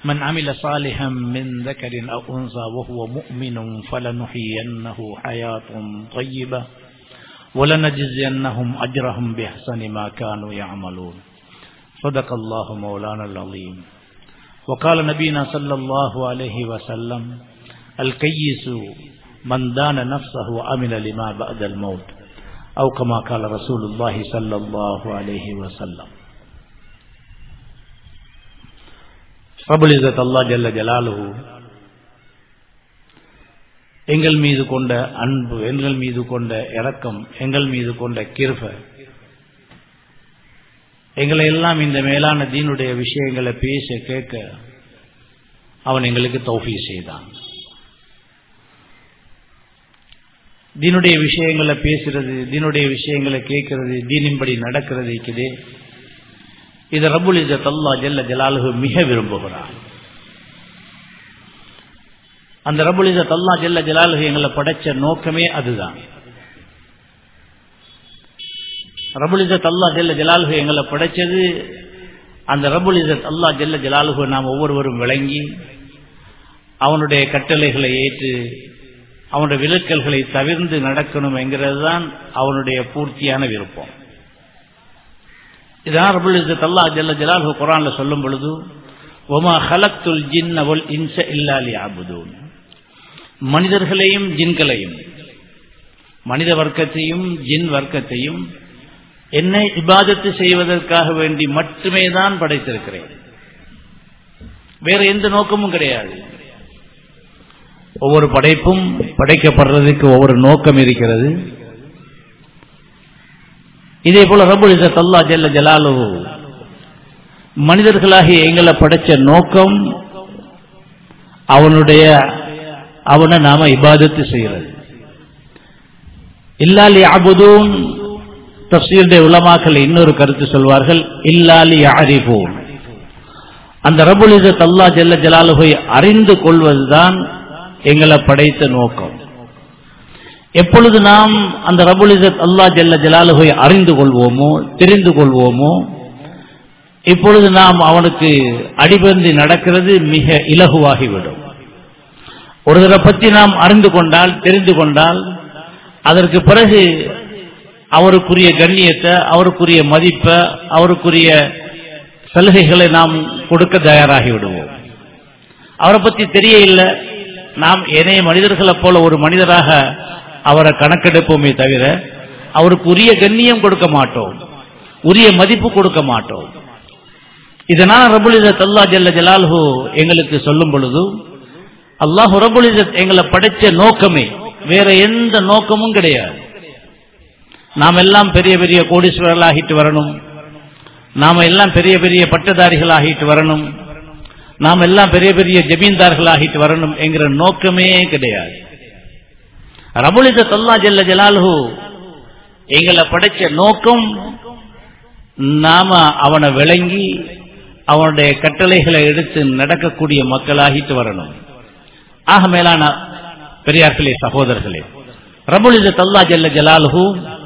من عمل صالحا من ذكر أو أنثى وهو مؤمن فلنحيينه حياة طيبة ولنجزينهم أجرهم بأحسن ما كانوا يعملون صدق الله مولانا العظيم وقال نبينا صلى الله عليه وسلم الكيس من دان نفسه وعمل لما بعد الموت أو كما قال رسول الله صلى الله عليه وسلم ரபுல் இசத் அல்லா ஜல்ல ஜலாலுஹு எங்கள் மீது கொண்ட அன்பு எங்கள் மீது கொண்ட இரக்கம் எங்கள் மீது கொண்ட கிருப எங்களை எல்லாம் இந்த மேலான தீனுடைய விஷயங்களை பேச கேட்க அவன் எங்களுக்கு தௌஃபி செய்தான் தீனுடைய விஷயங்களை பேசுறது தீனுடைய விஷயங்களை கேட்கறது தீனின்படி நடக்கிறது இருக்குது இது ரபுல் இசத் அல்லா ஜல்ல ஜலாலுஹு மிக விரும்புகிறான் அந்த ரபுல் இசத் அல்லா ஜல்ல ஜலாலுஹு எங்களை படைச்ச நோக்கமே அதுதான் ரபுல் இசத் அல்லா ஜல்ல ஜலாலுஹு எங்களை படைச்சது அந்த ரபுல் இசத் அல்லா ஜல்ல ஜலாலுஹு நாம் ஒவ்வொருவரும் விளங்கி அவனுடைய கட்டளைகளை ஏற்று அவனுடைய விலக்கல்களை தவிர்ந்து நடக்கணும் என்கிறது தான் அவனுடைய பூர்த்தியான விருப்பம் இதான் ரபுல் இஸ்ஸத் அல்லாஹ் ஜல்ல ஜலாலுஹு குர்ஆன்ல சொல்லும் பொழுது வமா ஹலக்துல் ஜின்ன வல் இன்ஸ இல்லா லியஅபுதூன் மனிதர்களையும் ஜின்களையும் மனித வர்க்கத்தையும் ஜின் வர்க்கத்தையும் என்னை இபாதத்து செய்வதற்காக வேண்டி மட்டுமே தான் படைத்திருக்கிறேன் வேற எந்த நோக்கமும் கிடையாது ஒவ்வொரு படைப்பும் படைக்கப்படுறதுக்கு ஒவ்வொரு நோக்கம் இருக்கிறது இதே போல ரபுல் இசத் அல்லா ஜல்ல ஜலாலு மனிதர்களாகி எங்களை படைச்ச நோக்கம் அவனுடைய அவனை நாம இபாதத்து செய்யறது இல்லாலி அபுதூன் தப்சீருடைய உலமாக்கள் இன்னொரு கருத்து சொல்வார்கள் இல்லாலி அறிவோம் அந்த ரபுல் இசத் அல்லா ஜல்ல ஜலாலுவை அறிந்து கொள்வதுதான் எங்களை படைத்த நோக்கம் எப்பொழுது நாம் அந்த ரபுல் இசத் அல்லா ஜல்ல ஜலாலுவை அறிந்து கொள்வோமோ தெரிந்து கொள்வோமோ இப்பொழுது நாம் அவனுக்கு அடிபந்தி நடக்கிறது மிக இலகுவாகிவிடும் ஒருவரை பற்றி நாம் அறிந்து கொண்டால் தெரிந்து கொண்டால் அதற்கு பிறகு அவருக்குரிய கண்ணியத்தை அவருக்குரிய மதிப்பை அவருக்குரிய சலுகைகளை நாம் கொடுக்க தயாராகி விடுவோம் அவரை பற்றி தெரிய இல்லை நாம் ஏனைய மனிதர்களைப் போல ஒரு மனிதராக அவரை கணக்கெடுப்போமே தவிர அவருக்கு உரிய கண்ணியம் கொடுக்க மாட்டோம் உரிய மதிப்பு கொடுக்க மாட்டோம் இதனால் ரபுல் இசத் அல்லா ஜல்ல ஜலால்ஹு எங்களுக்கு சொல்லும் பொழுது அல்லாஹு ரபுல் இசத் எங்களை படைச்ச நோக்கமே வேற எந்த நோக்கமும் கிடையாது நாம் எல்லாம் பெரிய பெரிய கோடீஸ்வரர்கள் ஆகிட்டு வரணும் நாம எல்லாம் பெரிய பெரிய பட்டதாரிகள் ஆகிட்டு வரணும் நாம் எல்லாம் பெரிய பெரிய ஜமீன்தார்கள் ஆகிட்டு வரணும் என்கிற நோக்கமே கிடையாது ரபுலித தொல்லா ஜல்ல ஜலாலுஹு எங்களை படைச்ச நோக்கம் நாம அவனை விளங்கி அவனுடைய கட்டளைகளை எடுத்து நடக்கக்கூடிய மக்களாகிட்டு வரணும் ஆக மேலான பெரியார்களே சகோதரர்களே ரபுலித தொல்லா ஜல்ல ஜலாலுஹு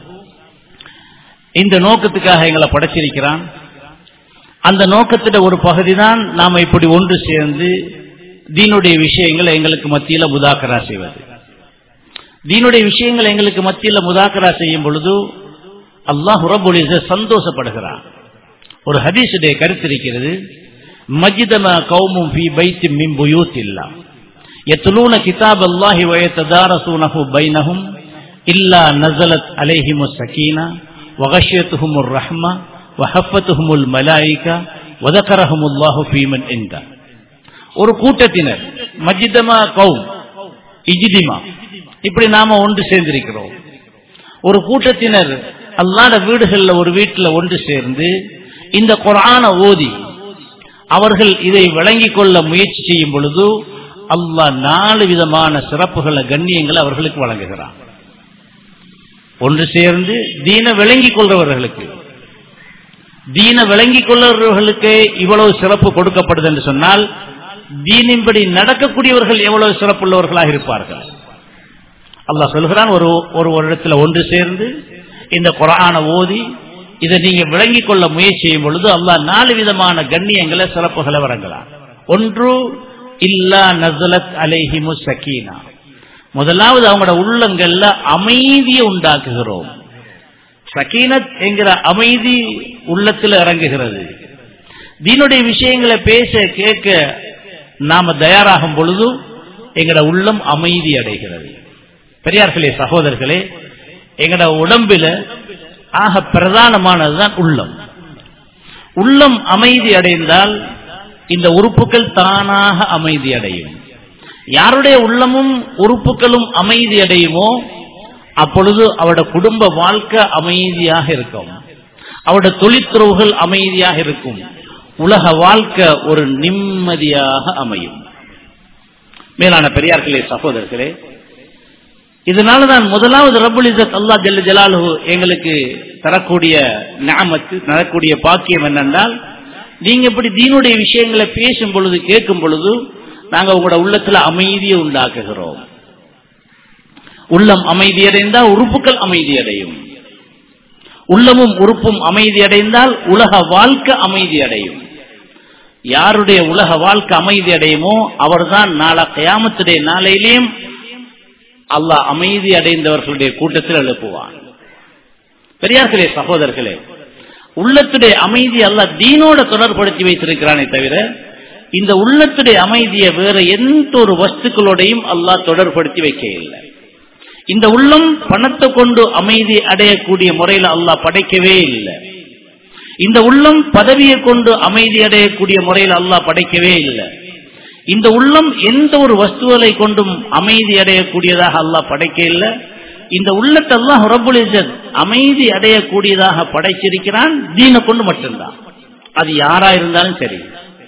இந்த நோக்கத்துக்காக எங்களை படைச்சிருக்கிறான் அந்த நோக்கத்திட ஒரு பகுதி தான் நாம இப்படி ஒன்று சேர்ந்து தீனுடைய விஷயங்களை எங்களுக்கு மத்தியில முதாக்கரா செய்வது தீனுடைய விஷயங்களை எங்களுக்கு மத்தியில முதாக்கரா செய்யும் பொழுது அல்லாஹ் ரபுலிச சந்தோஷப்படுகிறான் ஒரு ஹதீஸுடைய கருத்து இருக்கிறது மஜிதம கௌமும் ஃபி பைத்தி மின் புயூத் இல்லா يتلون كتاب الله ويتدارسونه بينهم إلا نزلت عليهم السكينة وغشيتهم الرحمة وحفتهم الملائكة وذكرهم الله في من عنده ஒரு கூட்டத்தினர் மஜிதமா கௌம் இஜிதிமா இப்படி நாம ஒன்று சேர்ந்திருக்கிறோம் ஒரு கூட்டத்தினர் அல்லாத வீடுகள்ல ஒரு வீட்டுல ஒன்று சேர்ந்து இந்த குரான ஓதி அவர்கள் இதை விளங்கிக் கொள்ள முயற்சி செய்யும் பொழுது அல்லாஹ் நாலு விதமான சிறப்புகளை கண்ணியங்களை அவர்களுக்கு வழங்குகிறான் ஒன்று சேர்ந்து தீன விளங்கிக் கொள்றவர்களுக்கு தீன விளங்கிக் கொள்றவர்களுக்கு இவ்வளவு சிறப்பு கொடுக்கப்படுது என்று சொன்னால் தீனின்படி நடக்கக்கூடியவர்கள் எவ்வளவு சிறப்புள்ளவர்களாக இருப்பார்கள் அல்லாஹ் சொல்கிறான் ஒரு ஒரு ஒரு இடத்துல ஒன்று சேர்ந்து இந்த குரான ஓதி இதை நீங்க விளங்கிக் கொள்ள முயற்சி செய்யும் பொழுது அல்லாஹ் நாலு விதமான கண்ணியங்களை சிறப்புகளை வழங்கலாம் ஒன்று இல்லா நசலத் அலைஹிமு சக்கீனா முதலாவது அவங்களோட உள்ளங்கள்ல அமைதியை உண்டாக்குகிறோம் சக்கீனத் என்கிற அமைதி உள்ளத்தில் இறங்குகிறது தீனுடைய விஷயங்களை பேச கேட்க நாம தயாராகும் பொழுது எங்கட உள்ளம் அமைதி அடைகிறது பெரியார்களே சகோதரர்களே எங்கட உடம்பில ஆக பிரதானமானதுதான் உள்ளம் உள்ளம் அமைதி அடைந்தால் இந்த உறுப்புகள் தானாக அமைதி அடையும் யாருடைய உள்ளமும் உறுப்புகளும் அமைதி அடையுமோ அப்பொழுது அவட குடும்ப வாழ்க்கை அமைதியாக இருக்கும் அவட தொழிற்துறவுகள் அமைதியாக இருக்கும் உலக வாழ்க்கை ஒரு நிம்மதியாக அமையும் மேலான பெரியார்களே சகோதரர்களே இதனாலதான் முதலாவது ரபுல் இசத் அல்லா ஜல்ல ஜலாலு எங்களுக்கு தரக்கூடிய ஞாமத்து தரக்கூடிய பாக்கியம் என்னென்றால் நீங்க இப்படி தீனுடைய விஷயங்களை பேசும் பொழுது கேட்கும் பொழுது நாங்க உங்களோட உள்ளத்துல அமைதியை உண்டாக்குகிறோம் உள்ளம் அமைதியடைந்தால் உறுப்புகள் அமைதியடையும் உள்ளமும் உறுப்பும் அமைதியடைந்தால் உலக வாழ்க்கை அமைதியடையும் யாருடைய உலக வாழ்க்கை அமைதி அடையுமோ அவர்தான் நாளா கயாமத்துடைய நாளையிலேயும் அல்லாஹ் அமைதி அடைந்தவர்களுடைய கூட்டத்தில் எழுப்புவான் பெரியார்களே சகோதரர்களே உள்ளத்துடைய அமைதி அல்லாஹ் தீனோட தொடர்படுத்தி வைத்திருக்கிறானே தவிர இந்த உள்ளத்துடைய அமைதியை வேற எந்த ஒரு வஸ்துக்களோடையும் அல்லாஹ் தொடர்படுத்தி வைக்க இல்லை இந்த உள்ளம் பணத்தை கொண்டு அமைதி அடையக்கூடிய முறையில் அல்லாஹ் படைக்கவே இல்லை இந்த உள்ளம் பதவியை கொண்டு அமைதி அடையக்கூடிய முறையில் அல்லாஹ் படைக்கவே இல்லை இந்த உள்ளம் எந்த ஒரு வஸ்துகளை கொண்டும் அமைதி அடையக்கூடியதாக அல்லாஹ் படைக்க இல்லை இந்த உள்ளத்தை அல்லாஹ் ரபுல் இசத் அமைதி அடையக்கூடியதாக படைச்சிருக்கிறான் தீனை கொண்டு மட்டும்தான் அது யாரா இருந்தாலும் சரி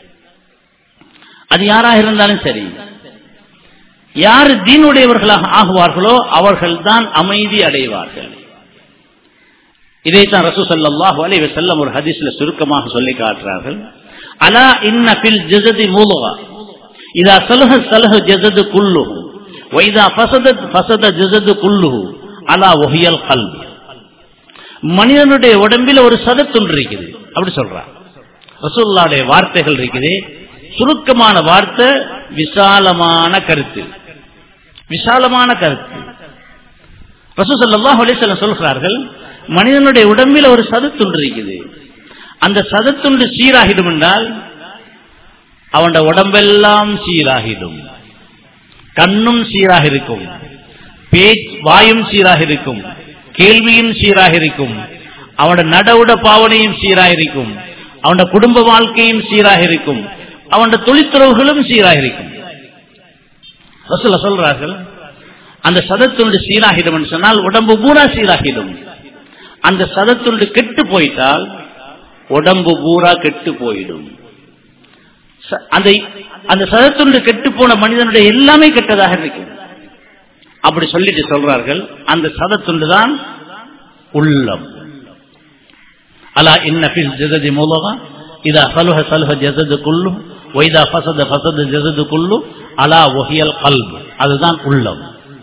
அது யாரா இருந்தாலும் சரி யார் தீனுடையவர்களாக ஆகுவார்களோ அவர்கள் தான் அமைதி அடைவார்கள் இதைத்தான் ரசூ சல்லாஹூ அலை செல்லம் ஒரு ஹதீஸ்ல சுருக்கமாக சொல்லி காட்டுறார்கள் அலா இன்ன பில் ஜசதி மூலவா இதா சலுக சலுக ஜசது குல்லு வைதா பசதத் பசத ஜசது குல்லு அலா ஒஹியல் கல் மனிதனுடைய உடம்பில் ஒரு சதத்துண்டு இருக்குது அப்படி சொல்றான் ரசூல்லாவுடைய வார்த்தைகள் இருக்குது சுருக்கமான வார்த்தை விசாலமான கருத்து விசாலமான கருத்து ரசூசல்லாஹ் அலிசல்லம் சொல்கிறார்கள் மனிதனுடைய உடம்பில் ஒரு சதத்துண்டு இருக்குது அந்த சதத்துண்டு சீராகிடும் என்றால் அவனோட உடம்பெல்லாம் சீராகிடும் கண்ணும் சீராக இருக்கும் பேச் வாயும் சீராக இருக்கும் கேள்வியும் சீராக இருக்கும் அவனோட நடவுட பாவனையும் சீராக இருக்கும் அவனோட குடும்ப வாழ்க்கையும் சீராக இருக்கும் அவனோட தொழிற்துறவுகளும் சீராக இருக்கும் ரசூல சொல்றார்கள் அந்த சதத்துண்டு சீராகிடும் சொன்னால் உடம்பு பூரா சீராகிடும் அந்த சதத்துண்டு கெட்டு போயிட்டால் உடம்பு பூரா கெட்டு போயிடும் அந்த அந்த சதத்துண்டு கெட்டு போன மனிதனுடைய எல்லாமே கெட்டதாக இருக்கும் அப்படி சொல்லிட்டு சொல்றார்கள் அந்த சதத்துண்டு தான் உள்ளம் அலா இன்ன ஃபில் ஜஸதி மூலமா இதா சலுஹ சலுஹ ஜஸது குல்லு வைதா ஃபசத ஃபசத ஜஸது குல்லு அலா ஒஹியல் கல்ப் அதுதான் உள்ளம்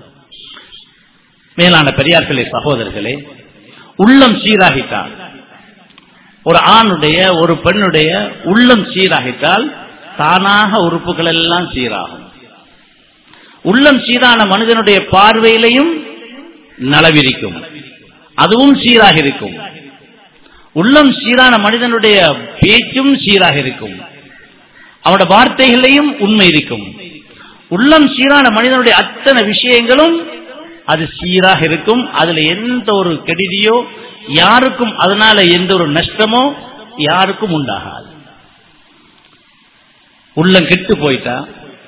மேலான பெரியார்களே சகோதரர்களே உள்ளம் சீராகிட்டால் ஒரு ஆணுடைய ஒரு பெண்ணுடைய உள்ளம் சீராகிட்டால் தானாக உறுப்புகள் எல்லாம் சீராகும் உள்ளம் சீரான மனிதனுடைய பார்வையிலையும் நலவிரிக்கும் அதுவும் சீராக இருக்கும் உள்ளம் சீரான மனிதனுடைய பேச்சும் சீராக இருக்கும் அவனோட வார்த்தைகளையும் உண்மை இருக்கும் உள்ளம் சீரான மனிதனுடைய அத்தனை விஷயங்களும் அது சீராக இருக்கும் அதுல எந்த ஒரு கெடுதியோ யாருக்கும் அதனால எந்த ஒரு நஷ்டமோ யாருக்கும் உண்டாகாது உள்ளம் கெட்டு போயிட்டா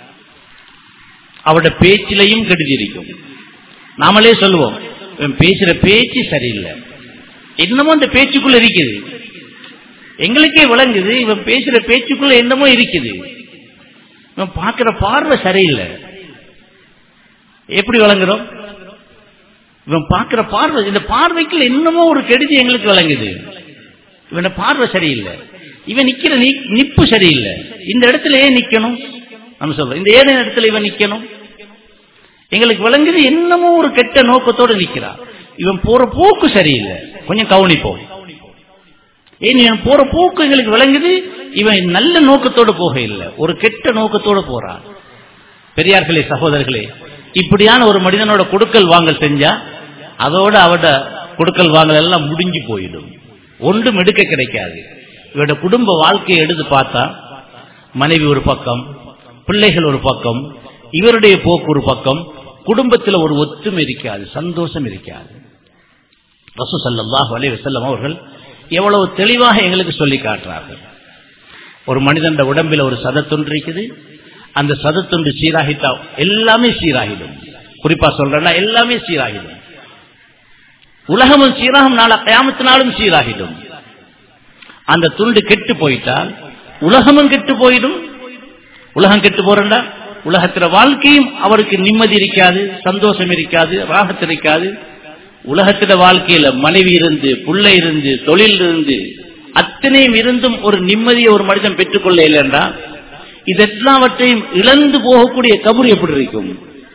அவட பேச்சிலையும் கெடுதி இருக்கும் நாமளே சொல்லுவோம் இவன் பேசுற பேச்சு சரியில்லை என்னமோ அந்த பேச்சுக்குள்ள இருக்குது எங்களுக்கே விளங்குது இவன் பேசுற பேச்சுக்குள்ள என்னமோ இருக்குது இவன் பார்க்கிற பார்வை சரியில்லை எப்படி விளங்குறோம் இவன் பார்க்கிற பார்வை இந்த பார்வைக்குள்ள என்னமோ ஒரு கெடுதி எங்களுக்கு விளங்குது இவன பார்வை சரியில்லை இவன் நிக்கிற நிப்பு சரியில்லை இந்த இடத்துல ஏன் நிக்கணும் நம்ம சொல்றோம் இந்த ஏழு இடத்துல இவன் நிக்கணும் எங்களுக்கு விளங்குது என்னமோ ஒரு கெட்ட நோக்கத்தோடு நிக்கிறான் இவன் போற போக்கு சரியில்லை கொஞ்சம் கவனிப்போம் ஏன் இவன் போற போக்கு எங்களுக்கு விளங்குது இவன் நல்ல நோக்கத்தோடு போக இல்லை ஒரு கெட்ட நோக்கத்தோடு போறான் பெரியார்களே சகோதரர்களே இப்படியான ஒரு மனிதனோட கொடுக்கல் வாங்கல் செஞ்சா அதோட அவட கொடுக்கல் வாங்கல் எல்லாம் முடிஞ்சு போயிடும் ஒன்றும் எடுக்க கிடைக்காது இவட குடும்ப வாழ்க்கையை எடுத்து பார்த்தா மனைவி ஒரு பக்கம் பிள்ளைகள் ஒரு பக்கம் இவருடைய போக்கு ஒரு பக்கம் குடும்பத்தில் ஒரு ஒத்துமை இருக்காது சந்தோஷம் இருக்காது ரசூ சல்லாஹ் அலி வசல்லம் அவர்கள் எவ்வளவு தெளிவாக எங்களுக்கு சொல்லி காட்டுறார்கள் ஒரு மனிதன் உடம்பில் ஒரு சதத்தொன்று இருக்குது அந்த சதத்தொன்று சீராகித்தா எல்லாமே சீராகிடும் குறிப்பா சொல்றேன்னா எல்லாமே சீராகிடும் உலகமும் சீராகும் நாள கயாமத்தினாலும் சீராகிடும் அந்த துண்டு கெட்டு போயிட்டால் உலகமும் கெட்டு போயிடும் உலகம் கெட்டு போறா உலகத்தில வாழ்க்கையும் அவருக்கு நிம்மதி இருக்காது சந்தோஷம் இருக்காது ராகத்து இருக்காது உலகத்தில வாழ்க்கையில மனைவி இருந்து புள்ளை இருந்து தொழில் இருந்து அத்தனையும் இருந்தும் ஒரு நிம்மதியை ஒரு மனிதன் பெற்றுக்கொள்ள இல்லைன்றா இதெல்லாவற்றையும் இழந்து போகக்கூடிய கபூர் எப்படி இருக்கும்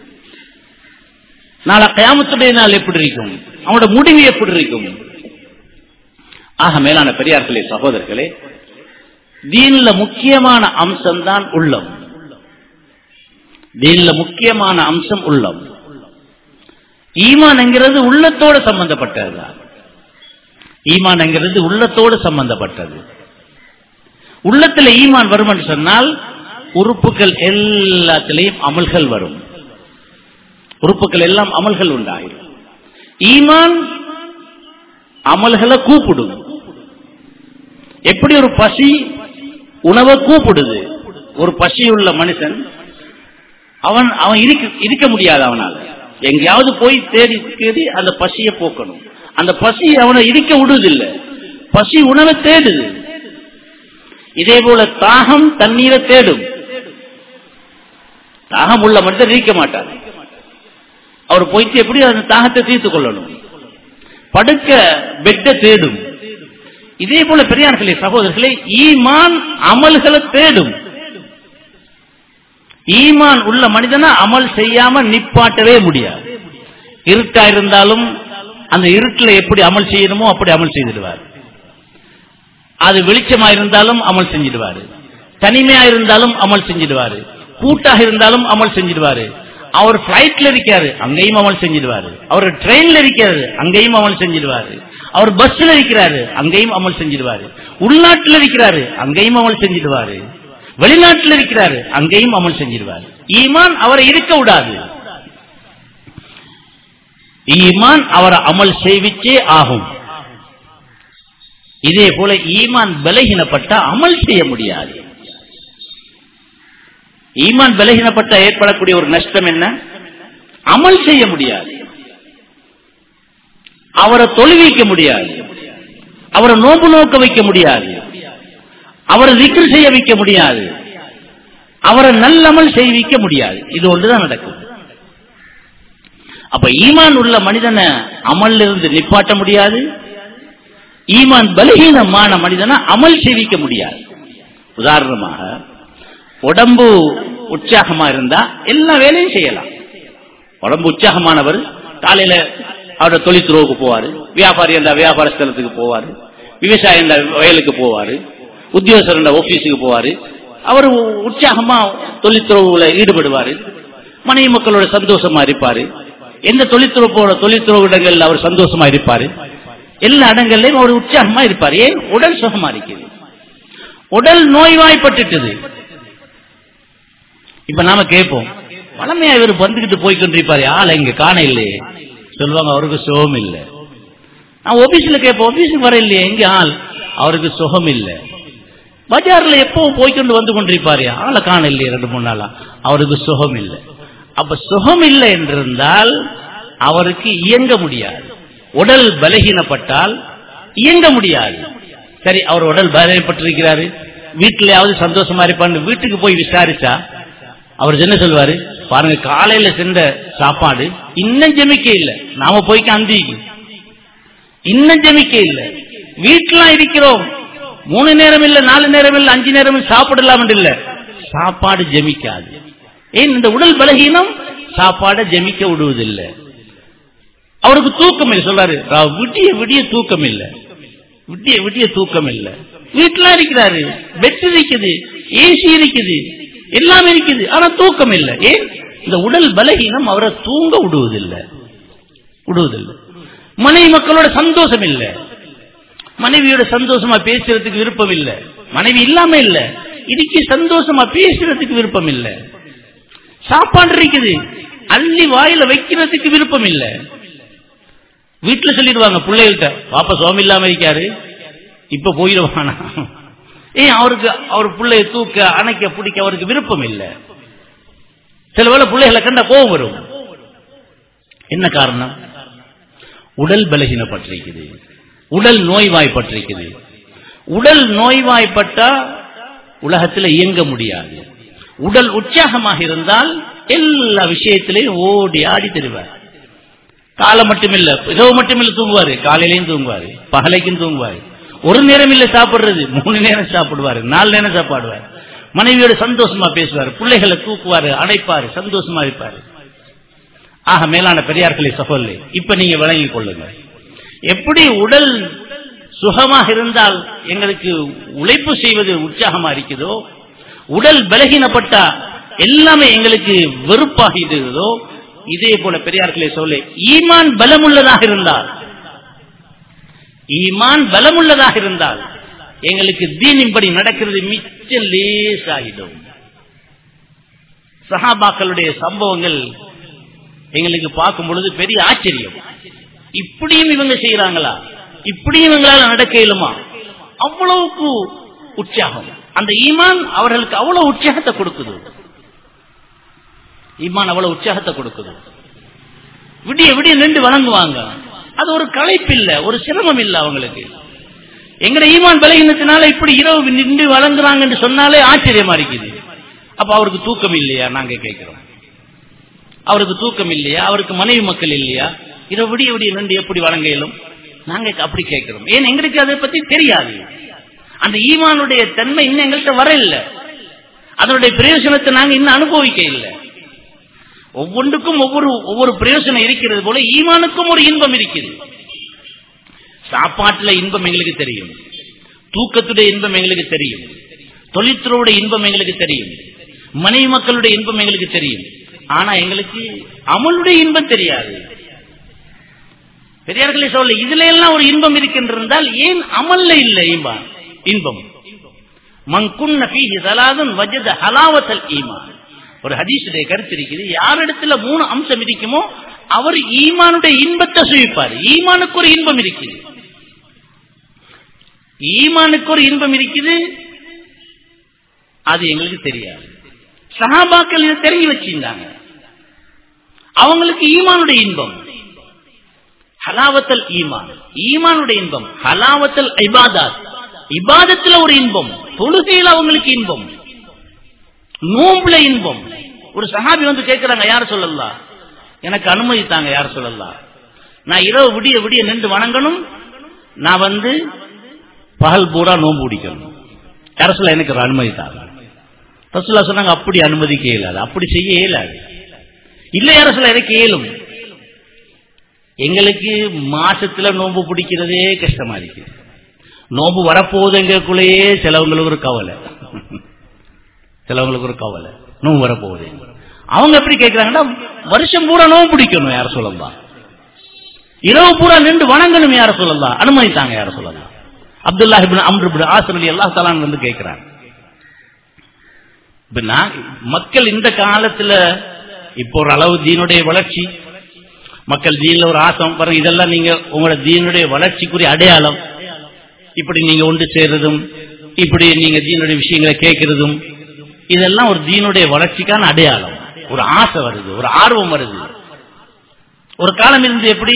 நாளை கயாமத்துடைய நாள் எப்படி இருக்கும் அவனோட முடிவு எப்படி இருக்கும் ஆக மேலான பெரியார்களே சகோதரர்களே தீன்ல முக்கியமான அம்சம் தான் உள்ளம் தீன்ல முக்கியமான அம்சம் உள்ளம் ஈமான்ங்கிறது உள்ளத்தோடு சம்பந்தப்பட்டதுதான் ஈமான்ங்கிறது உள்ளத்தோடு சம்பந்தப்பட்டது உள்ளத்துல ஈமான் வரும் என்று சொன்னால் உறுப்புகள் எல்லாத்திலையும் அமல்கள் வரும் உறுப்புகள் எல்லாம் அமல்கள் உண்டாயிரும் ஈமான் அமல்களை கூப்பிடும் எப்படி ஒரு பசி உணவை கூப்பிடுது ஒரு பசியுள்ள மனுஷன் அவன் அவன் இருக்க இருக்க முடியாது அவனால எங்கேயாவது போய் தேடி தேடி அந்த பசியை போக்கணும் அந்த பசி அவனை இருக்க விடுவதில்லை பசி உணவை தேடுது இதே போல தாகம் தண்ணீரை தேடும் தாகம் உள்ள மனிதர் இருக்க மாட்டார் அவர் போயிட்டு எப்படி அந்த தாகத்தை தீர்த்து கொள்ளணும் படுக்க பெட்ட தேடும் இதே போல பெரியார்களே சகோதரர்களே ஈமான் அமல்களை தேடும் ஈமான் உள்ள மனிதனா அமல் செய்யாம நிப்பாட்டவே முடியாது இருட்டா இருந்தாலும் அந்த இருட்டில் எப்படி அமல் செய்யணுமோ அப்படி அமல் செய்திடுவார் அது வெளிச்சமா இருந்தாலும் அமல் செஞ்சிடுவாரு தனிமையா இருந்தாலும் அமல் செஞ்சிடுவாரு கூட்டாக இருந்தாலும் அமல் செஞ்சிடுவாரு அவர் பிளைட்ல இருக்காரு அங்கேயும் அமல் செஞ்சிடுவாரு அவர் ட்ரெயின்ல இருக்காரு அங்கேயும் அமல் செஞ்சிடுவாரு அவர் பஸ்ல இருக்கிறாரு அங்கேயும் அமல் செஞ்சிடுவாரு உள்நாட்டில் இருக்கிறாரு அங்கேயும் அமல் செஞ்சிடுவாரு வெளிநாட்டில் இருக்கிறாரு அங்கேயும் அமல் செஞ்சிடுவாரு ஈமான் அவரை இருக்க விடாது ஈமான் அவரை அமல் செய்விச்சே ஆகும் இதே போல ஈமான் பலகீனப்பட்ட அமல் செய்ய முடியாது ஈமான் பலகீனப்பட்ட ஏற்படக்கூடிய ஒரு நஷ்டம் என்ன அமல் செய்ய முடியாது அவரை தொழுவிக்க முடியாது அவரை நோம்பு நோக்க வைக்க முடியாது அவரை விக்கிர் செய்ய வைக்க முடியாது அவரை நல்லமல் செய்விக்க முடியாது இது ஒன்றுதான் நடக்கும் அப்ப ஈமான் உள்ள மனிதனை அமல் இருந்து நிப்பாட்ட முடியாது ஈமான் பலகீனமான மனிதனை அமல் செய்விக்க முடியாது உதாரணமாக உடம்பு உற்சாகமா இருந்தா எல்லா வேலையும் செய்யலாம் உடம்பு உற்சாகமானவர் காலையில அவரோட தொழில்துறவுக்கு போவாரு வியாபாரி என்ற வியாபார ஸ்தலத்துக்கு போவாரு விவசாயி என்ற வயலுக்கு போவாரு உத்தியோகஸ்தர் என்ற ஆபீஸுக்கு போவாரு அவர் உற்சாகமா தொழில்துறவுல ஈடுபடுவாரு மனைவி மக்களோட சந்தோஷமா இருப்பாரு எந்த தொழில்துறப்போட தொழில்துறவு இடங்கள்ல அவர் சந்தோஷமா இருப்பாரு எல்லா இடங்கள்லயும் அவர் உற்சாகமா இருப்பார் ஏன் உடல் சுகமா இருக்குது உடல் நோய்வாய்ப்பட்டுட்டது இப்ப நாம கேட்போம் வளமையா இவர் வந்துகிட்டு போய்கொண்டிருப்பாரு ஆளை இங்க காண இல்லையே சொல்லுவாங்க அவருக்கு சுகம் இல்லை நான் ஆபீஸ்ல கேட்போம் ஆபீஸுக்கு வர இல்லையே எங்க ஆள் அவருக்கு சுகம் இல்லை பஜார்ல எப்பவும் போய்கொண்டு வந்து கொண்டிருப்பாரு ஆளை காண இல்லையே ரெண்டு மூணு நாளா அவருக்கு சுகம் இல்லை அப்ப சுகம் இல்லை என்றிருந்தால் அவருக்கு இயங்க முடியாது உடல் பலகீனப்பட்டால் இயங்க முடியாது சரி அவர் உடல் பலகீனப்பட்டிருக்கிறாரு வீட்டிலேயாவது சந்தோஷமா இருப்பான்னு வீட்டுக்கு போய் விசாரிச்சா அவர் என்ன சொல்வாரு பாருங்க காலையில சென்ற சாப்பாடு இன்னும் ஜெமிக்க இல்லை நாம போய்க்க அந்திக்கு இன்னும் ஜெமிக்க இல்லை வீட்டுலாம் இருக்கிறோம் மூணு நேரம் இல்ல நாலு நேரம் இல்ல அஞ்சு நேரம் சாப்பிடலாம் இல்ல சாப்பாடு ஜெமிக்காது ஏன் இந்த உடல் பலகீனம் சாப்பாடை ஜெமிக்க விடுவதில்லை அவருக்கு தூக்கம் இல்லை சொல்றாரு விடிய விடிய தூக்கம் இல்லை விடிய விடிய தூக்கம் இல்லை வீட்டுல இருக்கிறாரு பெட் இருக்குது ஏசி இருக்குது எல்லாம் இருக்குது ஆனா தூக்கம் இல்லை ஏன் இந்த உடல் பலகீனம் அவரை தூங்க விடுவதில்லை விடுவதில்லை மனைவி மக்களோட சந்தோஷம் இல்லை மனைவியோட சந்தோஷமா பேசுறதுக்கு விருப்பம் இல்லை மனைவி இல்லாம இல்ல இதுக்கு சந்தோஷமா பேசுறதுக்கு விருப்பம் இல்லை சாப்பாடு இருக்குது அள்ளி வாயில வைக்கிறதுக்கு விருப்பம் இல்லை வீட்டுல சொல்லிடுவாங்க பிள்ளைகள்கிட்ட பாப்பா சுவாமி இல்லாம இருக்காரு இப்ப போயிடுவானா ஏன் அவருக்கு அவர் பிள்ளைய தூக்க அணைக்க பிடிக்க அவருக்கு விருப்பம் இல்லை சில வேளை பிள்ளைகளை கண்ட கோபம் வரும் என்ன காரணம் உடல் பலகீனப்பட்டிருக்குது உடல் நோய்வாய்ப்பட்டிருக்குது உடல் நோய்வாய்ப்பட்டா உலகத்தில் இயங்க முடியாது உடல் உற்சாகமாக இருந்தால் எல்லா விஷயத்திலையும் ஓடி ஆடி தருவார் காலை மட்டுமில்ல இரவு மட்டுமில்ல தூங்குவாரு காலையிலையும் தூங்குவாரு பகலைக்கும் தூங்குவாரு ஒரு நேரம் இல்ல சாப்பிடுறது மூணு நேரம் சாப்பிடுவாரு நாலு நேரம் சாப்பாடுவார் மனைவியோட சந்தோஷமா பேசுவார் பிள்ளைகளை தூக்குவாரு அணைப்பாரு சந்தோஷமா இருப்பாரு ஆக மேலான பெரியார்களை சகோதரி இப்ப நீங்க விளங்கிக் கொள்ளுங்க எப்படி உடல் சுகமாக இருந்தால் எங்களுக்கு உழைப்பு செய்வது உற்சாகமா இருக்குதோ உடல் பலகீனப்பட்டா எல்லாமே எங்களுக்கு வெறுப்பாகிடுதோ இதே போல பெரியார்களை சொல்ல ஈமான் பலமுள்ளதாக இருந்தால் ஈமான் பலமுள்ளதாக இருந்தால் எங்களுக்கு தீனின்படி நடக்கிறது மிச்சம் லேசாகிடும் சஹாபாக்களுடைய சம்பவங்கள் எங்களுக்கு பார்க்கும் பொழுது பெரிய ஆச்சரியம் இப்படியும் இவங்க செய்யறாங்களா இப்படியும் இவங்களால நடக்க இயலுமா அவ்வளவுக்கு உற்சாகம் அந்த ஈமான் அவர்களுக்கு அவ்வளவு உற்சாகத்தை கொடுக்குது ஈமான் அவ்வளவு உற்சாகத்தை கொடுக்குது விடிய விடிய நின்று வணங்குவாங்க அது ஒரு களைப்பு இல்ல ஒரு சிரமம் இல்ல அவங்களுக்கு எங்கட ஈமான் பலகீனத்தினால இப்படி இரவு நின்று வழங்குறாங்கன்னு சொன்னாலே ஆச்சரியமா இருக்குது அப்ப அவருக்கு தூக்கம் இல்லையா நாங்க கேட்கிறோம் அவருக்கு தூக்கம் இல்லையா அவருக்கு மனைவி மக்கள் இல்லையா இரவு விடிய விடிய நின்று எப்படி வழங்க இயலும் நாங்க அப்படி கேட்கிறோம் ஏன் எங்களுக்கு அதை பத்தி தெரியாது அந்த ஈமானுடைய தன்மை இன்னும் எங்கள்கிட்ட வர இல்லை அதனுடைய பிரயோஜனத்தை நாங்க இன்னும் அனுபவிக்க இல்லை ஒவ்வொன்றுக்கும் ஒவ்வொரு ஒவ்வொரு பிரயோஜனம் இருக்கிறது போல ஈமானுக்கும் ஒரு இன்பம் இருக்குது சாப்பாட்டுல இன்பம் எங்களுக்கு தெரியும் தூக்கத்துடைய இன்பம் எங்களுக்கு தெரியும் தொழில்துறையுடைய இன்பம் எங்களுக்கு தெரியும் மனைவி மக்களுடைய இன்பம் எங்களுக்கு தெரியும் ஆனா எங்களுக்கு அமலுடைய இன்பம் தெரியாது பெரியார்களே சொல்ல இதுல எல்லாம் ஒரு இன்பம் இருக்கின்றால் ஏன் அமல்ல இல்லை இன்பம் இன்பம் மங்குன்ன பீஹி சலாதன் வஜத ஹலாவத்தல் ஈமான் ஒரு ஹதீசுடைய கருத்து இருக்குது யாரிடத்துல மூணு அம்சம் இருக்குமோ அவர் ஈமானுடைய இன்பத்தை சுவிப்பார் ஈமானுக்கு ஒரு இன்பம் இருக்குது ஈமானுக்கு ஒரு இன்பம் இருக்குது அது எங்களுக்கு தெரியாது சஹாபாக்கள் இதை தெரிஞ்சு வச்சிருந்தாங்க அவங்களுக்கு ஈமானுடைய இன்பம் ஹலாவத்தல் ஈமான் ஈமானுடைய இன்பம் ஹலாவத்தல் இபாதாத் இபாதத்துல ஒரு இன்பம் தொழுகையில் அவங்களுக்கு இன்பம் நோம்புல இன்பம் ஒரு சஹாபி வந்து கேட்கிறாங்க யார சொல்லலாம் எனக்கு அனுமதி தாங்க யார சொல்லலாம் நான் இரவு விடிய விடிய நின்று வணங்கணும் நான் வந்து பகல் பூரா நோம்பு பிடிக்கணும் யார சொல்ல எனக்கு ஒரு அனுமதி தாங்க ரசுல்லா சொன்னாங்க அப்படி அனுமதிக்க இயலாது அப்படி செய்ய இயலாது இல்ல யார சொல்ல எனக்கு இயலும் எங்களுக்கு மாசத்துல நோம்பு பிடிக்கிறதே கஷ்டமா இருக்கு நோம்பு வரப்போகுதுங்கக்குள்ளேயே சிலவங்களுக்கு ஒரு கவலை சிலவங்களுக்கு ஒரு கவலை நோம்பு வரப்போகுது அவங்க எப்படி கேட்கிறாங்கன்னா வருஷம் பூரா நோம்பு பிடிக்கணும் யார சொல்லலாம் இரவு பூரா நின்று வணங்கணும் யார சொல்லலாம் அனுமதித்தாங்க யார சொல்லலாம் அப்துல்லா அம்ரு ஆசனலி அல்லா தலான் வந்து கேட்கிறாங்க மக்கள் இந்த காலத்துல இப்போ ஒரு அளவு தீனுடைய வளர்ச்சி மக்கள் தீன்ல ஒரு ஆசம் பாருங்க இதெல்லாம் நீங்க உங்களோட தீனுடைய வளர்ச்சிக்குரிய அடையாளம் இப்படி நீங்க ஒன்று சேர்றதும் இப்படி நீங்க தீனுடைய விஷயங்களை கேட்கறதும் இதெல்லாம் ஒரு தீனுடைய வளர்ச்சிக்கான அடையாளம் ஒரு ஆசை வருது ஒரு ஆர்வம் வருது ஒரு காலம் இருந்து எப்படி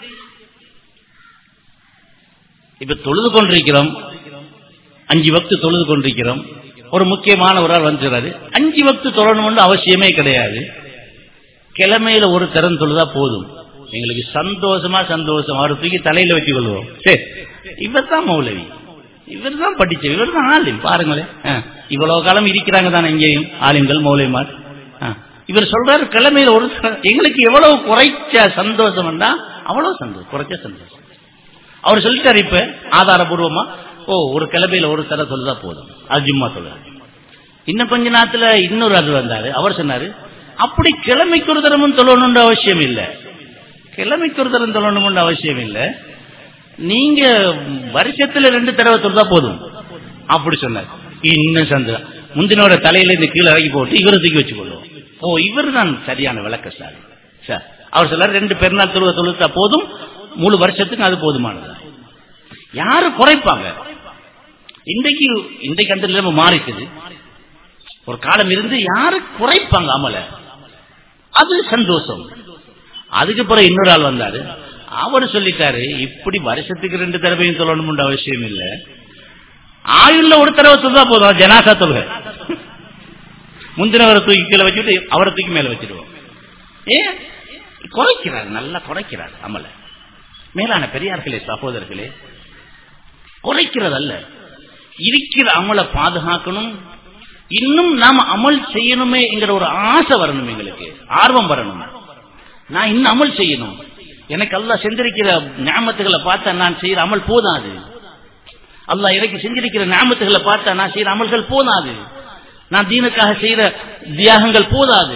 இப்ப தொழுது கொண்டிருக்கிறோம் அஞ்சு வக்து தொழுது கொண்டிருக்கிறோம் ஒரு முக்கியமான ஒரு ஆள் வந்துடுறாரு அஞ்சு வக்து தொழணும்னு அவசியமே கிடையாது கிழமையில ஒரு தரம் தொழுதா போதும் எங்களுக்கு சந்தோஷமா சந்தோஷம் அவரை தூக்கி தலையில வச்சு கொள்வோம் சரி இவர் தான் மௌலவி இவர் தான் படிச்ச இவர் தான் ஆலிம் பாருங்களேன் இவ்வளவு காலம் இருக்கிறாங்க தானே இங்கேயும் ஆலிம்கள் மௌலிமார் இவர் சொல்றாரு கிழமையில ஒரு எங்களுக்கு எவ்வளவு குறைச்ச சந்தோஷம் அவ்வளவு சந்தோஷம் குறைச்ச சந்தோஷம் அவர் சொல்லிட்டாரு இப்ப ஆதாரபூர்வமா ஓ ஒரு கிளம்பையில ஒரு தடவை தொழுதா போதும் அது ஜும்மா தொழுது இன்னும் கொஞ்ச நேரத்துல இன்னொரு அது வந்தாரு அவர் சொன்னாரு அப்படி கிழமைக்கு ஒரு தரமும் தொழணும்னு அவசியம் இல்லை கிழமைக்கு ஒரு தரம் தொழணும்னு அவசியம் இல்லை நீங்க வருஷத்துல ரெண்டு தடவை தொழுதா போதும் அப்படி சொன்னார் இன்னும் சந்திரன் முந்தினோட தலையில இந்த கீழே இறக்கி போட்டு இவரை தூக்கி வச்சு கொள்ளுவோம் ஓ இவர் தான் சரியான விளக்க சார் சார் அவர் சொல்லார் ரெண்டு பெருநாள் தொழுவ தொழுத்தா போதும் முழு வருஷத்துக்கு அது போதுமானது யாரு குறைப்பாங்க இன்றைக்கு இன்றைக்கு அந்த நிலைமை மாறிக்குது ஒரு காலம் இருந்து யாரு குறைப்பாங்க அமல அது சந்தோஷம் அதுக்கு பிறகு இன்னொரு ஆள் வந்தாரு அவர் சொல்லிட்டாரு இப்படி வருஷத்துக்கு ரெண்டு தடவையும் சொல்லணும்னு அவசியம் இல்ல ஆயுள்ல ஒரு தடவை சொல்றா போதும் ஜனாசா தொழுகை முந்தினவரை தூக்கி கீழே வச்சுட்டு அவரை தூக்கி மேல வச்சிருவோம் ஏ குறைக்கிறார் நல்லா குறைக்கிறார் அமல மேலான பெரியார்களே சகோதரர்களே குறைக்கிறதல்ல இருக்கிற அமலை பாதுகாக்கணும் இன்னும் நாம அமல் செய்யணுமே என்கிற ஒரு ஆசை வரணும் எங்களுக்கு ஆர்வம் வரணும் நான் இன்னும் அமல் செய்யணும் எனக்கு அல்லாஹ் செஞ்சிருக்கிற ஞாபகத்துகளை பார்த்தா நான் செய்யற அமல் போதாது அல்லாஹ் எனக்கு செஞ்சிருக்கிற ஞாபகத்துகளை பார்த்தா நான் செய்யற அமல்கள் போதாது நான் தீனுக்காக செய்யற தியாகங்கள் போதாது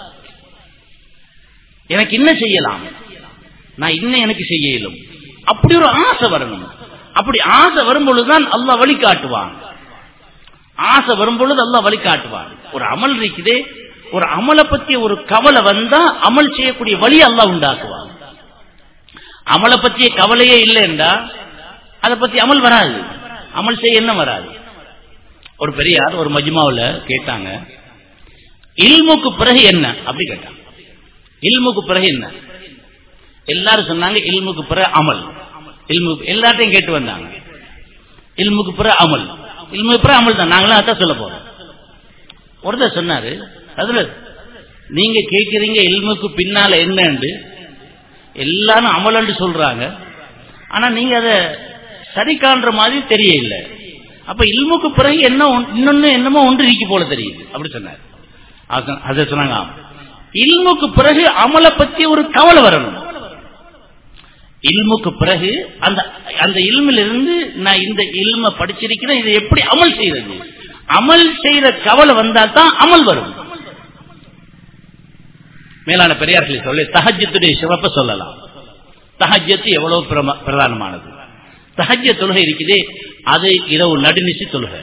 எனக்கு என்ன செய்யலாம் நான் இன்னும் எனக்கு செய்ய இயலும் அப்படி ஒரு ஆசை வரணும் அப்படி ஆசை வரும்பொழுதுதான் அல்லாஹ் வழிகாட்டுவான் ஆசை வரும்பொழுது அல்லாஹ் வழிகாட்டுவான் ஒரு அமல் இருக்குதே ஒரு அமலை பத்தி ஒரு கவலை வந்தா அமல் செய்யக்கூடிய வழி அல்லாஹ் உண்டாக்குவான் அமலை பற்றிய கவலையே இல்லைண்டா அதை பத்தி அமல் வராது அமல் செய்ய என்ன வராது ஒரு பெரியார் ஒரு மஜ்மாவுல கேட்டாங்க இல்முக்கு பிறகு என்ன அப்படி கேட்டாங்க இல்முக்கு பிறகு என்ன எல்லாரும் சொன்னாங்க இல்முக்கு பிறகு அமல் இல்மு எல்லாத்தையும் கேட்டு வந்தாங்க இல்முக்கு பிறகு அமல் இல்முக்கு பிறகு அமல் தான் நாங்களும் அதான் சொல்ல போறோம் ஒருத்தர் சொன்னாரு அதுல நீங்க கேட்கிறீங்க இல்முக்கு பின்னால என்னன்னு எல்லாரும் அமலன்னு சொல்றாங்க ஆனா நீங்க அத சரி காண்ற மாதிரி தெரியல அப்ப இல்முக்கு பிறகு என்ன ஒன்- இன்னொன்னு என்னமோ ஒன்று இருக்கு போல தெரியுது அப்படி சொன்னார் அத- அத சொன்னாங்க ஆமா. இல்முக்கு பிறகு அமலை பத்தி ஒரு கவலை வரணும் இல்முக்கு பிறகு அந்த அந்த இல்மில் இருந்து நான் இந்த இல்ம படிச்சிருக்கிறேன் இதை எப்படி அமல் செய்யறது அமல் செய்யற கவலை வந்தா தான் அமல் வரும் மேலான பெரியார்களை சொல்லி தஹஜத்துடைய சிறப்பை சொல்லலாம் தஹஜத்து எவ்வளவு பிரம- பிரதானமானது தஹஜ்ஜ தொழுகை இருக்குதே அது இரவு நடுநிசி தொழுகை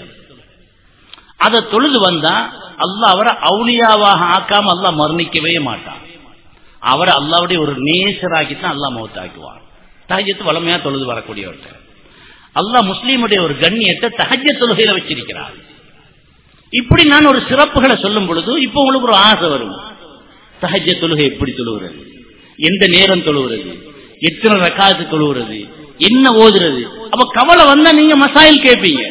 அதை தொழுது வந்தா அல்லாஹ் அவரை அவுளியாவாக ஆக்காம அல்லாஹ் மரணிக்கவே மாட்டான் அவரை அல்லாவுடைய ஒரு நேசராக்கித்தான் அல்லாஹ் மௌத்தாக்குவான் தஹஜத்து வளமையா தொழுது வரக்கூடியவர்கிட்ட அல்லாஹ் முஸ்லீமுடைய ஒரு கண்ணியத்தை தஹஜ்ஜ தொழுகையில வச்சிருக்கிறார் இப்படி நான் ஒரு சிறப்புகளை சொல்லும் பொழுது இப்போ உங்களுக்கு ஒரு ஆசை வரும் தஹஜ்ஜ தொழுகை எப்படி தொழுகிறது எந்த நேரம் தொழுகிறது எத்தனை ரக்காத்து தொழுகிறது என்ன ஓதுறது அப்ப கவலை வந்தா நீங்க மசாயில் கேட்பீங்க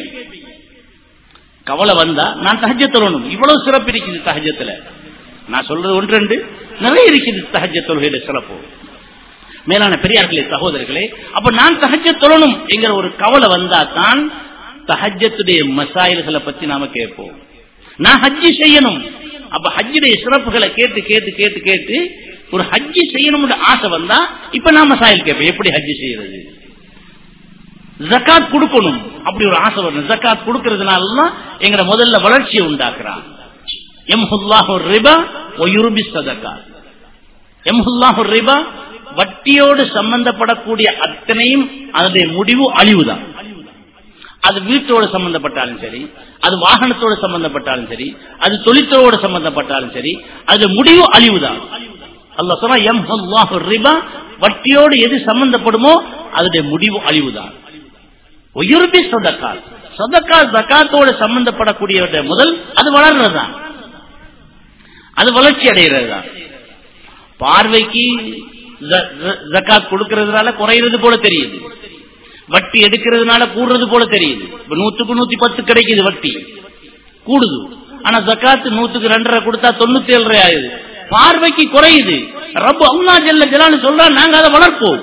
கவலை வந்தா நான் தஹஜ்ஜ தொழணும் இவ்வளவு சிறப்பு இருக்குது தஹஜத்துல நான் சொல்றது ஒன்று ரெண்டு நிறைய இருக்குது தஹஜ்ஜ தொழுகையில சிறப்பு மேலான பெரியார்களே சகோதரர்களே அப்ப நான் தஹஜ்ஜ தொழணும் என்கிற ஒரு கவலை வந்தா தான் தஹஜத்துடைய மசாயில்களை பத்தி நாம கேட்போம் நான் ஹஜ்ஜி செய்யணும் அப்ப ஹஜ்ஜுடைய சிறப்புகளை கேட்டு கேட்டு கேட்டு கேட்டு ஒரு ஹஜ்ஜி செய்யணும்னு ஆசை வந்தா இப்ப நான் மசாயில் கேட்பேன் எப்படி ஹஜ்ஜி செய்யறது ஜக்காத் கொடுக்கணும் அப்படி ஒரு ஆசை வரணும் ஜக்காத் கொடுக்கறதுனால எங்கட முதல்ல வளர்ச்சியை உண்டாக்குறான் எம்ஹுல்லாஹு ரிபா ஒயுருபி சதக்காத் எம்ஹுல்லாஹு ரிபா வட்டியோடு சம்பந்தப்படக்கூடிய அத்தனையும் அதனுடைய முடிவு அழிவுதான் அது வீட்டோடு சம்பந்தப்பட்டாலும் சரி அது வாகனத்தோடு சம்பந்தப்பட்டாலும் சரி அது தொழிற்சோடு சம்பந்தப்பட்டாலும் சரி அது முடிவு அழிவுதான் அல்ல சொன்னா எம் ரிபா வட்டியோடு எது சம்பந்தப்படுமோ அதனுடைய முடிவு அழிவுதான் உயர்பி சதக்கால் சதக்கால் ஜக்காத்தோடு சம்பந்தப்படக்கூடிய முதல் அது வளர்றதுதான் அது வளர்ச்சி அடைகிறது தான் பார்வைக்கு ஜ- ஜ- ஜக்காத் கொடுக்கறதுனால குறையிறது போல தெரியுது வட்டி எடுக்கிறதுனால கூடுறது போல தெரியுது இப்ப நூத்துக்கு நூத்தி பத்து கிடைக்குது வட்டி கூடுது ஆனா ஜக்காத்து நூத்துக்கு ரெண்டரை கொடுத்தா தொண்ணூத்தி ஏழரை ஆகுது பார்வைக்கு குறையுது ரப்பு அல்லாஹ் ஜல்ல ஜலாலு சொல்றா நாங்க அதை வளர்ப்போம்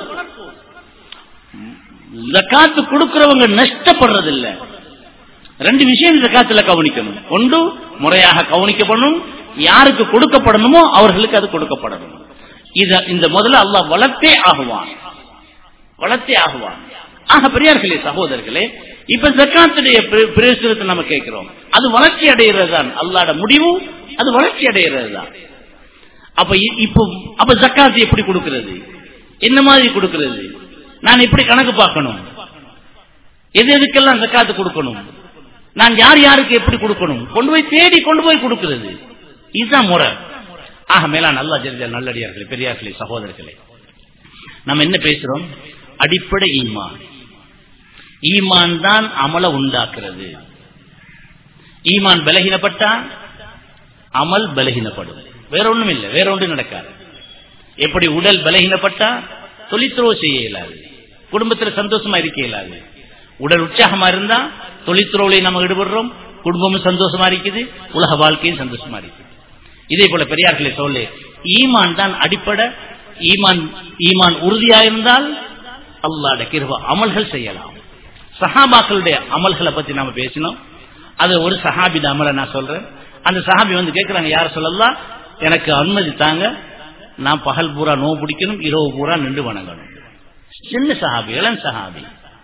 ஜக்காத்து கொடுக்கிறவங்க நஷ்டப்படுறது இல்ல ரெண்டு விஷயம் ஜக்காத்துல கவனிக்கணும் ஒன்று முறையாக கவனிக்கப்படணும் யாருக்கு கொடுக்கப்படணுமோ அவர்களுக்கு அது கொடுக்கப்படணும் இத இந்த முதல்ல அல்லாஹ் வளர்த்தே ஆகுவான் வளர்த்தே ஆகுவான் ஆக பெரியார்களே சகோதரர்களே இப்ப ஜக்காத்துடைய பிர- பிரயோஜனத்தை நம்ம கேட்கிறோம் அது வளர்ச்சி அடைகிறது தான் அல்லாட முடிவு அது வளர்ச்சி அடைகிறது தான் அப்ப இ- இப்போ அப்ப ஜக்காத்து எப்படி கொடுக்கிறது என்ன மாதிரி கொடுக்கிறது நான் எப்படி கணக்கு பார்க்கணும் எது எதுக்கெல்லாம் ஜக்காத்து கொடுக்கணும் நான் யார் யாருக்கு எப்படி கொடுக்கணும் கொண்டு போய் தேடி கொண்டு போய் கொடுக்கிறது இதுதான் முறை ஆக மேலா நல்லா ஜெரிஜல் நல்லடியார்களே பெரியார்களே சகோதரர்களே நம்ம என்ன பேசுறோம் அடிப்படை ஈமான் ஈமான் தான் அமல உண்டாக்குறது ஈமான் பலகீனப்பட்டா அமல் பலகீனப்படும் வேற ஒண்ணும் இல்லை வேற ஒன்றும் நடக்காது எப்படி உடல் பலகீனப்பட்டா தொழிற்துறவு செய்ய இயலாது குடும்பத்துல சந்தோஷமா இருக்க இயலாது உடல் உற்சாகமா இருந்தா தொழிற்துறவுலையும் நம்ம ஈடுபடுறோம் குடும்பமும் சந்தோஷமா இருக்குது உலக வாழ்க்கையும் சந்தோஷமா இருக்குது இதே போல பெரியார்களை சொல்லு ஈமான் தான் அடிப்படை ஈமான் ஈமான் உறுதியா இருந்தால் அல்லாட கிருப அமல்கள் செய்யலாம் சஹாபாக்களுடைய அமல்களை பத்தி நாம பேசினோம் அது ஒரு சஹாபித அமலை நான் சொல்றேன் அந்த சஹாபி வந்து கேட்கிறாங்க யார சொல்லலாம் எனக்கு அனுமதி தாங்க நான் பகல் பூரா நோ பிடிக்கணும் இரவு பூரா நின்று வணங்கணும் சின்ன சஹாபி இளம் சஹாபி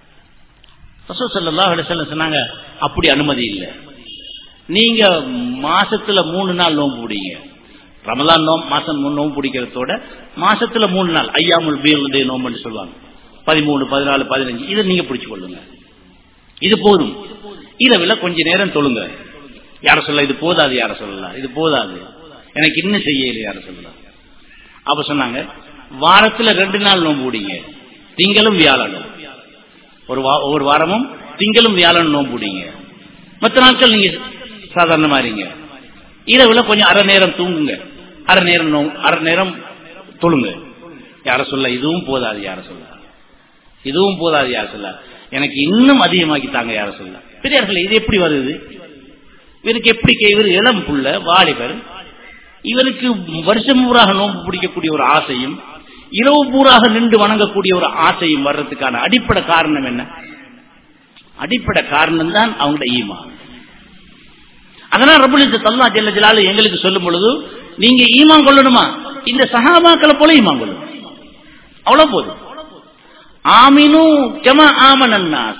ரசூல் ஸல்லல்லாஹு அலைஹி வஸல்லம் சொன்னாங்க அப்படி அனுமதி இல்லை நீங்க மாசத்துல மூணு நாள் நோன்பு பிடிங்க ரமலான் நோம் மாசம் மூணு நோன்பு பிடிக்கிறதோட மாசத்துல மூணு நாள் ஐயாமுல் பீருடைய நோம்புன்னு சொல்லுவாங்க பதிமூணு பதினாலு பதினஞ்சு இதை நீங்க பிடிச்சு கொள்ளுங்க இது போதும் இரவுல கொஞ்ச நேரம் தொழுங்க யார சொல்ல இது போதாது யார சொல்லலாம் இது போதாது எனக்கு இன்னும் செய்யல யார சொல்லலாம் அப்ப சொன்னாங்க வாரத்துல ரெண்டு நாள் நோன்பு பிடிங்க திங்களும் வியாழனும் ஒரு வா- ஒவ்வொரு வாரமும் திங்களும் வியாழனும் நோன்பு பிடிங்க மற்ற நாட்கள் நீங்க சாதாரணமா இருங்க இரவுல கொஞ்சம் அரை நேரம் தூங்குங்க அரை நேரம் நோ- அரை நேரம் தொழுங்க யார சொல்ல இதுவும் போதாது யார சொல்ல இதுவும் போதாது யார சொல்ல எனக்கு இன்னும் அதிகமாக்கி தாங்க யார சொல்ல பெரியார்களே இது எப்படி வருது இவருக்கு எப்படி கே- இவர் இளம் புள்ள வாலிபர் இவருக்கு வருஷம் பூராக நோன்பு பிடிக்கக்கூடிய ஒரு ஆசையும் இரவு பூராக நின்று வணங்கக்கூடிய ஒரு ஆசையும் வர்றதுக்கான அடிப்படை காரணம் என்ன அடிப்படை காரணம் தான் அவங்களோட ஈமான் அதனால ரபுலிச தல்லா ஜல்ல ஜலாலு எங்களுக்கு சொல்லும் பொழுது நீங்க ஈமான் கொள்ளணுமா இந்த சஹாபாக்களை போல ஈமான் கொள்ளணும் அவ்வளவு போதும் ஆமினு கம ஆமனன்னாஸ்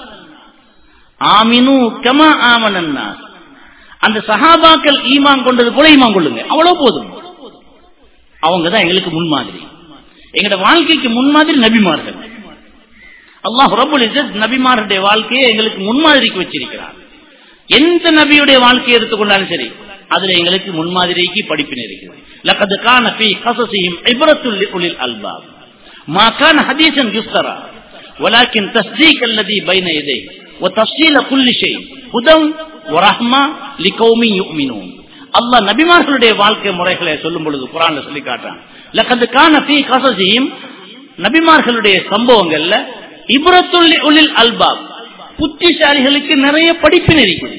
ஆமினு கம ஆமனன்னாஸ் அந்த சஹாபாக்கள் ஈமான் கொண்டது போல ஈமான் கொள்ளுங்க அவ்வளவு போதும் அவங்க தான் எங்களுக்கு முன்மாதிரி எங்களோட வாழ்க்கைக்கு முன்மாதிரி நபிமார்கள் அல்லாஹ் ரபுல் இஸ்ஸத் நபிமாருடைய வாழ்க்கையை எங்களுக்கு முன்மாதிரிக்கு வச்சிருக்கிறார் எந்த நபியுடைய வாழ்க்கையை எடுத்துக்கொண்டாலும் சரி அதுல எங்களுக்கு முன்மாதிரிக்கு படிப்பினை இருக்குது லக்கது கான ஃபீ கஸஸிஹிம் இப்ரத்துல் லிஉலில் அல்பாப் ما كان حديثا يفترى ولكن تصديق الذي بين يديه وتفصيل كل شيء هدى ورحمة لقوم يؤمنون அல்லாஹ் நபிமார்களுடைய வாழ்க்கை முறைகளை சொல்லும் பொழுது குரான்ல சொல்லி காட்டுறான் லக்கது கான ஃபீ கஸஸிஹிம் நபிமார்களுடைய சம்பவங்கள்ல இப்ரத்துல் உலில் அல்பாப் புத்திசாலிகளுக்கு நிறைய படிப்பினை இருக்குது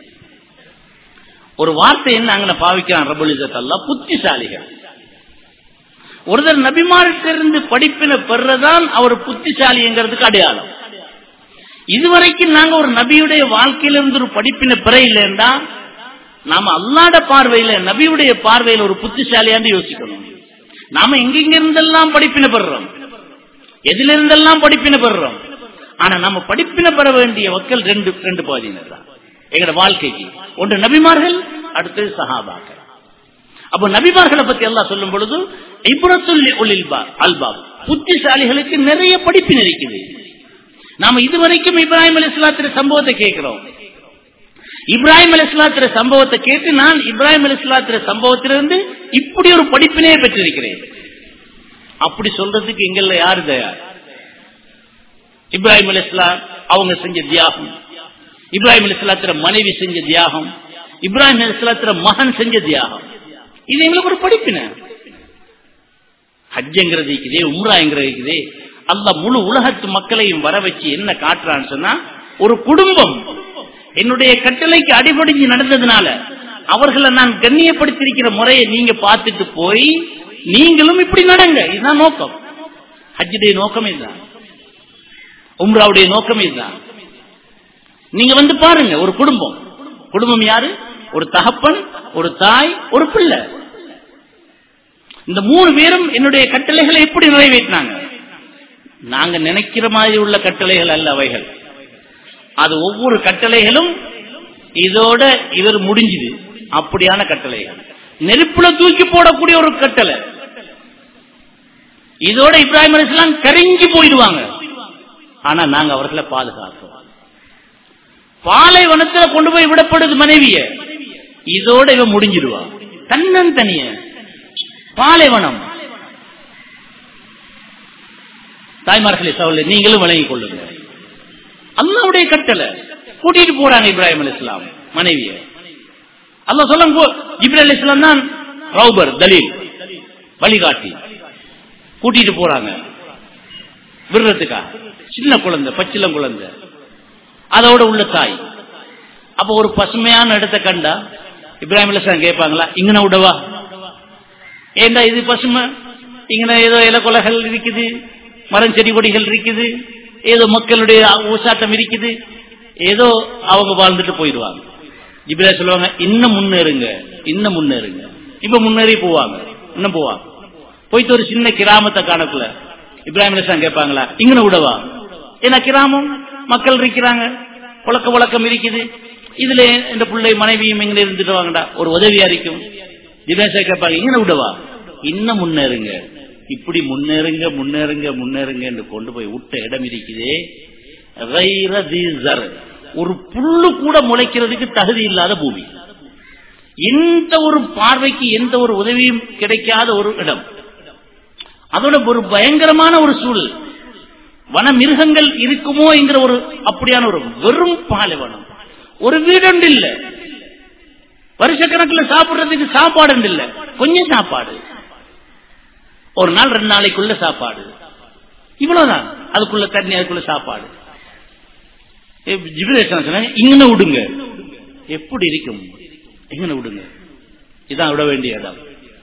ஒரு வார்த்தை என்ன அங்க பாவிக்கிறான் ரபுல் இஸ்ஸத் அல்லாஹ் புத்திசாலிகள் ஒருத்தர் நபிமாரிலிருந்து படிப்பினை பெறதான் அவர் புத்திசாலிங்கிறதுக்கு அடையாளம் இதுவரைக்கும் நாங்க ஒரு நபியுடைய வாழ்க்கையிலிருந்து ஒரு படிப்பினை பெற இல்லைன்னா நாம அல்லாட பார்வையில நபியுடைய பார்வையில ஒரு புத்திசாலியாண்டு யோசிக்கணும் நாம எங்கெங்க இருந்தெல்லாம் படிப்பினை பெறுறோம் எதில இருந்தெல்லாம் படிப்பினை பெறுறோம் ஆனா நம்ம படிப்பினை பெற வேண்டிய மக்கள் ரெண்டு ரெண்டு பாதியினர் தான் எங்களோட வாழ்க்கைக்கு ஒன்று நபிமார்கள் அடுத்தது சஹாபாக்கள் அப்ப நபிமார்களை பத்தி எல்லாம் சொல்லும் பொழுது இப்ரத்துல் உலில் அல்பாப் புத்திசாலிகளுக்கு நிறைய படிப்பினை இருக்குது நாம இதுவரைக்கும் இப்ராஹிம் அலி இஸ்லாத்திர சம்பவத்தை கேட்கிறோம் இப்ராஹிம் அலி இஸ்லாத்திர சம்பவத்தை கேட்டு நான் இப்ராஹிம் அலி இஸ்லாத்திர சம்பவத்திலிருந்து இப்படி ஒரு படிப்பினையே பெற்றிருக்கிறேன் அப்படி சொல்றதுக்கு எங்கள்ல யாரு தயார் இப்ராஹிம் அலி இஸ்லாம் அவங்க செஞ்ச தியாகம் இப்ராஹிம் அலி இஸ்லாத்திர மனைவி செஞ்ச தியாகம் இப்ராஹிம் அலி இஸ்லாத்திர மகன் செஞ்ச தியாகம் இது எங்களுக்கு ஒரு படிப்பினை ஹஜ்ஜங்கிறது இருக்குதே உம்ராங்கிறது இருக்குதே அல்ல முழு உலகத்து மக்களையும் வர வச்சு என்ன காட்டுறான்னு சொன்னா ஒரு குடும்பம் என்னுடைய கட்டளைக்கு அடிபடிஞ்சு நடந்ததுனால அவர்களை நான் கண்ணியப்படுத்திருக்கிற முறையை நீங்க பார்த்துட்டு போய் நீங்களும் இப்படி நடங்க இதுதான் நோக்கம் ஹஜ்ஜுடைய நோக்கம் இதுதான் உம்ராவுடைய நோக்கம் இதுதான் நீங்க வந்து பாருங்க ஒரு குடும்பம் குடும்பம் யாரு ஒரு தகப்பன் ஒரு தாய் ஒரு பிள்ளை இந்த மூணு பேரும் என்னுடைய கட்டளைகளை எப்படி நிறைவேற்றினாங்க நாங்க நினைக்கிற மாதிரி உள்ள கட்டளைகள் அல்ல அவைகள் அது ஒவ்வொரு கட்டளைகளும் இதோட இவர் முடிஞ்சுது அப்படியான கட்டளைகள் நெருப்புல தூக்கி போடக்கூடிய ஒரு கட்டளை இதோட இப்ராஹிம் அலிஸ்லாம் கரிஞ்சு போயிடுவாங்க ஆனா நாங்க அவர்களை பாதுகாத்தோம் பாலைவனத்துல கொண்டு போய் விடப்படுது மனைவிய இதோட இவன் முடிஞ்சிடுவா தன்னன் தனிய பாலைவனம் தாய்மார்களே சவுல நீங்களும் விளங்கிக் கொள்ளுங்க அல்லாவுடைய கட்டளை கூட்டிட்டு போறாங்க இப்ராஹிம் அலி இஸ்லாம் மனைவிய அல்ல சொல்ல இப்ராஹிம் அலி இஸ்லாம் தான் ரவுபர் தலீல் வழிகாட்டி கூட்டிட்டு போறாங்க விடுறதுக்கா சின்ன குழந்தை பச்சிலம் குழந்தை அதோட உள்ள தாய் அப்ப ஒரு பசுமையான இடத்தை கண்டா இப்ராஹிம் அலிஸ்லாம் கேட்பாங்களா இங்கன விடவா ஏண்டா இது பசுமை இங்கன ஏதோ இலக்கொலைகள் இருக்குது மரம் செடி கொடிகள் இருக்குது ஏதோ மக்களுடைய ஊசாட்டம் இருக்குது ஏதோ அவங்க வாழ்ந்துட்டு போயிடுவாங்க இப்ராஹிம் சொல்லுவாங்க இன்னும் முன்னேறுங்க இன்னும் முன்னேறுங்க இப்ப முன்னேறி போவாங்க இன்னும் போவாங்க போயிட்டு ஒரு சின்ன கிராமத்தை காணக்குள்ள இப்ராஹிம் அலிஸ்லாம் கேட்பாங்களா இங்கன விடவா ஏன்னா கிராமம் மக்கள் இருக்கிறாங்க புழக்க வழக்கம் இருக்குது இதுல இந்த பிள்ளை மனைவியும் இங்க இருந்துட்டு வாங்கடா ஒரு உதவியா இருக்கும் தினேசா கேட்பாங்க இங்க விடவா இன்னும் முன்னேறுங்க இப்படி முன்னேறுங்க முன்னேறுங்க முன்னேறுங்க என்று கொண்டு போய் விட்ட இடம் இருக்குதே ஒரு புல்லு கூட முளைக்கிறதுக்கு தகுதி இல்லாத பூமி எந்த ஒரு பார்வைக்கு எந்த ஒரு உதவியும் கிடைக்காத ஒரு இடம் அதோட ஒரு பயங்கரமான ஒரு சூழல் வன மிருகங்கள் இருக்குமோ என்கிற ஒரு அப்படியான ஒரு வெறும் பாலைவனம் ஒரு வீடு இல்ல வருஷக்கணக்கில் சாப்பிடுறதுக்கு சாப்பாடு இல்ல கொஞ்சம் சாப்பாடு ஒரு நாள் ரெண்டு நாளைக்குள்ள சாப்பாடு இவ்வளவுதான் அதுக்குள்ள தண்ணி அதுக்குள்ள சாப்பாடு இங்கன விடுங்க எப்படி இருக்கும் எங்கன விடுங்க இதான் விட வேண்டிய இடம்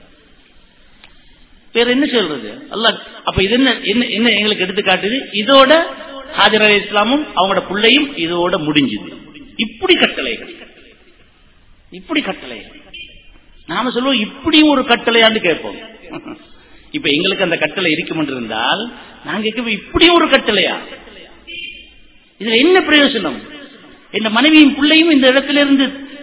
வேற என்ன சொல்றது அல்ல அப்ப இது என்ன என்ன என்ன எங்களுக்கு எடுத்து காட்டுது இதோட ஹாஜர் அலி இஸ்லாமும் அவங்களோட பிள்ளையும் இதோட முடிஞ்சுது இப்படி கட்டளைகள் இப்படி கட்டளைகள் நாம சொல்லுவோம் இப்படி ஒரு கட்டளையாண்டு கேட்போம் இப்ப எங்களுக்கு அந்த கட்டளை இருக்கும் இருந்தால் நாங்க கேட்க இப்படி ஒரு கட்டளையா இதுல என்ன பிரயோஜனம் இந்த மனைவியும் பிள்ளையும் இந்த இடத்துல இருந்து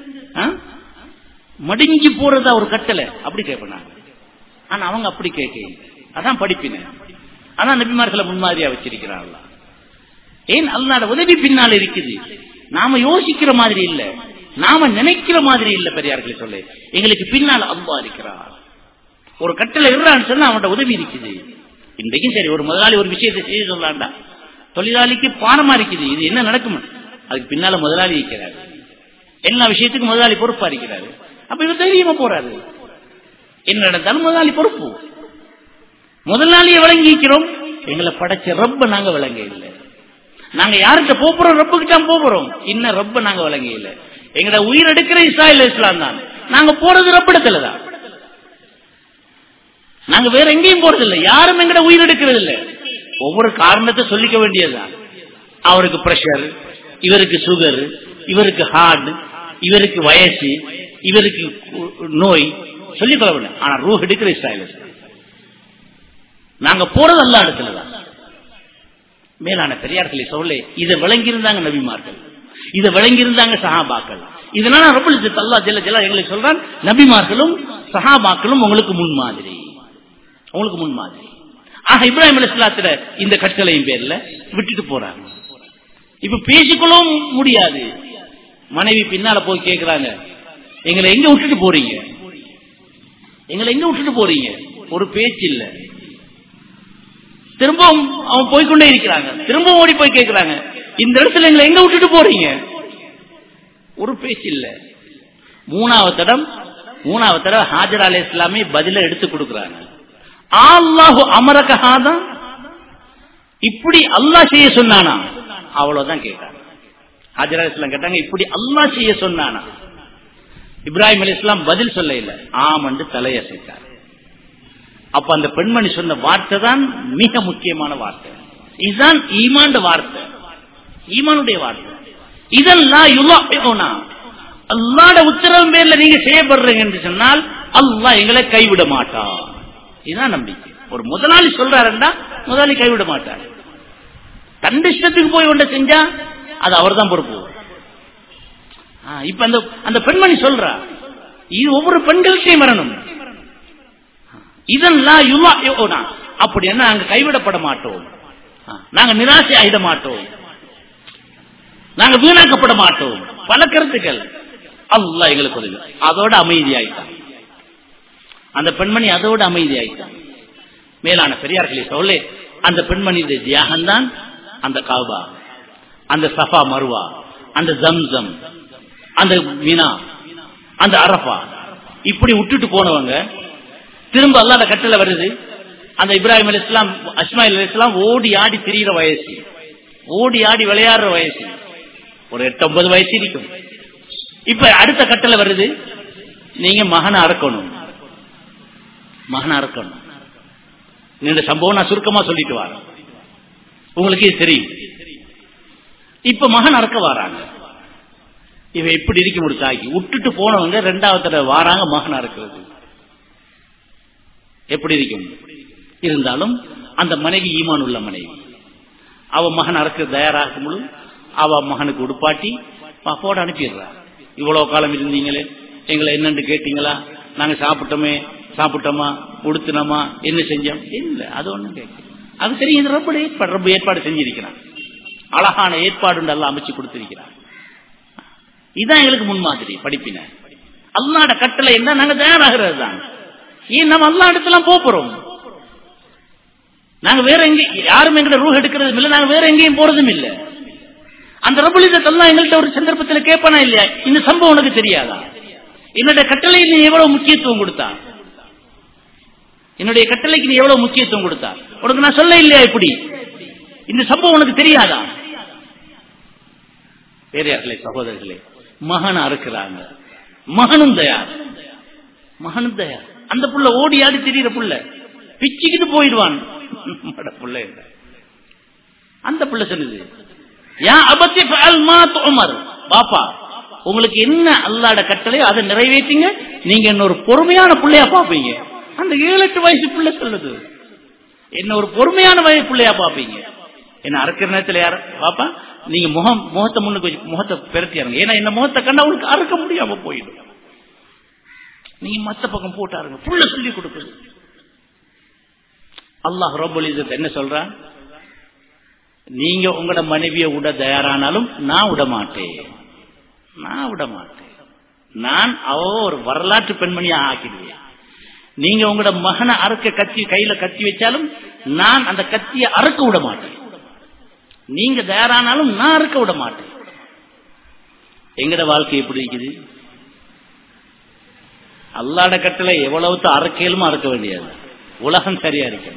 மடிஞ்சு போறதா ஒரு கட்டளை அப்படி கேட்பேன் நாங்க ஆனா அவங்க அப்படி கேட்க அதான் படிப்பின அதான் நபிமார்களை முன்மாதிரியா வச்சிருக்கிறாங்களா ஏன் அல்லாட உதவி பின்னால் இருக்குது நாம யோசிக்கிற மாதிரி இல்ல நாம நினைக்கிற மாதிரி இல்ல பெரியார்களை சொல்ல எங்களுக்கு பின்னால் அவ்வா இருக்கிறார் ஒரு கட்டளை இருறான்னு சொன்னா அவனோட உதவி இருக்குது இன்றைக்கும் சரி ஒரு முதலாளி ஒரு விஷயத்தை செய்ய சொல்லாண்டா தொழிலாளிக்கு பானமா இருக்குது இது என்ன நடக்கும் அதுக்கு பின்னால முதலாளி இருக்கிறாரு எல்லா விஷயத்துக்கும் முதலாளி பொறுப்பா இருக்கிறாரு அப்ப இவர் தைரியமா போறாரு என்ன நடந்தாலும் முதலாளி பொறுப்பு முதலாளியை விளங்கிக்கிறோம் எங்களை படைச்ச ரப்ப நாங்க விளங்க இல்லை நாங்க யார்கிட்ட போறோம் ரப்புக்கு தான் போறோம் இன்னும் ரப்ப நாங்க விளங்க இல்லை எங்கட உயிர் எடுக்கிற இஸ்ராயல் இஸ்லாம் தான் நாங்க போறது ரப்பிடத்துல தான் நாங்க வேற எங்கேயும் போறது இல்லை யாரும் எங்கட உயிர் எடுக்கிறது இல்லை ஒவ்வொரு காரணத்தை சொல்லிக்க வேண்டியதுதான் அவருக்கு பிரஷர் இவருக்கு சுகர் இவருக்கு ஹார்ட் இவருக்கு வயசு இவருக்கு நோய் சொல்லிக் கொள்ள வேண்டும் ஆனா ரூ எடுக்கிற இஸ்ராயல் நாங்க போறது அல்ல இடத்துலதான் மேலான பெரியார்களை சொல்ல இதை விளங்கியிருந்தாங்க நபிமார்கள் இதை விளங்கியிருந்தாங்க சஹாபாக்கள் இதனால ரபுல் அல்லா ஜெல்ல ஜெல்லா எங்களுக்கு சொல்றான் நபிமார்களும் சஹாபாக்களும் உங்களுக்கு முன்மாதிரி உங்களுக்கு முன்மாதிரி ஆக இப்ராஹிம் அலிஸ்லாத்துல இந்த கட்டளையின் பேர்ல விட்டுட்டு போறாங்க இப்ப பேசிக்கொள்ளவும் முடியாது மனைவி பின்னால போய் கேக்குறாங்க எங்களை எங்க விட்டுட்டு போறீங்க எங்களை எங்க விட்டுட்டு போறீங்க ஒரு பேச்சு இல்ல திரும்பவும் அவன் போய்கொண்டே இருக்கிறாங்க திரும்பவும் ஓடி போய் கேட்கிறாங்க இந்த இடத்துல எங்களை எங்க விட்டுட்டு போறீங்க ஒரு பேச்சு இல்ல மூணாவது தடம் மூணாவது தடவை ஹாஜர் அலி இஸ்லாமே பதில எடுத்து கொடுக்கிறாங்க அல்லாஹு அமரகஹாதான் இப்படி அல்லாஹ் செய்ய சொன்னானா அவ்வளவுதான் கேட்டாங்க ஹாஜர் அலி இஸ்லாம் கேட்டாங்க இப்படி அல்லாஹ் செய்ய சொன்னானா இப்ராஹிம் அலி இஸ்லாம் பதில் சொல்ல இல்லை ஆமண்டு தலையசைத்தார் அப்ப அந்த பெண்மணி சொன்ன வார்த்தை தான் மிக முக்கியமான வார்த்தை இதுதான் ஈமாண்ட வார்த்தை ஈமானுடைய வார்த்தை இதெல்லாம் அல்லாட உத்தரவு பேர்ல நீங்க செய்யப்படுறீங்க என்று சொன்னால் அல்லாஹ் எங்களை கைவிட மாட்டான் இதுதான் நம்பிக்கை ஒரு முதலாளி சொல்றாருன்னா முதலாளி கைவிட மாட்டார் தண்ட இஷ்டத்துக்கு போய் ஒன்றை செஞ்சா அது அவர் தான் பொறுப்பு ஆ, இப்ப அந்த அந்த பெண்மணி சொல்றா இது ஒவ்வொரு பெண்களுக்கையும் வரணும் இதெல்லாம் யுமா யோனா. அப்படி என்ன நாங்க கைவிடப்பட மாட்டோம் ஆ, நாங்க நிராசை ஆகிட மாட்டோம் நாங்க வீணாக்கப்பட மாட்டோம் பல கருத்துக்கள் அல்லாஹ் எங்களுக்கு உதவி அதோட அமைதி ஆயிட்டான் அந்த பெண்மணி அதோட அமைதி ஆயிட்டான் மேலான பெரியார்களே சொல்லே அந்த பெண்மணியுடைய தியாகம்தான் அந்த காபா அந்த சஃபா மருவா அந்த ஜம்சம் அந்த மீனா அந்த அரபா இப்படி விட்டுட்டு போனவங்க திரும்ப அல்லாத கட்டளை வருது அந்த இப்ராஹிம் அலி இஸ்லாம் அஸ்மாயில் அலி இஸ்லாம் ஓடி ஆடி திரியிற வயசு ஓடி ஆடி விளையாடுற வயசு ஒரு எட்டு ஒன்பது வயசு இருக்கும் இப்ப அடுத்த கட்டளை வருது நீங்க மகனை அறக்கணும் மகனை அறக்கணும் இந்த சம்பவம் நான் சுருக்கமா சொல்லிட்டு வரேன் உங்களுக்கு இது தெரியும் இப்ப மகன் அறக்க வராங்க இவ எப்படி இருக்க முடிச்சாக்கி விட்டுட்டு போனவங்க ரெண்டாவது தடவை வாராங்க மகன் அறுக்கிறது எப்படி இருக்கும் இருந்தாலும் அந்த மனைவி ஈமான் உள்ள மனைவி அவ மகன் அறுக்க தயாராகும் பொழுது அவ மகனுக்கு உடுப்பாட்டி போட அனுப்பிடுறா இவ்வளவு காலம் இருந்தீங்களே எங்களை என்னன்னு கேட்டீங்களா நாங்க சாப்பிட்டோமே சாப்பிட்டோமா உடுத்தினோமா என்ன செஞ்சோம் இல்ல அது ஒண்ணும் கேட்க அது தெரியும் இது ரொம்ப ஏற்பாடு ரொம்ப ஏற்பாடு செஞ்சிருக்கிறான் அழகான ஏற்பாடு எல்லாம் அமைச்சு கொடுத்திருக்கிறான் இதுதான் எங்களுக்கு முன்மாதிரி படிப்பின அல்லாட கட்டளை என்ன நாங்க தயாராகிறது தான் ஏன் நம்ம அல்லா இடத்துல போறோம் நாங்க வேற எங்க யாரும் எங்கிட்ட ரூஹ் எடுக்கிறதும் இல்லை நாங்க வேற எங்கேயும் போறதும் இல்லை அந்த ரபுலிதத்தெல்லாம் எங்கள்கிட்ட ஒரு சந்தர்ப்பத்தில் கேட்பானா இல்லையா இந்த சம்பவம் உனக்கு தெரியாதா என்னுடைய கட்டளைக்கு நீ எவ்வளவு முக்கியத்துவம் கொடுத்தா என்னுடைய கட்டளைக்கு நீ எவ்வளவு முக்கியத்துவம் கொடுத்தா உனக்கு நான் சொல்ல இல்லையா இப்படி இந்த சம்பவம் உனக்கு தெரியாதா பெரியார்களே சகோதரர்களே மகன் அறுக்கிறாங்க மகனும் தயார் மகனும் தயார் அந்த புள்ள ஓடி ஆடி திரியிற புள்ள பிச்சுக்கிட்டு போயிடுவான் புள்ள அந்த புள்ள சொல்லுது யா அபத்தி மா உமர் பாப்பா உங்களுக்கு என்ன அல்லாட கட்டளை அதை நிறைவேற்றிங்க நீங்க என்ன ஒரு பொறுமையான பிள்ளையா பாப்பீங்க அந்த ஏழு எட்டு வயசு பிள்ளை சொல்லுது என்ன ஒரு பொறுமையான வயசு பிள்ளையா பாப்பீங்க என்ன அறுக்கிற நேரத்தில் யார பாப்பா நீங்க முகம் முகத்தை முன்னுக்கு வச்சு முகத்தை பெருத்தியாருங்க ஏன்னா இந்த முகத்தை கண்டா அவங்களுக்கு அறுக்க முடியாம போயிடும் நீங்க மத்த பக்கம் போட்டாருங்க புள்ள சொல்லி கொடுக்குது அல்லாஹ் ரபுல் என்ன சொல்றான் நீங்க உங்களோட மனைவியை விட தயாரானாலும் நான் விட மாட்டேன் நான் விட மாட்டேன் நான் அவ ஒரு வரலாற்று பெண்மணியா ஆக்கிடுவேன் நீங்க உங்களோட மகனை அறுக்க கத்தி கையில கத்தி வச்சாலும் நான் அந்த கத்தியை அறுக்க விட மாட்டேன் நீங்க தயாரானாலும் நான் அறுக்க விட மாட்டேன் எங்கட வாழ்க்கை எப்படி இருக்குது அல்லாட கட்டளை எவ்வளவு அறுக்கையிலும் அறுக்க வேண்டியது உலகம் சரியா இருக்கு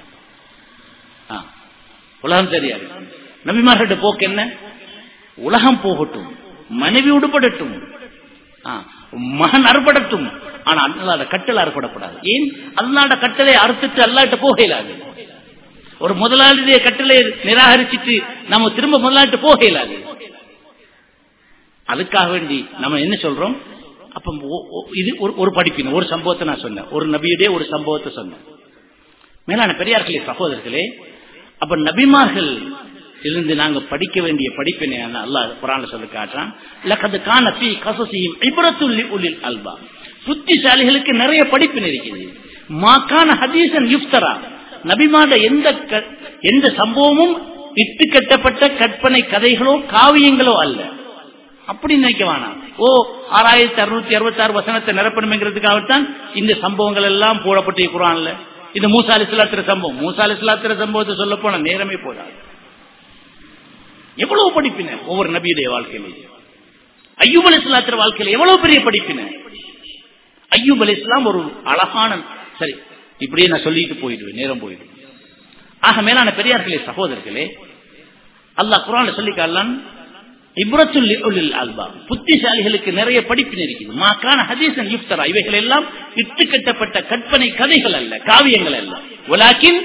உலகம் சரியா இருக்கு நபிமார்கிட்ட போக்கு என்ன உலகம் போகட்டும் மனைவி உடுப்படட்டும் மகன் அறுபடட்டும் ஆனா அல்லாட கட்டளை அறுபடப்படாது ஏன் அல்லாட கட்டளை அறுத்துட்டு அல்லாட்ட போக இயலாது ஒரு முதலாளியுடைய கட்டளை நிராகரிச்சிட்டு நம்ம திரும்ப முதலாளிட்டு போக இயலாது அதுக்காக வேண்டி நம்ம என்ன சொல்றோம் அப்ப இது ஒரு படிப்பின ஒரு சம்பவத்தை நான் சொன்னேன் ஒரு நபியுடைய ஒரு சம்பவத்தை சொன்னேன் மேலான பெரியார்களே சகோதரர்களே அப்ப நபிமார்கள் இருந்து நாங்க படிக்க வேண்டிய படிப்பினை அல்லாஹ் குரான் சொல்லி காட்டுறான் லக்கது கான பி கசசியும் இபரத்துள்ளி உள்ளில் அல்பா புத்திசாலிகளுக்கு நிறைய படிப்பினை இருக்குது மாக்கான ஹதீசன் யுப்தரா நபிமாட எந்த எந்த சம்பவமும் இட்டு கட்டப்பட்ட கற்பனை கதைகளோ காவியங்களோ அல்ல அப்படி நினைக்க வேணாம் ஓ ஆறாயிரத்தி அறுநூத்தி அறுபத்தி ஆறு வசனத்தை நிரப்பணுங்கிறதுக்காகத்தான் இந்த சம்பவங்கள் எல்லாம் போடப்பட்டு குரான்ல இந்த மூசா அலிஸ்லாத்திர சம்பவம் மூசா அலிஸ்லாத்திர சம்பவத்தை சொல்ல போன நேரமே போதாது எவ்வளவு படிப்பின ஒவ்வொரு நபியுடைய வாழ்க்கையிலேயே ஐயூப் அலி இஸ்லாத்திர வாழ்க்கையில எவ்வளவு பெரிய படிப்பின ஐயூப் அலி இஸ்லாம் ஒரு அழகான சரி இப்படியே நான் சொல்லிட்டு போயிடுவேன் நேரம் போயிடுவேன் ஆக மேலான பெரியார்களே சகோதரர்களே அல்லாஹ் குரான் சொல்லி காலான் இப்ரத்துல் அல்பா புத்திசாலிகளுக்கு நிறைய படிப்பினை இருக்குது மாக்கான ஹதீசன் யுப்தரா இவைகள் எல்லாம் இட்டு கட்டப்பட்ட கற்பனை கதைகள் அல்ல காவியங்கள் அல்ல உலாக்கின்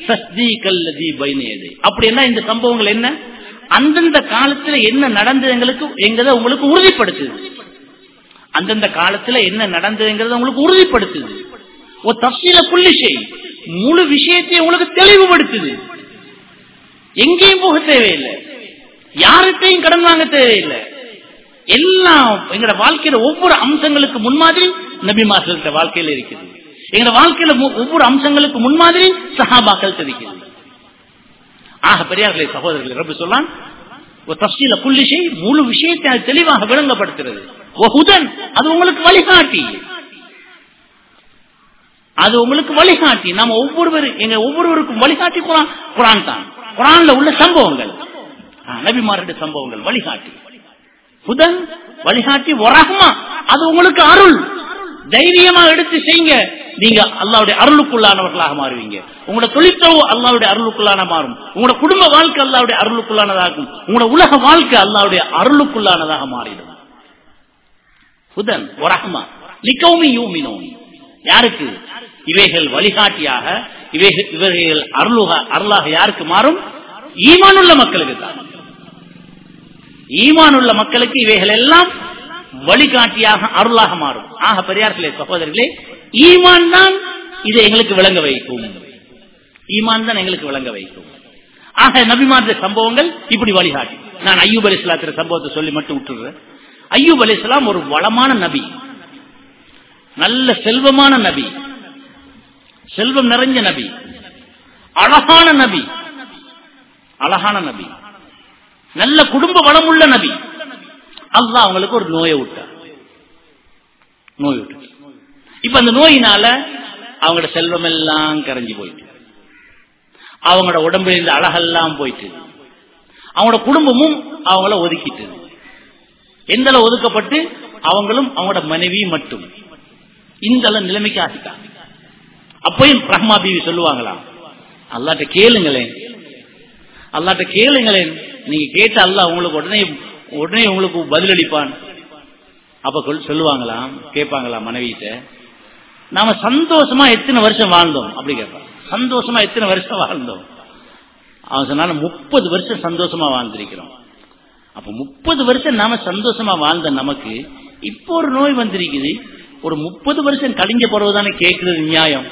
அப்படி என்ன இந்த சம்பவங்கள் என்ன அந்தந்த காலத்துல என்ன நடந்ததுங்களுக்கு எங்கத உங்களுக்கு உறுதிப்படுத்துது அந்தந்த காலத்துல என்ன நடந்ததுங்கிறத உங்களுக்கு உறுதிப்படுத்துது ஒரு தப்சீல புள்ளி செய் முழு விஷயத்தையும் உங்களுக்கு தெளிவுபடுத்துது எங்கேயும் போக தேவையில்லை யார்கிட்டையும் கடன் வாங்க தேவையில்லை எல்லாம் எங்களோட வாழ்க்கையில ஒவ்வொரு அம்சங்களுக்கு முன்மாதிரி நபி மாசல்கிட்ட வாழ்க்கையில இருக்குது எங்களோட வாழ்க்கையில மு- ஒவ்வொரு அம்சங்களுக்கு முன்மாதிரி சஹாபாக்கள் இருக்குது ஆக பெரியார்களே சகோதரர்களே ரப்பு சொல்லான் ஒரு தப்சீல புள்ளிசை முழு விஷயத்தை அது தெளிவாக விளங்கப்படுத்துறது ஒஹுதன் அது உங்களுக்கு வழிகாட்டி அது உங்களுக்கு வழிகாட்டி நாம ஒவ்வொருவர் எங்க ஒவ்வொருவருக்கும் வழிகாட்டி குரான் குரான் தான் குரான்ல உள்ள சம்பவங்கள் ஆ, நபிமாருடைய சம்பவங்கள் வழிகாட்டி புதன் வழிகாட்டி ஒரகமா அது உங்களுக்கு அருள் தைரியமா எடுத்து செய்யுங்க நீங்க அல்லாவுடைய அருளுக்குள்ளானவர்களாக மாறுவீங்க உங்களோட தொழிற்சவு அல்லாவுடைய அருளுக்குள்ளான மாறும் உங்களோட குடும்ப வாழ்க்கை அல்லாவுடைய அருளுக்குள்ளானதாகும் உங்களோட உலக வாழ்க்கை அல்லாவுடைய அருளுக்குள்ளானதாக மாறிடும் புதன் ஒரகமா லிக்கவுமி யூமினோம் யாருக்கு இவைகள் வழிகாட்டியாக இவைகள் இவர்கள் அருளுக அருளாக யாருக்கு மாறும் ஈமானுள்ள மக்களுக்கு தான் ஈமானுள்ள மக்களுக்கு இவைகள் எல்லாம் வழிகாட்டியாக அருளாக மாறும் ஆக பெரியார்களே சகோதரர்களே ஈமான் தான் இதை எங்களுக்கு விளங்க வைக்கும் ஈமான் தான் எங்களுக்கு விளங்க வைக்கும் ஆக நபிமாற்ற சம்பவங்கள் இப்படி வழிகாட்டி நான் ஐயூப் அலி இஸ்லாத்திர சம்பவத்தை சொல்லி மட்டும் விட்டுடுறேன் ஐயூப் அலி இஸ்லாம் ஒரு வளமான நபி நல்ல செல்வமான நபி செல்வம் நிறைஞ்ச நபி அழகான நபி அழகான நபி நல்ல குடும்ப வளமுள்ள நபி அல்லாஹ் அவங்களுக்கு ஒரு நோயை விட்டார் நோய் விட்டு இப்ப அந்த நோயினால அவங்களோட செல்வம் எல்லாம் கரைஞ்சு போயிட்டு அவங்களோட உடம்புல இருந்த அழகெல்லாம் போயிட்டு அவங்களோட குடும்பமும் அவங்கள ஒதுக்கிட்டு எந்த அளவு ஒதுக்கப்பட்டு அவங்களும் அவங்களோட மனைவி மட்டும் இந்த அளவு நிலைமைக்கு ஆகிட்டாங்க அப்பயும் ரஹ்மா பீவி சொல்லுவாங்களாம் அல்லாட்ட கேளுங்களேன் அல்லாட்ட கேளுங்களேன் நீங்க கேட்ட அல்லாஹ் உங்களுக்கு உடனே உடனே உங்களுக்கு பதிலளிப்பான் அப்ப கொல்- சொல்லுவாங்களாம் கேட்பாங்களாம் மனைவிட்ட நாம சந்தோஷமா எத்தனை வருஷம் வாழ்ந்தோம் அப்படி கேட்பான் சந்தோஷமா எத்தனை வருஷம் வாழ்ந்தோம் அவன் சொன்னால முப்பது வருஷம் சந்தோஷமா வாழ்ந்திருக்கிறோம் அப்ப முப்பது வருஷம் நாம சந்தோஷமா வாழ்ந்த நமக்கு இப்போ ஒரு நோய் வந்திருக்குது ஒரு முப்பது வருஷம் கழிஞ்ச பிறகுதானே கேட்கிறது நியாயம்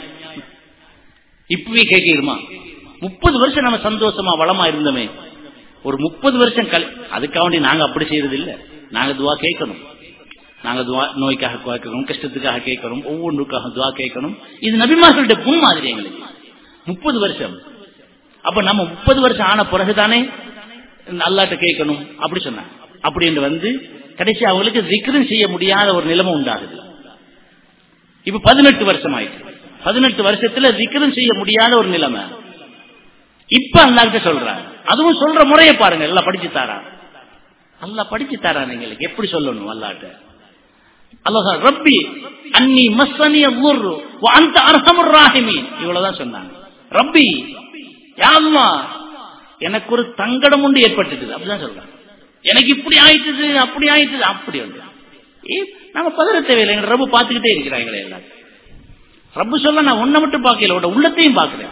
இப்பவே கேட்கிடுமா முப்பது வருஷம் நம்ம சந்தோஷமா வளமா இருந்தோமே ஒரு முப்பது வருஷம் கழி அதுக்காக நாங்க அப்படி செய்யறது இல்ல நாங்க துவா கேட்கணும் நாங்க துவா நோய்க்காக கேட்கணும் கஷ்டத்துக்காக கேட்கணும் ஒவ்வொன்றுக்காக துவா கேட்கணும் இது நபிமார்களுடைய முன் மாதிரி எங்களுக்கு முப்பது வருஷம் அப்ப நம்ம முப்பது வருஷம் ஆன பிறகுதானே அல்லாட்ட கேட்கணும் அப்படி சொன்னாங்க அப்படி என்று வந்து கடைசி அவங்களுக்கு விக்ரம் செய்ய முடியாத ஒரு நிலைமை உண்டாகுது இப்ப பதினெட்டு வருஷம் ஆயிடுச்சு பதினெட்டு வருஷத்துல விக்ரம் செய்ய முடியாத ஒரு நிலைமை இப்ப அல்லாட்ட சொல்றாங்க அதுவும் சொல்ற முறையை பாருங்க எல்லாம் படிச்சு தாரா அல்லா படிச்சு தாரா எங்களுக்கு எப்படி சொல்லணும் அல்லாட்ட அல்லாஹ் சொல்றான், ரப்பி அன்னி மஸ்ஸனி அல்லுர்ரு வ அன்த அர்ஹமுர் ராஹிமீன் இவ்வளவுதான் சொன்னாங்க ரப்பி யா அல்லாஹ் எனக்கு ஒரு தங்கடம் உண்டு ஏற்பட்டுது அப்படிதான் சொல்றாங்க எனக்கு இப்படி ஆயிட்டுது அப்படி ஆயிட்டுது அப்படி உண்டு ஏ நாம பதற தேவையில்லை எங்க ரப்பு பார்த்துக்கிட்டே இருக்கிறாங்களே எல்லாம் ரப்பு சொல்ல நான் உன்னை மட்டும் பார்க்கல உன்னோட உள்ளத்தையும் பார்க்கிறேன்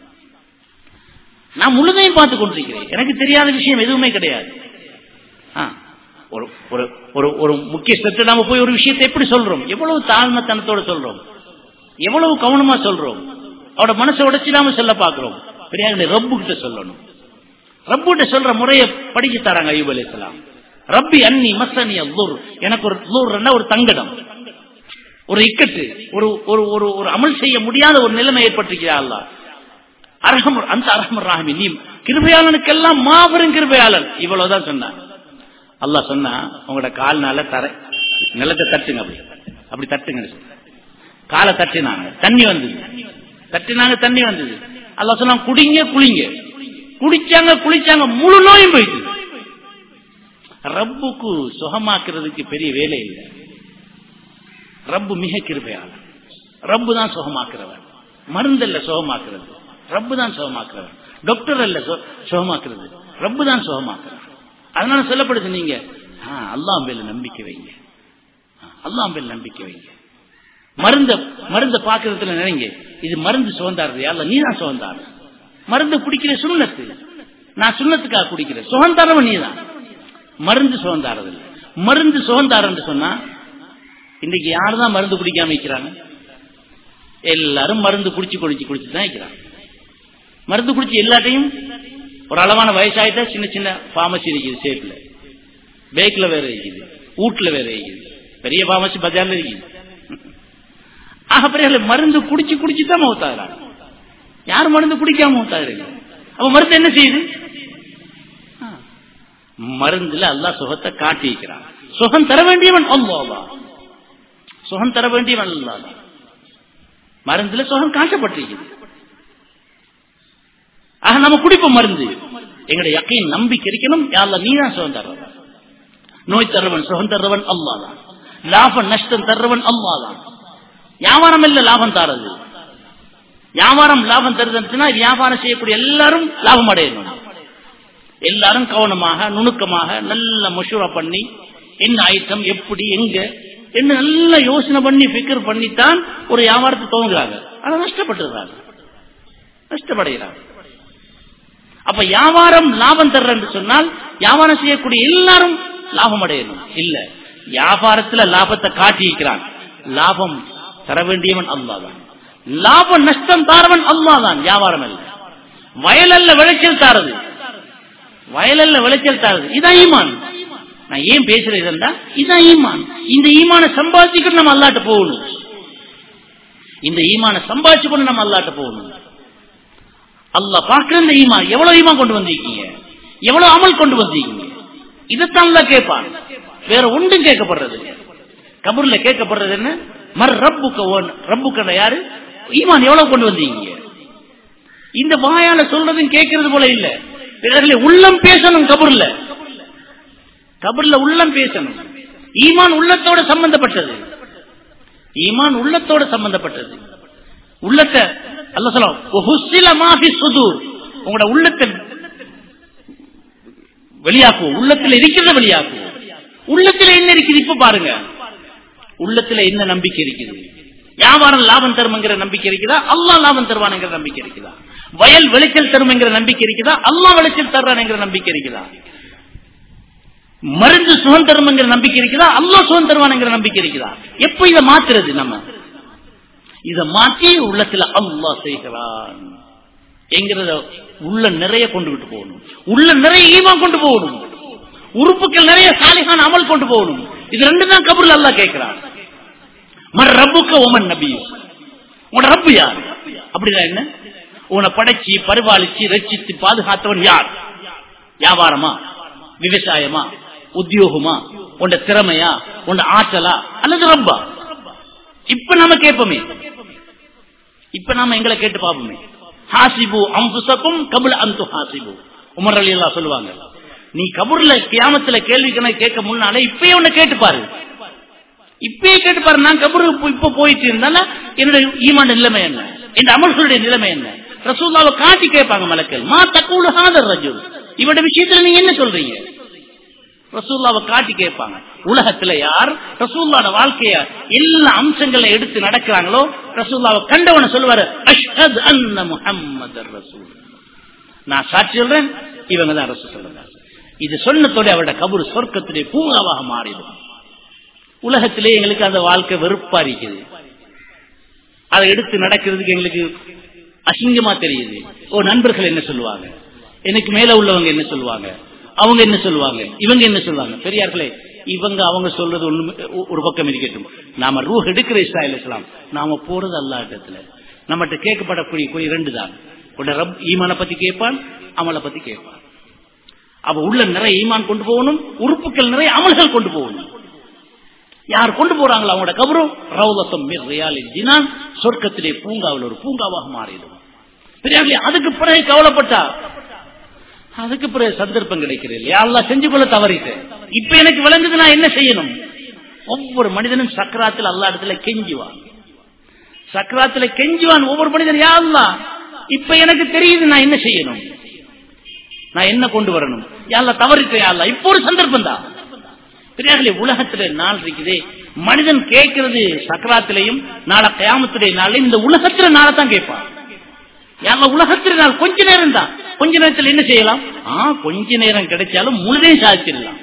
நான் முழுதையும் பார்த்து கொண்டிருக்கிறேன் எனக்கு தெரியாத விஷயம் எதுவுமே கிடையாது ஆ, ஒரு ஒரு ஒரு ஒரு முக்கியஸ்தத்தை நாம போய் ஒரு விஷயத்தை எப்படி சொல்றோம் எவ்வளவு தாழ்மைத்தனத்தோட சொல்றோம் எவ்வளவு கவனமா சொல்றோம் அவட மனசை உடைச்சு நாம சொல்ல பாக்குறோம் பெரியாங்க ரப்பு கிட்ட சொல்லணும் ரப்பு கிட்ட சொல்ற முறையை படிச்சு தராங்க ஐயூப் அலைஹிஸ்ஸலாம் ரப்பி அன்னி மஸ்ஸனி அல்லூர் எனக்கு ஒரு லூர்னா ஒரு தங்கடம் ஒரு இக்கட்டு ஒரு ஒரு ஒரு ஒரு அமல் செய்ய முடியாத ஒரு நிலைமை ஏற்பட்டிருக்கிறா அல்லாஹ் அரகம் அந்த அரகம் ராஹமி நீ கிருபையாளனுக்கெல்லாம் மாபெரும் கிருபையாளன் இவ்வளவுதான் சொன்னான் அல்லாஹ் சொன்னா உங்களோட கால்னால தர நிலத்தை தட்டுங்க அப்படி அப்படி தட்டுங்க காலை தட்டினாங்க தண்ணி வந்தது தட்டினாங்க தண்ணி வந்தது அல்லாஹ் சொன்னா குடிங்க குளிங்க குடிச்சாங்க குளிச்சாங்க முழு நோயும் போயிட்டு ரப்புக்கு சுகமாக்குறதுக்கு பெரிய வேலை இல்லை ரப்பு மிக கிருபையாளன் ரப்பு தான் சுகமாக்குறவன் மருந்து அல்ல சுகமாக்குறது ரப்பு தான் சுகமாக்குறவன் டாக்டர் அல்ல சு- சுகமாக்குறது ரப்பு தான் சுகமாக்குறவன் அதனால சொல்லப்படுது நீங்க அல்லாம் பேர்ல நம்பிக்கை வைங்க அல்லாம் பேர்ல நம்பிக்கை வைங்க மருந்த மருந்த பாக்குறதுல நினைங்க இது மருந்து சுகந்தாருது அல்ல நீ தான் சுகந்தாரு மருந்து குடிக்கிற சுண்ணத்து நான் சுண்ணத்துக்காக குடிக்கிறேன் சுகந்தாரவன் நீ தான் மருந்து சுகந்தாரது இல்ல மருந்து சுகந்தாரன்னு சொன்னா இன்னைக்கு யாருதான் மருந்து குடிக்காம வைக்கிறாங்க எல்லாரும் மருந்து குடிச்சு குடிச்சு குடிச்சு தான் வைக்கிறாங்க மருந்து குடிச்சு எல்லாத்தையும் ஒரு அளவான வயசாயிட்டா சின்ன சின்ன பார்மசி இருக்குது சேஃப்ல பேக்ல வேற இருக்குது வீட்டுல வேற இருக்குது பெரிய பார்மசி பஜார்ல இருக்குது ஆக பிறகு மருந்து குடிச்சு குடிச்சு தான் மௌத்தாகிறாங்க யார் மருந்து குடிக்காம மௌத்தாகிறீங்க அப்ப மருந்து என்ன செய்யுது ஆ. மருந்துல அல்லாஹ் சுகத்தை காட்டி வைக்கிறான் சுகம் தர வேண்டியவன் அல்லாஹ் சுகம் தர வேண்டியவன் அல்லாஹ் மருந்துல சுகம் காட்டப்பட்டிருக்குது ஆக நம்ம குடிப்போம் மருந்து எங்களுடைய யக்கையின் நம்பிக்கை இருக்கணும் யாழ்ல நீ தான் சுகம் தர்றவன் நோய் தர்றவன் சுகம் தர்றவன் அல்லாதான் லாபம் நஷ்டம் தர்றவன் அல்லாதான் வியாபாரம் இல்ல லாபம் தாரது வியாபாரம் லாபம் தருதுன்னா வியாபாரம் செய்யக்கூடிய எல்லாரும் லாபம் அடையணும் எல்லாரும் கவனமாக நுணுக்கமாக நல்ல மஷூரா பண்ணி என்ன ஐட்டம் எப்படி எங்க என்ன நல்ல யோசனை பண்ணி பிக்கர் பண்ணித்தான் ஒரு வியாபாரத்தை துவங்குறாங்க ஆனா நஷ்டப்பட்டுறாங்க நஷ்டப்படுகிறாங்க அப்ப வியாபாரம் லாபம் தர்றன்னு சொன்னால் வியாபாரம் செய்யக்கூடிய எல்லாரும் லாபம் அடையணும் இல்ல வியாபாரத்துல லாபத்தை காட்டி வைக்கிறான் லாபம் தர வேண்டியவன் அல்லாதான் லாபம் நஷ்டம் தாரவன் அல்லாதான் வியாபாரம் அல்ல வயலல்ல விளைச்சல் தாரது வயலல்ல விளைச்சல் தாரது இதான் ஈமான் நான் ஏன் பேசுறேன் இதான் ஈமான் இந்த ஈமான சம்பாதிச்சுக்கிட்டு நம்ம அல்லாட்ட போகணும் இந்த ஈமான சம்பாதிச்சு கொண்டு நம்ம அல்லாட்ட போகணும் அல்லாஹ் பார்க்கிற இந்த ஈமான் எவ்வளவு ஈமான் கொண்டு வந்திருக்கீங்க எவ்வளவு அமல் கொண்டு வந்திருக்கீங்க இதைத்தான் அல்லாஹ் கேட்பான் வேற ஒன்றும் கேட்கப்படுறது இல்ல. கபூர்ல கேட்கப்படுறது என்ன மர் ரப்புக்க ஓன் ரப்புக்க யாரு ஈமான் எவ்வளவு கொண்டு வந்தீங்க இந்த வாயால சொல்றதும் கேட்கறது போல இல்ல பிறகு உள்ளம் பேசணும் கபூர்ல கபூர்ல உள்ளம் பேசணும் ஈமான் உள்ளத்தோட சம்பந்தப்பட்டது ஈமான் உள்ளத்தோட சம்பந்தப்பட்டது உள்ளத்தை அல்ல சொல்லலாம் சுதூர் உங்களோட உள்ளத்தை வெளியாக்குவோம் உள்ளத்துல இருக்கிறத வெளியாக்குவோம் உள்ளத்துல என்ன இருக்குது இப்ப பாருங்க உள்ளத்துல என்ன நம்பிக்கை இருக்குது வியாபாரம் லாபம் தரும்ங்கிற நம்பிக்கை இருக்குதா அல்லா லாபம் தருவானுங்கிற நம்பிக்கை இருக்குதா வயல் விளைச்சல் தரும்ங்கிற நம்பிக்கை இருக்குதா அல்லா விளைச்சல் தர்றானுங்கிற நம்பிக்கை இருக்குதா மருந்து சுகம் தரும்ங்கிற நம்பிக்கை இருக்குதா அல்லா சுகம் தருவானுங்கிற நம்பிக்கை இருக்குதா எப்ப இதை மாத்துறது நம்ம இதை மாற்றி உள்ளத்துல அல்லா செய்கிறான் என்கிறத உள்ள நிறைய கொண்டு விட்டு போகணும் உள்ள நிறைய ஈமா கொண்டு போகணும் உறுப்புகள் நிறைய சாலிகான அமல் கொண்டு போகணும் இது ரெண்டு தான் கபூர்ல அல்லா கேட்கிறான் மர் ரப்புக்க ஓமன் நபி உன ரப்பு யார் அப்படின்னா என்ன உன்னை படைச்சு பரிபாலிச்சு ரச்சித்து பாதுகாத்தவன் யார் வியாபாரமா விவசாயமா உத்தியோகமா உண்ட திறமையா உண்ட ஆற்றலா அல்லது ரப்பா இப்ப நாம கேட்போமே இப்ப நாம எங்களை கேட்டு பார்ப்போமே ஹாசிபு அம்புசக்கும் கபுல அந்து ஹாசிபு உமர் அலி எல்லாம் சொல்லுவாங்க நீ கபூர்ல கியாமத்துல கேள்வி கணக்கு கேட்க முன்னாலே இப்பயே உன்னை கேட்டு பாரு இப்பயே கேட்டு பாரு நான் கபூருக்கு இப்ப போயிட்டு இருந்தால என்னுடைய ஈமான் நிலைமை என்ன என் அமல்களுடைய நிலைமை என்ன ரசூல்லாவை காட்டி கேட்பாங்க மலக்கள் மா தக்கூடு ஹாதர் ரஜு இவட விஷயத்துல நீங்க என்ன சொல்றீங்க ரசூல்லாவை காட்டி கேட்பாங்க உலகத்துல யார் ரசூல்லாட வாழ்க்கைய எல்லா அம்சங்களை எடுத்து நடக்கிறாங்களோ ரசூல்லாவை கண்டவன சொல்லுவாரு அஷ்ஹத் அன்ன முஹம்மது ரசூல் நான் சாட்சி சொல்றேன் இவங்க தான் அரசு சொல்றாங்க இது சொன்னத்தோட அவருடைய கபூர் சொர்க்கத்துடைய பூங்காவாக மாறிடும் உலகத்திலே எங்களுக்கு அந்த வாழ்க்கை வெறுப்பா இருக்குது அதை எடுத்து நடக்கிறதுக்கு எங்களுக்கு அசிங்கமா தெரியுது ஓ நண்பர்கள் என்ன சொல்லுவாங்க எனக்கு மேல உள்ளவங்க என்ன சொல்லுவாங்க அவங்க என்ன சொல்லுவாங்க இவங்க என்ன சொல்லுவாங்க பெரியார்களே இவங்க அவங்க சொல்றது ஒண்ணு ஒரு பக்கம் இருக்கட்டும் நாம ரூஹ் எடுக்கிற இஸ்ராயல் இஸ்லாம் நாம போறது அல்லாட்டத்துல நம்மகிட்ட கேட்கப்படக்கூடிய கூடிய ரெண்டு தான் உன்னை ரப் ஈமானை பத்தி கேட்பான் அமலை பத்தி கேட்பான் அப்ப உள்ள நிறைய ஈமான் கொண்டு போகணும் உறுப்புகள் நிறைய அமல்கள் கொண்டு போகணும் யார் கொண்டு போறாங்களோ அவங்களோட கபரும் ரவுலசம் ஜினான் சொர்க்கத்திலே பூங்காவில் ஒரு பூங்காவாக மாறிடும் பெரியார்களே அதுக்கு பிறகு கவலைப்பட்டா அதுக்கு பிறகு சந்தர்ப்பம் கிடைக்கிறது இல்லையா அல்லா செஞ்சு கொள்ள தவறிட்டேன் இப்ப எனக்கு விளங்குது நான் என்ன செய்யணும் ஒவ்வொரு மனிதனும் சக்கராத்தில் அல்லா இடத்துல கெஞ்சுவான் சக்கராத்துல கெஞ்சுவான் ஒவ்வொரு மனிதன் யா அல்லா இப்ப எனக்கு தெரியுது நான் என்ன செய்யணும் நான் என்ன கொண்டு வரணும் யாழ்லா தவறிட்டேன் யாழ்லா இப்போ ஒரு சந்தர்ப்பம் தான் பெரியார்களே உலகத்துல நாள் இருக்குதே மனிதன் கேட்கறது சக்கராத்திலையும் நாளை கயாமத்துடைய நாளையும் இந்த உலகத்துல நாளை தான் கேட்பான் யாழ்லா உலகத்துல நாள் கொஞ்ச நேரம் தான் கொஞ்ச நேரத்தில் என்ன செய்யலாம் ஆ கொஞ்ச நேரம் கிடைச்சாலும் முழுதையும் சாதிச்சிடலாம்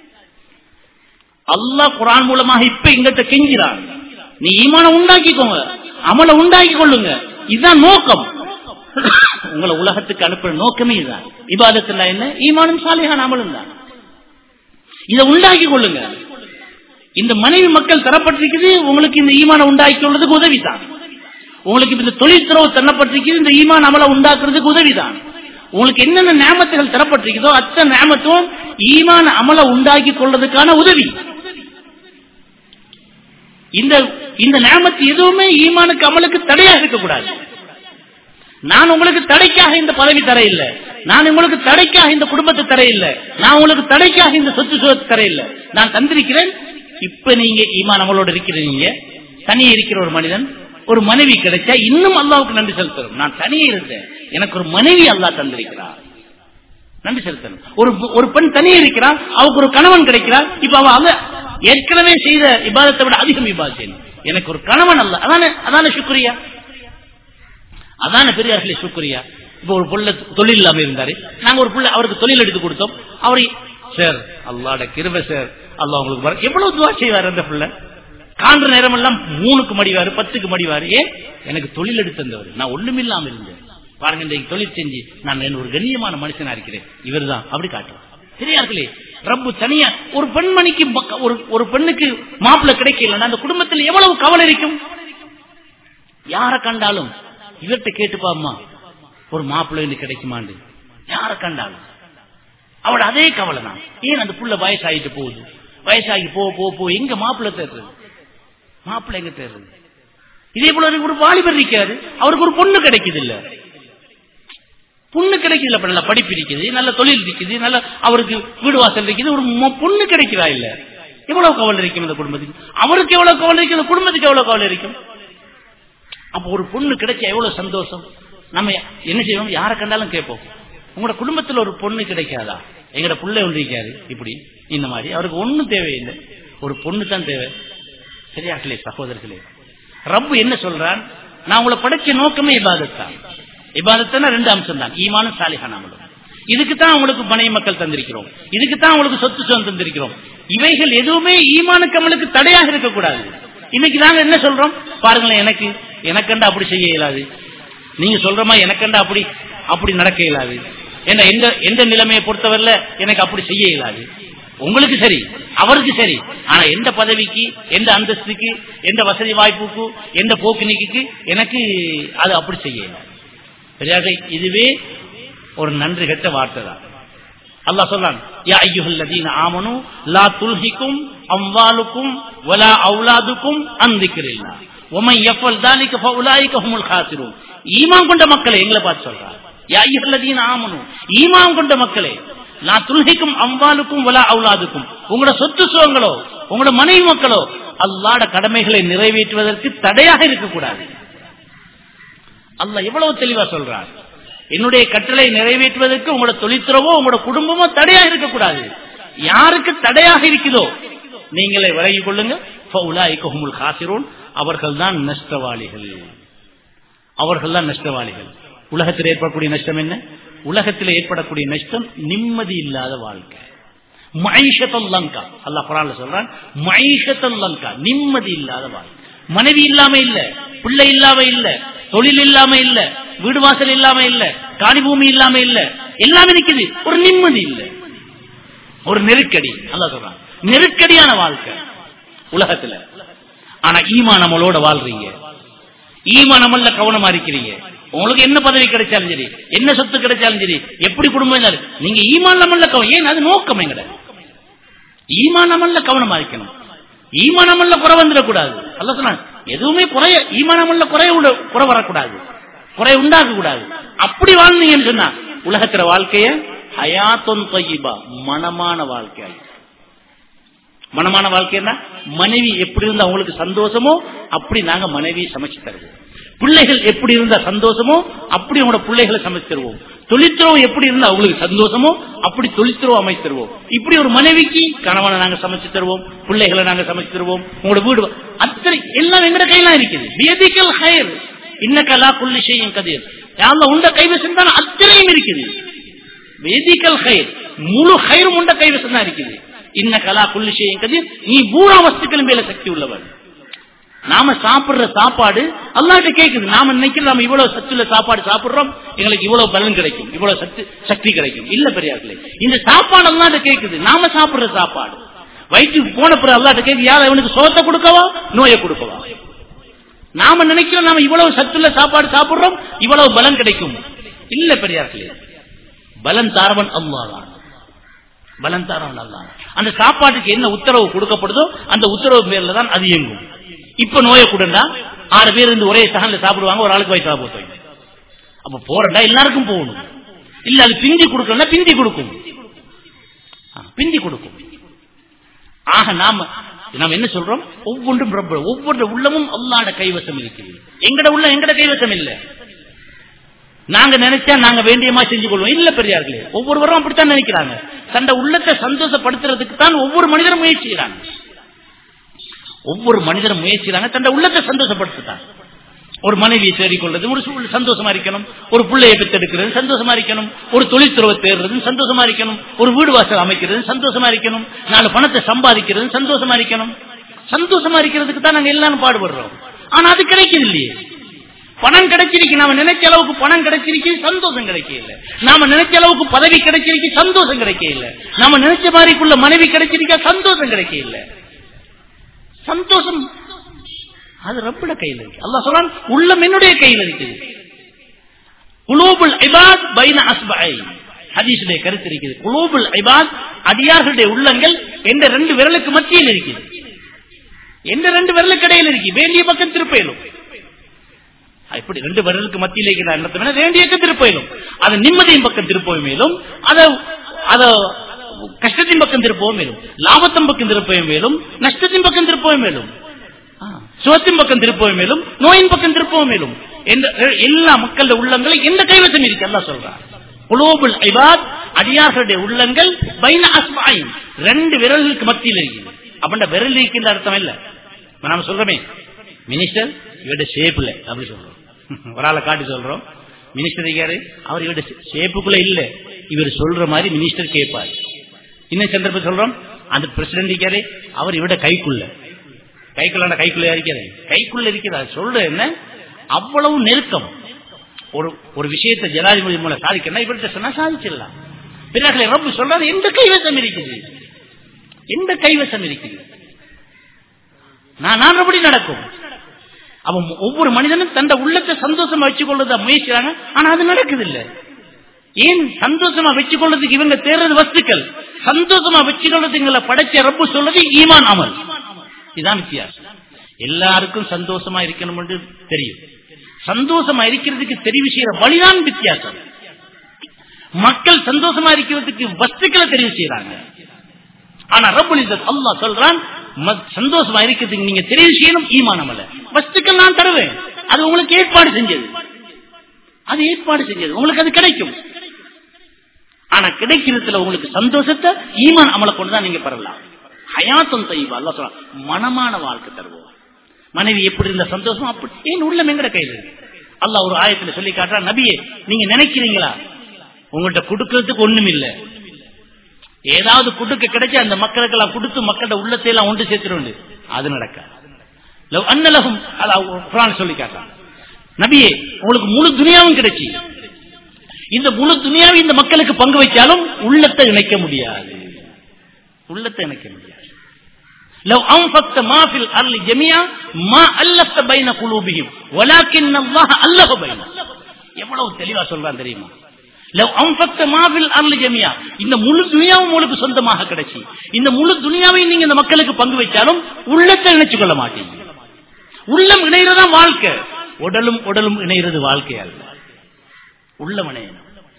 அல்லாஹ் குரான் மூலமாக இப்ப எங்கிட்ட கெஞ்சிறான் நீ ஈமான உண்டாக்கிக்கோங்க அமலை உண்டாக்கி கொள்ளுங்க இதுதான் நோக்கம் உங்களை உலகத்துக்கு அனுப்புற நோக்கமே இதுதான் இபாதத்துல என்ன ஈமானும் சாலிஹான் அமலும் தான் இதை உண்டாக்கி கொள்ளுங்க இந்த மனைவி மக்கள் தரப்பட்டிருக்குது உங்களுக்கு இந்த ஈமானை உண்டாக்கி கொள்றதுக்கு உதவிதான் உங்களுக்கு இந்த தொழில்துறவு தரப்பட்டிருக்குது இந்த ஈமான் அமலை உண்டாக்குறதுக்கு உதவிதான் உங்களுக்கு என்னென்ன நேமத்துகள் தரப்பட்டிருக்குதோ அத்தனை நேமத்தும் ஈமான் அமலை உண்டாக்கி கொள்றதுக்கான உதவி இந்த இந்த நேமத்து எதுவுமே ஈமானுக்கு அமலுக்கு தடையாக இருக்கக்கூடாது நான் உங்களுக்கு தடைக்காக இந்த பதவி தர இல்ல நான் உங்களுக்கு தடைக்காக இந்த குடும்பத்தை தர இல்ல நான் உங்களுக்கு தடைக்காக இந்த சொத்து சுகத்தை தர இல்ல நான் தந்திருக்கிறேன் இப்ப நீங்க ஈமான் அமலோடு இருக்கிறீங்க தனியே இருக்கிற ஒரு மனிதன் ஒரு மனைவி கிடைச்சா இன்னும் அல்லாவுக்கு நன்றி செலுத்தணும் நான் தனியே இருந்தேன் எனக்கு ஒரு மனைவி அல்லாஹ் தந்திருக்கிறார் நன்றி செலுத்தணும் ஒரு ஒரு பெண் தனியே இருக்கிறார் அவருக்கு ஒரு கணவன் கிடைக்கிறார் இப்ப அவ அவ ஏற்கனவே செய்த இபாதத்தை விட அதிகம் இபாதம் செய்யணும் எனக்கு ஒரு கணவன் அல்ல அதான அதான சுக்ரியா அதான பெரியார்களே சுக்ரியா இப்ப ஒரு புள்ள தொழில் இல்லாம இருந்தாரு நாங்க ஒரு புள்ள அவருக்கு தொழில் எடுத்து கொடுத்தோம் அவரை சார் அல்லாட கிருப சார் அல்லா உங்களுக்கு வர- எவ்வளவு துவா செய்வார் அந்த புள்ள காண்ற நேரம் எல்லாம் மூணுக்கு மடிவாரு பத்துக்கு மடிவாரு ஏன் எனக்கு தொழில் எடுத்து தந்தவர் நான் ஒண்ணுமில்லாம இருந்தேன் பாருங்க இந்த தொழில் செஞ்சு நான் என்ன ஒரு கண்ணியமான மனுஷனா இருக்கிறேன் இவர்தான் அப்படி காட்டுவார் பெரியார்களே ரப்பு தனியா ஒரு பெண்மணிக்கு மக்க- ஒரு ஒரு பெண்ணுக்கு மாப்பிள்ளை கிடைக்கலன்னா அந்த குடும்பத்தில் எவ்வளவு கவலை இருக்கும் யார கண்டாலும் இவர்கிட்ட கேட்டுப்பாம்மா ஒரு மாப்பிள்ளை இன்னும் கிடைக்குமாண்டு யார கண்டாலும் அவட அதே கவலை தான் ஏன் அந்த புள்ள வயசாகிட்டு போகுது வயசாகி போ போ போ எங்க மாப்பிள்ளை தேடுறது மாப்பிள்ளை எங்க தேடுறது இதே போல ஒரு வாலிபர் இருக்காரு அவருக்கு ஒரு பொண்ணு கிடைக்குது இல்ல பொண்ணு கிடைக்குது இல்ல நல்ல படிப்பு இருக்குது நல்ல தொழில் இருக்குது நல்ல அவருக்கு வீடு வாசல் இருக்குது ஒரு மொ- பொண்ணு கிடைக்கிறா இல்ல எவ்வளவு கவலை இருக்கும் இந்த குடும்பத்துக்கு அவருக்கு எவ்வளவு கவலை இருக்கும் இந்த குடும்பத்துக்கு எவ்வளவு கவலை இருக்கும் அப்ப ஒரு பொண்ணு கிடைச்சா எவ்வளவு சந்தோஷம் நம்ம என்ன செய்வோம் யாரை கண்டாலும் கேட்போம் உங்களோட குடும்பத்துல ஒரு பொண்ணு கிடைக்காதா எங்கட புள்ள ஒன்று இருக்காரு இப்படி இந்த மாதிரி அவருக்கு ஒண்ணும் தேவையில்லை ஒரு பொண்ணு தான் தேவை சரியாகலே சகோதரர்களே ரப்பு என்ன சொல்றான் நான் உங்களை படைச்ச நோக்கமே இபாதத்தான் இபாதத்னா ரெண்டு அம்சம் தான் ஈமானும் சாலிஹான் அமலும் இதுக்கு தான் உங்களுக்கு மனைவி மக்கள் தந்திருக்கிறோம் இதுக்கு தான் உங்களுக்கு சொத்து சுகம் தந்திருக்கிறோம் இவைகள் எதுவுமே ஈமானுக்கு அமலுக்கு தடையாக இருக்கக்கூடாது இன்னைக்கு நாங்க என்ன சொல்றோம் பாருங்களேன் எனக்கு எனக்கண்டா அப்படி செய்ய இயலாது நீங்க சொல்ற மாதிரி எனக்கண்டா அப்படி அப்படி நடக்க இயலாது என்ன எந்த எந்த நிலைமையை பொறுத்தவரையில எனக்கு அப்படி செய்ய இயலாது உங்களுக்கு சரி அவருக்கு சரி ஆனா எந்த பதவிக்கு எந்த அந்தஸ்துக்கு எந்த வசதி வாய்ப்புக்கு எந்த போக்கு எனக்கு அது அப்படி செய்ய இயலாது சரியாக இதுவே ஒரு நன்றி கெட்ட வார்த்தை தான் அல்லாஹ் சொல்றான் யா ஐயுஹல்லதீன ஆமனு லா துல்ஹிக்கும் அம்வாலுக்கும் வலா அவுலாதுக்கும் அன் திக்ரில்லா உமை யஃபல் தாலிக ஃபஉலாயிக ஹுமுல் காசிரூன் ஈமான் கொண்ட மக்களே எங்களை பார்த்து சொல்றான் யா ஐயுஹல்லதீன ஆமனு ஈமான் கொண்ட மக்களே லா துல்ஹிக்கும் அம்வாலுக்கும் வலா அவுலாதுக்கும் உங்களோட சொத்து சுகங்களோ உங்களோட மனைவி மக்களோ அல்லாட கடமைகளை நிறைவேற்றுவதற்கு தடையாக இருக்கக்கூடாது அல்லாஹ் எவ்வளவு தெளிவா சொல்றான் என்னுடைய கட்டளை நிறைவேற்றுவதற்கு உங்களோட தொழிற்துறவோ உங்களோட குடும்பமோ தடையாக இருக்கக்கூடாது யாருக்கு தடையாக இருக்குதோ நீங்களே விலகிக் கொள்ளுங்க ஃபவுலாயிகஹுமுல் காசிரூன் அவர்கள் தான் நஷ்டவாளிகள் அவர்கள் தான் நஷ்டவாளிகள் உலகத்தில் ஏற்படக்கூடிய நஷ்டம் என்ன உலகத்தில் ஏற்படக்கூடிய நஷ்டம் நிம்மதி இல்லாத வாழ்க்கை மைஷத்தல் லங்கா அல்லாஹ் குரான்ல சொல்றான் மைஷத்தல் லங்கா நிம்மதி இல்லாத வாழ்க்கை மனைவி இல்லாம இல்ல பிள்ளை இல்லாம இல்ல தொழில் இல்லாம இல்ல வீடு வாசல் இல்லாம இல்ல காணி பூமி இல்லாம இல்ல எல்லாமே நிக்குது ஒரு நிம்மதி இல்ல ஒரு நெருக்கடி அல்லாஹ் சொல்றான் நெருக்கடியான வாழ்க்கை உலகத்துல ஆனா ஈமான் நம்மளோட வாழ்றீங்க ஈமான் நம்மள கவனமா இருக்கிறீங்க உங்களுக்கு என்ன பதவி கிடைச்சாலும் சரி என்ன சொத்து கிடைச்சாலும் சரி எப்படி குடும்பம் இருந்தாலும் நீங்க ஈமான் நம்மள கவனம் ஏன் அது நோக்கம் எங்கட ஈமான் நம்மள கவனமா இருக்கணும் ஈமான் நம்மள குறை வந்துடக்கூடாது அல்ல சொன்ன எதுவுமே குறைய ஈமான் நம்மள குறை உட- குறை வரக்கூடாது குறை உண்டாக்க கூடாது அப்படி வாழ்ந்தீங்கன்னு சொன்னா உலகத்துல வாழ்க்கைய ஹயாத்தொன் தொய்யிபா மனமான வாழ்க்கை மனமான வாழ்க்கைன்னா மனைவி எப்படி இருந்தா அவங்களுக்கு சந்தோஷமோ அப்படி நாங்க மனைவி சமைச்சு தருவோம் பிள்ளைகள் எப்படி இருந்தா சந்தோஷமோ அப்படி உங்களோட பிள்ளைகளை சமைச்சு தருவோம் தொழிற்துறவு எப்படி இருந்தா அவங்களுக்கு சந்தோஷமோ அப்படி தொழிற்துறவு அமைச்சு தருவோம் இப்படி ஒரு மனைவிக்கு கணவனை நாங்க சமைச்சு தருவோம் பிள்ளைகளை நாங்க சமைச்சு தருவோம் உங்களோட வீடு அத்தனை எல்லாம் எங்கட கையெல்லாம் இருக்குது வேதிக்கல் ஹயர் இன்னக்கலா குல்லி செய்யும் கதிர் யாரும் உண்ட கைவசம் தான் அத்தனையும் இருக்குது வேதிக்கல் ஹயர் முழு ஹயரும் உண்ட கைவசம் தான் இருக்குது இன்ன கலா குல்லி செய்யும் கதிர் நீ பூரா வஸ்துக்களின் மேல சக்தி உள்ளவன் நாம சாப்பிடுற சாப்பாடு அல்லாட்ட கேக்குது நாம நினைக்கிறோம் நாம இவ்வளவு சத்துள்ள சாப்பாடு சாப்பிடுறோம் எங்களுக்கு இவ்வளவு பலன் கிடைக்கும் இவ்வளவு சத்து சக்தி கிடைக்கும் இல்ல பெரியார்களே இந்த சாப்பாடு அல்லாட்ட கேக்குது நாம சாப்பிடுற சாப்பாடு வயிற்றுக்கு போன பிறகு அல்லாட்ட கேக்கு யார் அவனுக்கு சோத்தை கொடுக்கவா நோயை கொடுக்கவா நாம நினைக்கிறோம் நாம இவ்வளவு சத்துள்ள சாப்பாடு சாப்பிடுறோம் இவ்வளவு பலன் கிடைக்கும் இல்ல பெரியார்களே பலன் தாரவன் அல்லாதான் பலன் தாரவன் அல்லாதான் அந்த சாப்பாட்டுக்கு என்ன உத்தரவு கொடுக்கப்படுதோ அந்த உத்தரவு பேர்ல தான் அது இயங்கும் இப்ப நோயை கொடுண்டா ஆறு பேர் இருந்து ஒரே சகன்ல சாப்பிடுவாங்க ஒரு ஆளுக்கு வயிற்று போய் அப்ப போறடா எல்லாருக்கும் போகணும் இல்ல அது பிந்தி கொடுக்கணும்னா பிந்தி கொடுக்கும் ஆ, பிந்தி கொடுக்கும் ஆக நாம நாம் என்ன சொல்றோம் ஒவ்வொன்றும் ரப்ப ஒவ்வொரு உள்ளமும் அல்லாட கைவசம் இருக்குது எங்கட உள்ள எங்கட கைவசம் இல்ல நாங்க நினைச்சா நாங்க வேண்டியமா செஞ்சு கொள்வோம் இல்ல பெரியார்களே ஒவ்வொருவரும் அப்படித்தான் நினைக்கிறாங்க தந்த உள்ளத்தை சந்தோஷப்படுத்துறதுக்கு தான் ஒவ்வொரு மனிதரும் முயற்சி செய்யறாங்க ஒவ்வொரு மனிதரும் முயற்சிறாங்க தன் உள்ளத்தை சந்தோஷப்படுத்துதான் ஒரு மனைவியை தேடிக்கொள்றது ஒரு சூழ் சந்தோஷமா இருக்கணும் ஒரு பிள்ளையை பெற்றெடுக்கிறது சந்தோஷமா இருக்கணும் ஒரு தொழில்துறவை தேடுறது சந்தோஷமா இருக்கணும் ஒரு வீடு வாசல் அமைக்கிறது சந்தோஷமா இருக்கணும் நாலு பணத்தை சம்பாதிக்கிறது சந்தோஷமா இருக்கணும் சந்தோஷமா இருக்கிறதுக்கு தான் நாங்க எல்லாரும் பாடுபடுறோம் ஆனா அது கிடைக்குது இல்லையே பணம் கிடைச்சிருக்கு நாம நினைச்ச அளவுக்கு பணம் கிடைச்சிருக்கு சந்தோஷம் கிடைக்க இல்ல நாம நினைச்ச அளவுக்கு பதவி கிடைச்சிருக்கு சந்தோஷம் கிடைக்க இல்ல நாம நினைச்ச மாதிரிக்குள்ள மனைவி கிடைச்சிருக்கா சந்தோஷம் கிடைக்க இல்ல சந்தோஷம் அது ரப்பட கையில் இருக்கு அல்லாஹ் சொல்றான் உள்ளம் என்னுடைய கையில் இருக்குது குலூபுல் இபாத் பைன அஸ்பை ஹதீஸுடைய கருத்து இருக்குது குலூபுல் இபாத் அடியார்களுடைய உள்ளங்கள் எந்த ரெண்டு விரலுக்கு மத்தியில் இருக்குது எந்த ரெண்டு விரலுக்கு இடையில் இருக்கு வேண்டிய பக்கம் திருப்பையிலும் இப்படி ரெண்டு விரலுக்கு மத்தியில் இருக்கிற எண்ணத்தை வேண்டிய பக்கம் திருப்பையிலும் அது நிம்மதியின் பக்கம் திருப்பவும் மேலும் அதை அதை கஷ்டத்தின் பக்கம் திருப்பவும் மேலும் லாபத்தின் பக்கம் திருப்பவும் மேலும் நஷ்டத்தின் பக்கம் திருப்பவும் மேலும் சுகத்தின் பக்கம் திருப்பவும் மேலும் நோயின் பக்கம் திருப்பவும் மேலும் எல்லா மக்கள உள்ளங்களை எந்த கைவசம் இருக்கு எல்லாம் சொல்றார் குளோபல் ஐபாத் அடியார்களுடைய உள்ளங்கள் பைன அஸ்மாயின் ரெண்டு விரல்களுக்கு மத்தியில் இருக்குது அப்படின்ற விரல் இருக்கின்ற அர்த்தம் இல்ல நாம சொல்றோமே மினிஸ்டர் இவருடைய ஷேப்ல அப்படி சொல்றோம் ஒரு ஆளை காட்டி சொல்றோம் மினிஸ்டர் இருக்காரு அவர் இவருடைய ஷேப்புக்குள்ள இல்ல இவர் சொல்ற மாதிரி மினிஸ்டர் கேட்பார் இன்னும் சந்தர்ப்பம் சொல்றோம் அந்த பிரசிடென்ட் இருக்காரு அவர் இவட கைக்குள்ள கைக்குள்ள கைக்குள்ள இருக்கிறது கைக்குள்ள இருக்கிறார் சொல்ற என்ன அவ்வளவு நெருக்கம் ஒரு ஒரு விஷயத்தை ஜனாதிபதி மூலம் சாதிக்கணும் இவர்கிட்ட சொன்னா சாதிச்சிடலாம் பிறகு ரொம்ப சொல்றாரு எந்த கைவசம் இருக்குது எந்த கைவசம் இருக்குது நான் அப்படி நடக்கும் அவன் ஒவ்வொரு மனிதனும் தந்த உள்ளத்தை சந்தோஷமா வச்சு கொள்றதா முயற்சிறாங்க ஆனா அது நடக்குது இல்ல ஏன் சந்தோஷமா வச்சு கொள்றதுக்கு இவங்க தேர்றது வஸ்துக்கள் சந்தோஷமா வச்சு கொள்றதுங்களை படைச்ச ரப்பு சொல்றது ஈமான் அமல் இதுதான் வித்தியாசம் எல்லாருக்கும் சந்தோஷமா இருக்கணும் என்று தெரியும் சந்தோஷமா இருக்கிறதுக்கு தெரிவு செய்யற வழிதான் வித்தியாசம் மக்கள் சந்தோஷமா இருக்கிறதுக்கு வஸ்துக்களை தெரிவு செய்யறாங்க ஆனா ரப்புல் அல்லா சொல்றான் சந்தோஷமா இருக்கிறதுக்கு நீங்க தெரிவு செய்யணும் ஈமானம் அல்ல வஸ்துக்கள் நான் தருவேன் அது உங்களுக்கு ஏற்பாடு செஞ்சது அது ஏற்பாடு செஞ்சது உங்களுக்கு அது கிடைக்கும் ஆனா கிடைக்கிறதுல உங்களுக்கு சந்தோஷத்தை ஈமான் அமலை கொண்டுதான் நீங்க பெறலாம் ஹயாத்தம் தைவா அல்ல சொல்ல மனமான வாழ்க்கை தருவோம் மனைவி எப்படி இருந்த சந்தோஷம் அப்படி ஏன் உள்ளம் எங்கட கையில் இருக்கு அல்ல ஒரு ஆயத்துல சொல்லி காட்டுறா நபியே நீங்க நினைக்கிறீங்களா உங்கள்கிட்ட கொடுக்கறதுக்கு ஒண்ணும் இல்ல ஏதாவது குடுக்க கிடைச்சு அந்த மக்களுக்கு எல்லாம் கொடுத்து மக்களோட உள்ளத்தை எல்லாம் ஒன்று சேர்த்துருண்டு அது நடக்க அன்னலகம் குரான் சொல்லி காட்டுறான் நபியே உங்களுக்கு முழு துணியாவும் கிடைச்சி இந்த முழு துணியாவை இந்த மக்களுக்கு பங்கு வைச்சாலும் உள்ளத்தை இணைக்க முடியாது உள்ளத்தை இணைக்க முடியாது لو أنفقت ما في الأرض جميعا ما ألفت بين قلوبهم ولكن الله ألف بينهم எவ்வளவு தெளிவா சொல்றான் தெரியுமா லவ் அம்பக்த மாவில் அருள் ஜமியா இந்த முழு துணியாவும் உங்களுக்கு சொந்தமாக கிடைச்சி இந்த முழு துணியாவை நீங்க இந்த மக்களுக்கு பங்கு வைச்சாலும் உள்ளத்தை இணைச்சு கொள்ள மாட்டீங்க உள்ளம் இணைகிறதா வாழ்க்கை உடலும் உடலும் இணைகிறது வாழ்க்கை அல்ல உள்ளம் இணையணும்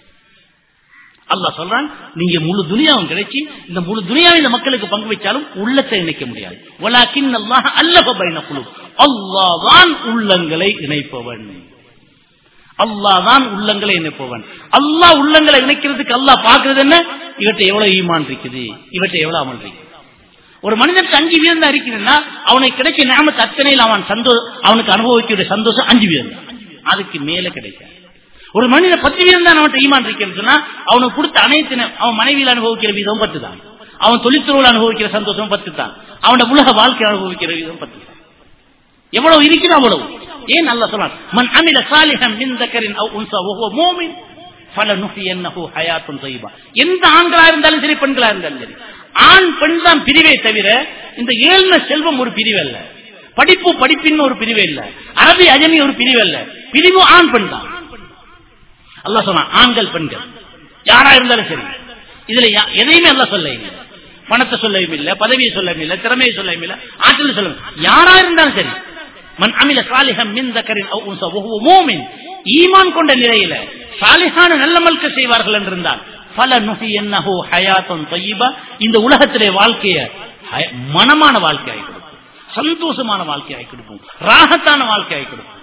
அல்லா சொல்றான் நீங்க முழு துனியாவும் கிடைச்சி இந்த முழு துனியாவை இந்த மக்களுக்கு பங்கு வச்சாலும் உள்ளத்தை இணைக்க முடியாது ஒலாக்கின் அல்லாஹ் அல்லப பைன குழு அல்லாதான் உள்ளங்களை இணைப்பவன் அல்லாதான் உள்ளங்களை இணைப்பவன் அல்லாஹ் உள்ளங்களை இணைக்கிறதுக்கு அல்லாஹ் பாக்குறது என்ன இவற்றை எவ்வளவு ஈமான் இருக்குது இவற்றை எவ்வளவு அமல் இருக்குது ஒரு மனிதனுக்கு அஞ்சு வீதம் தான் இருக்குதுன்னா அவனுக்கு கிடைச்ச நாமத்து அத்தனையில் அவன் சந்தோஷம் அவனுக்கு அனுபவிக்கிற சந்தோஷம் அஞ்சு வீதம் அதுக்கு மேல கிடைக்காது ஒரு மனித பத்து வீதம் தான் அவன் ஈமான் இருக்கிறது சொன்னா அவனுக்கு கொடுத்த அனைத்து அவன் மனைவியில் அனுபவிக்கிற வீதம் பத்து தான் அவன் தொழிற்துறையில் அனுபவிக்கிற சந்தோஷம் பத்து தான் அவனோட உலக வாழ்க்கை அனுபவிக்கிற வீதம் பத்து தான் எவ்வளவு இருக்கிறோம் அவ்வளவு ஏன் நல்லா சொல்றான் மன் அமில சாலிஹம் மின் தக்கரின் அவ் உன்சா வஹுவ மூமின் ஃபலனுஹியன்னஹு ஹயாத்துன் தய்யிபா எந்த ஆண்களா இருந்தாலும் சரி பெண்களா இருந்தாலும் சரி ஆண் பெண் தான் பிரிவே தவிர இந்த ஏழ்மை செல்வம் ஒரு பிரிவு அல்ல படிப்பு படிப்பின் ஒரு பிரிவு இல்ல அரபி அஜமி ஒரு பிரிவு அல்ல பிரிவு ஆண் பெண் தான் அல்லாஹ் சொன்னான் ஆண்கள் பெண்கள் யாரா இருந்தாலும் சரி இதுல யா- எதையுமே அல்ல சொல்ல இல்லை பணத்தை சொல்லவும் இல்ல பதவியை சொல்லவும் இல்ல திறமையை சொல்லவும் இல்ல ஆற்றல் சொல்ல யாரா இருந்தாலும் சரி மன் அமில சாலிஹம் மின் தக்கரின் அவ் உன்சா வஹுவ மூமின் ஈமான் கொண்ட நிலையில சாலிஹான நல்ல மல்க செய்வார்கள் என்றிருந்தால் பல நுகி என்னஹோ ஹயாத்தம் தொய்யிபா இந்த உலகத்திலே வாழ்க்கைய ஹய- மனமான வாழ்க்கையாய் கொடுக்கும் சந்தோஷமான வாழ்க்கையாய் கொடுக்கும் ராகத்தான வாழ்க்கையாய் கொடுக்கும்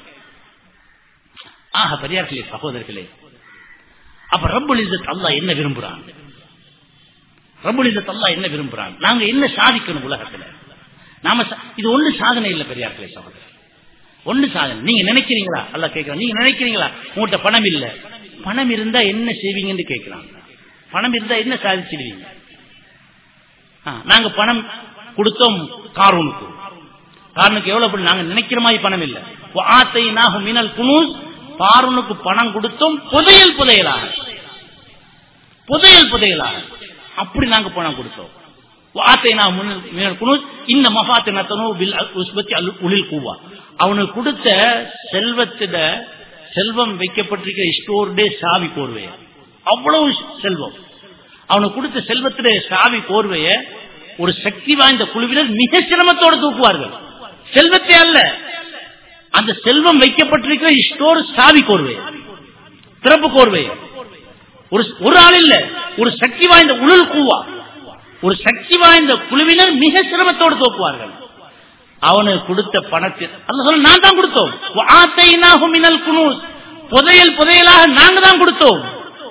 ஆக பெரியார்களே சகோதரர்களே அப்ப ரப்புல் இஸ்ஸத் அல்லாஹ் என்ன விரும்புறான் ரப்புல் இஸ்ஸத் அல்லாஹ் என்ன விரும்புறான் நாங்க என்ன சாதிக்கணும் உலகத்துல நாம சா- இது ஒண்ணு சாதனை இல்ல பெரியார்களே சகோதரர் ஒண்ணு சாதனை நீங்க நினைக்கிறீங்களா அல்லாஹ் கேட்கிறான் நீங்க நினைக்கிறீங்களா உங்கள்கிட்ட பணம் இல்ல பணம் இருந்தா என்ன செய்வீங்கன்னு கேட்கிறான் பணம் இருந்தா என்ன சாதிச்சிடுவீங்க ஆ, நாங்க பணம் கொடுத்தோம் காரூனுக்கு காரனுக்கு எவ்வளவு பணம்? நாங்க நினைக்கிற மாதிரி பணம் இல்ல ஆத்தை நாகும் மினல் குனூஸ் காரூனுக்கு பணம் கொடுத்தோம் புதையல் புதையலாக புதையல் புதையலாக அப்படி நாங்க பணம் கொடுத்தோம் வார்த்தை நான் மினல் குனூஸ் இந்த மகாத்தை நத்தனோ பில் உஸ்பத்தி அல் உளில் கூவா அவனுக்கு கொடுத்த செல்வத்திட செல்வம் வைக்கப்பட்டிருக்கிற ஸ்டோர்டே சாவி கோர்வைய அவ்வளவு செல்வம் அவனுக்கு கொடுத்த செல்வத்திலே சாவி கோர்வைய ஒரு சக்தி வாய்ந்த குழுவினர் மிக சிரமத்தோடு தூக்குவார்கள் செல்வத்தை அல்ல அந்த செல்வம் வைக்கப்பட்டிருக்கிற ஸ்டோர் சாவி கோர்வை திறப்பு கோர்வை ஒரு ஒரு ஆள் இல்ல ஒரு சக்தி வாய்ந்த உழல் கூவா ஒரு சக்தி வாய்ந்த குழுவினர் மிக சிரமத்தோடு தூக்குவார்கள் அவனுக்கு கொடுத்த பணத்தில் அல்ல சொல்ல நான் தான் கொடுத்தோம் ஆத்தைனாகும் மினல் குனூஸ் புதையல் புதையலாக நாங்க தான் கொடுத்தோம்